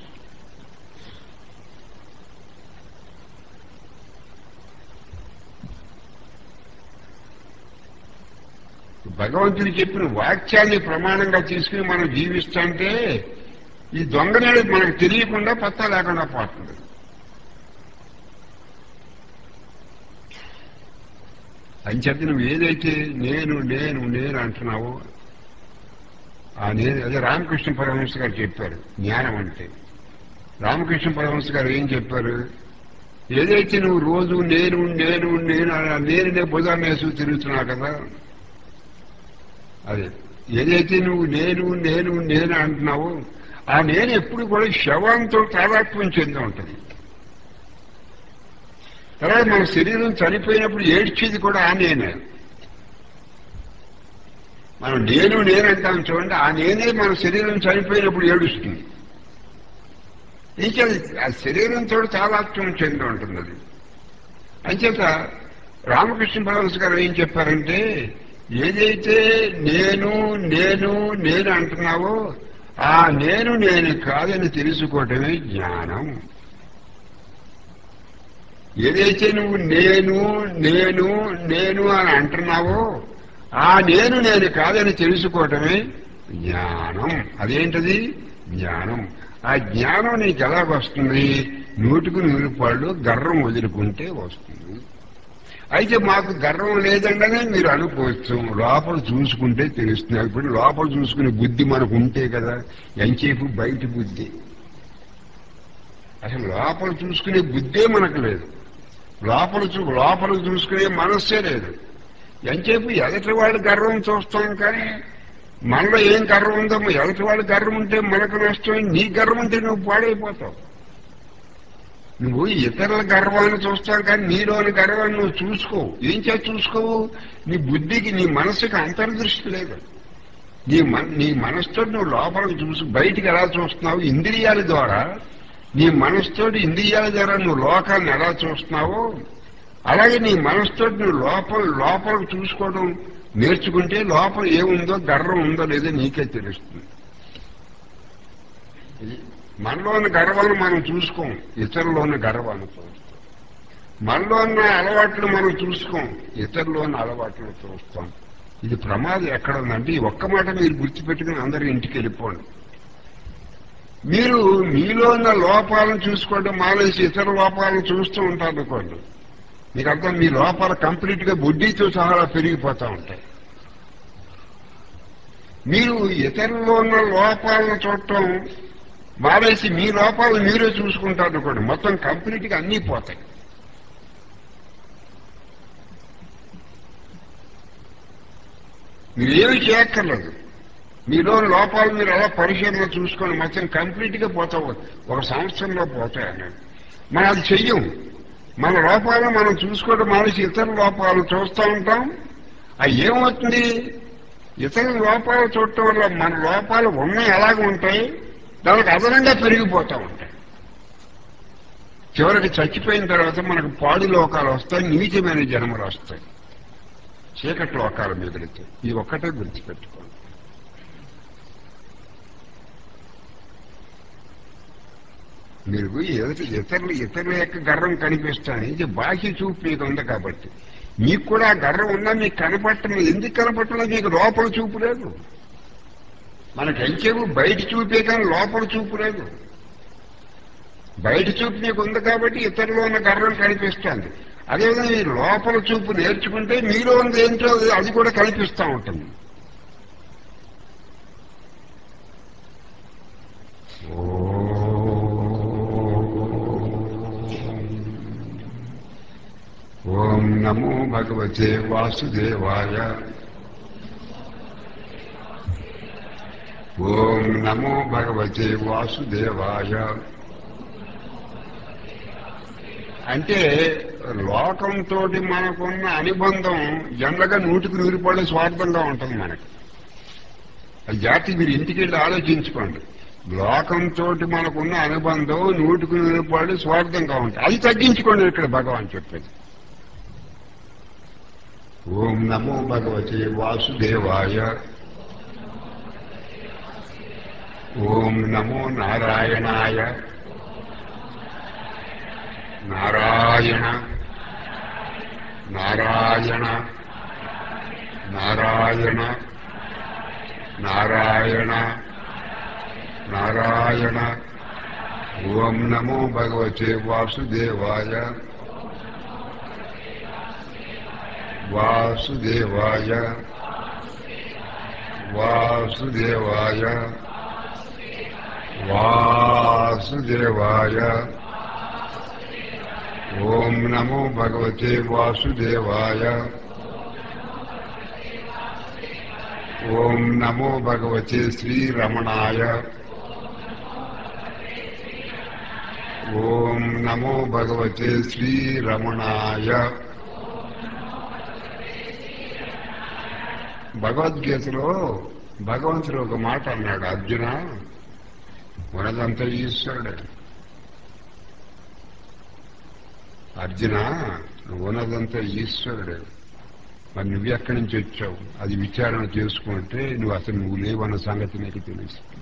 భగవంతుడు చెప్పిన వాక్యాన్ని ప్రమాణంగా తీసుకుని మనం జీవిస్తుంటే ఈ దొంగనేడు మనకు తెలియకుండా పత్తా లేకుండా పోతుంది అని చెప్పి నువ్వు ఏదైతే నేను నేను నేను అంటున్నావో ఆ నేను అదే రామకృష్ణ పరమహంస గారు చెప్పారు జ్ఞానం అంటే రామకృష్ణ పరమహంస గారు ఏం చెప్పారు ఏదైతే నువ్వు రోజు నేను నేను నేను ఆ నేనునే భుజాన్ని వేసుకు తిరుగుతున్నావు కదా అదే ఏదైతే నువ్వు నేను నేను నేను అంటున్నావో ఆ నేను ఎప్పుడు కూడా శవంతో తాదాత్మ్యం చెంది ఉంటుంది తర్వాత మన శరీరం చనిపోయినప్పుడు ఏడ్చేది కూడా ఆ నేనే మనం నేను నేను అంటాం చూడండి ఆ నేనే మన శరీరం చనిపోయినప్పుడు ఏడుస్తుంది ఇంకా ఆ శరీరంతో తాదాత్మ్యం చెంది ఉంటుంది అది అంచేత రామకృష్ణ పరమహంస గారు ఏం చెప్పారంటే ఏదైతే నేను నేను నేను అంటున్నావో ఆ నేను నేను కాదని తెలుసుకోవటమే జ్ఞానం ఏదైతే నువ్వు నేను నేను నేను అని అంటున్నావో ఆ నేను నేను కాదని తెలుసుకోవటమే జ్ఞానం అదేంటది జ్ఞానం ఆ జ్ఞానం నీకు ఎలాగొస్తుంది నూటికి నూరు పాళ్ళు గర్వం వదులుకుంటే వస్తుంది అయితే మాకు గర్వం లేదండనే మీరు అనుకోవచ్చు లోపల చూసుకుంటే తెలుస్తుంది ఇప్పుడు లోపల చూసుకునే బుద్ధి మనకు ఉంటే కదా ఎంచేపు బయట బుద్ధి అసలు లోపల చూసుకునే బుద్ధే మనకు లేదు లోపల చూ లోపల చూసుకునే మనస్సే లేదు ఎంచేపు ఎదటి వాడి గర్వం చూస్తాం కానీ మనలో ఏం గర్వం ఉందో ఎదటి వాడి గర్వం ఉంటే మనకు నష్టం నీ గర్వం ఉంటే నువ్వు పాడైపోతావు నువ్వు ఇతరుల గర్వాన్ని చూస్తావు కానీ నీలోని గర్వాన్ని నువ్వు చూసుకోవు ఏం చేసి చూసుకోవు నీ బుద్ధికి నీ మనసుకి అంతర్దృష్టి లేదు నీ మన నీ మనసుతో నువ్వు లోపలికి చూసి బయటికి ఎలా చూస్తున్నావు ఇంద్రియాల ద్వారా నీ మనసుతోటి ఇంద్రియాల ద్వారా నువ్వు లోకాన్ని ఎలా చూస్తున్నావో అలాగే నీ మనసుతోటి నువ్వు లోపల లోపలికి చూసుకోవడం నేర్చుకుంటే లోపల ఏముందో గర్వం ఉందో లేదో నీకే తెలుస్తుంది మనలోని గర్వాన్ని మనం చూసుకోం ఇతరులోని గర్వాన్ని చూస్తాం మనలో ఉన్న అలవాట్లు మనం చూసుకోం ఇతరులోని అలవాట్లు చూస్తాం ఇది ప్రమాదం ఎక్కడ ఉందంటే ఈ ఒక్క మాట మీరు గుర్తుపెట్టుకుని అందరూ ఇంటికి వెళ్ళిపోండి మీరు మీలో ఉన్న లోపాలను చూసుకోవడం మానేసి ఇతర లోపాలను చూస్తూ ఉంటారు అనుకోండి మీకు అర్థం మీ లోపాలు కంప్లీట్ గా బుద్ధితో సహా పెరిగిపోతూ ఉంటాయి మీరు ఇతరుల్లో ఉన్న లోపాలను చూడటం మానేసి మీ లోపాలు మీరే చూసుకుంటారు అనుకోండి మొత్తం కంప్లీట్ గా అన్నీ పోతాయి మీరేమి చేయక్కర్లేదు మీలో లోపాలు మీరు అలా పరిశీలన చూసుకొని మొత్తం కంప్లీట్ గా పోతావు ఒక సంవత్సరంలో పోతాయి అన్నాడు మనం అది చెయ్యం మన లోపాలను మనం చూసుకోవడం మానేసి ఇతర లోపాలు చూస్తూ ఉంటాం అవి ఏమవుతుంది ఇతర లోపాలు చూడటం వల్ల మన లోపాలు ఉన్నాయి ఎలాగ ఉంటాయి దానికి అదనంగా పెరిగిపోతూ ఉంటాయి చివరికి చచ్చిపోయిన తర్వాత మనకు పాడు లోకాలు వస్తాయి నీచమైన జన్మలు వస్తాయి చీకటి లోకాలు మిగులుతాయి ఈ ఒక్కటే గుర్తుపెట్టుకోండి మీరు ఎదుటి ఇతరులు ఇతరుల యొక్క గర్వం కనిపిస్తాను ఇది బాహ్య చూపు మీకు ఉంది కాబట్టి మీకు కూడా ఆ గర్వం ఉన్నా మీకు కనపట్టడం ఎందుకు కనపట్టడం మీకు లోపల చూపు లేదు మనకి ఎంచేపు బయట చూపే కానీ లోపల చూపు లేదు బయట చూపు మీకు ఉంది కాబట్టి ఇతరులో ఉన్న గర్వం కనిపిస్తుంది అదేవిధంగా మీరు లోపల చూపు నేర్చుకుంటే మీలో ఉంది ఏంటో అది కూడా కనిపిస్తూ ఉంటుంది ఓం నమో భగవతే వాసుదేవాయ ఓం నమో భగవతే వాసుదేవాయ అంటే లోకంతో మనకున్న అనుబంధం ఎండగా నూటికి నూరు పళ్ళు స్వార్థంగా ఉంటుంది మనకి అది జాతి మీరు ఇంటికి వెళ్ళి ఆలోచించుకోండి లోకంతో మనకున్న అనుబంధం నూటికి నూరు పళ్ళు స్వార్థంగా ఉంటుంది అది తగ్గించుకోండి ఇక్కడ భగవాన్ చెప్పేది ఓం నమో భగవతే వాసుదేవాయ ఓం నమో నారాయణాయ నారాయణ నారాయణ నారాయణ నారాయణ నారాయణ ఓం నమో భగవతే వాసుదేవాయ వాసుదేవాయ వాసుదేవాయ వాసుదేవాయ ఓం నమో భగవతే వాసుదేవాయ ఓం నమో భగవతే శ్రీరమణాయ ఓం నమో భగవతే శ్రీరమణాయ భగవద్గీతలో భగవంతుడు ఒక మాట అన్నాడు అర్జున ఉన్నదంతా ఈశ్వరుడే అర్జున నువ్వు ఉన్నదంతా ఈశ్వరుడే మరి నువ్వు ఎక్కడి నుంచి వచ్చావు అది విచారణ చేసుకుంటే నువ్వు అసలు నువ్వు లేవన్న సంగతి నీకు తెలుస్తుంది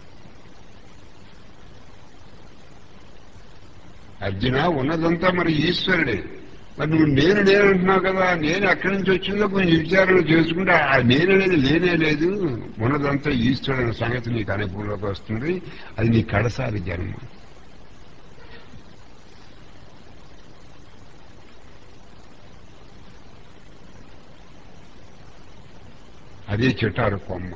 అర్జున ఉన్నదంతా మరి ఈశ్వరుడే మరి నువ్వు నేను నేను అంటున్నావు కదా నేను ఎక్కడి నుంచి వచ్చిందో కొంచెం విచారణ చేసుకుంటే ఆ నేను అనేది లేనే లేదు ఉన్నదంతా ఈశ్వరుడు అనే సంగతి నీకు అనుభవంలోకి వస్తుంది అది నీ కడసారి జన్మ అదే చెట్టారు కొమ్మ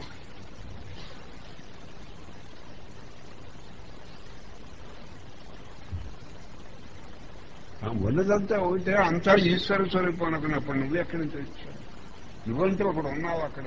ఆ ఉన్నదంతా ఒకటే అంతా ఈశ్వర స్వరూపం అనుకున్నప్పుడు నువ్వు ఎక్కడి నుంచి వచ్చావు నువ్వంతా ఒకడు ఉన్నావు అక్కడ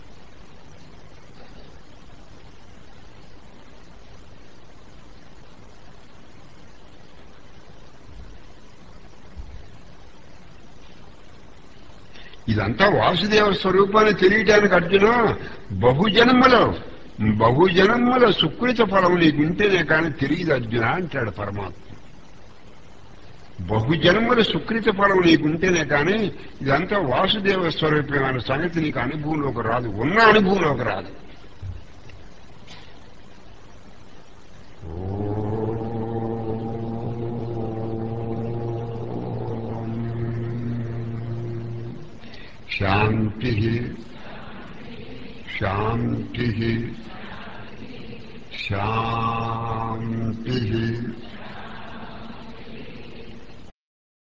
ఇదంతా వాసుదేవ స్వరూపాన్ని తెలియటానికి అర్జున బహుజన్మలో బహుజన్మల సుకృత ఫలం నీకుంటేనే కానీ తెలియదు అర్జున అంటాడు పరమాత్మ బహుజన్మల సుకృత ఫలం నీకుంటేనే కానీ ఇదంతా వాసుదేవ స్వరూపమైన సంగతి నీకు అనుభవంలోకి రాదు ఉన్న అనుభవంలోకి రాదు శాంతి శాంతి శాంతి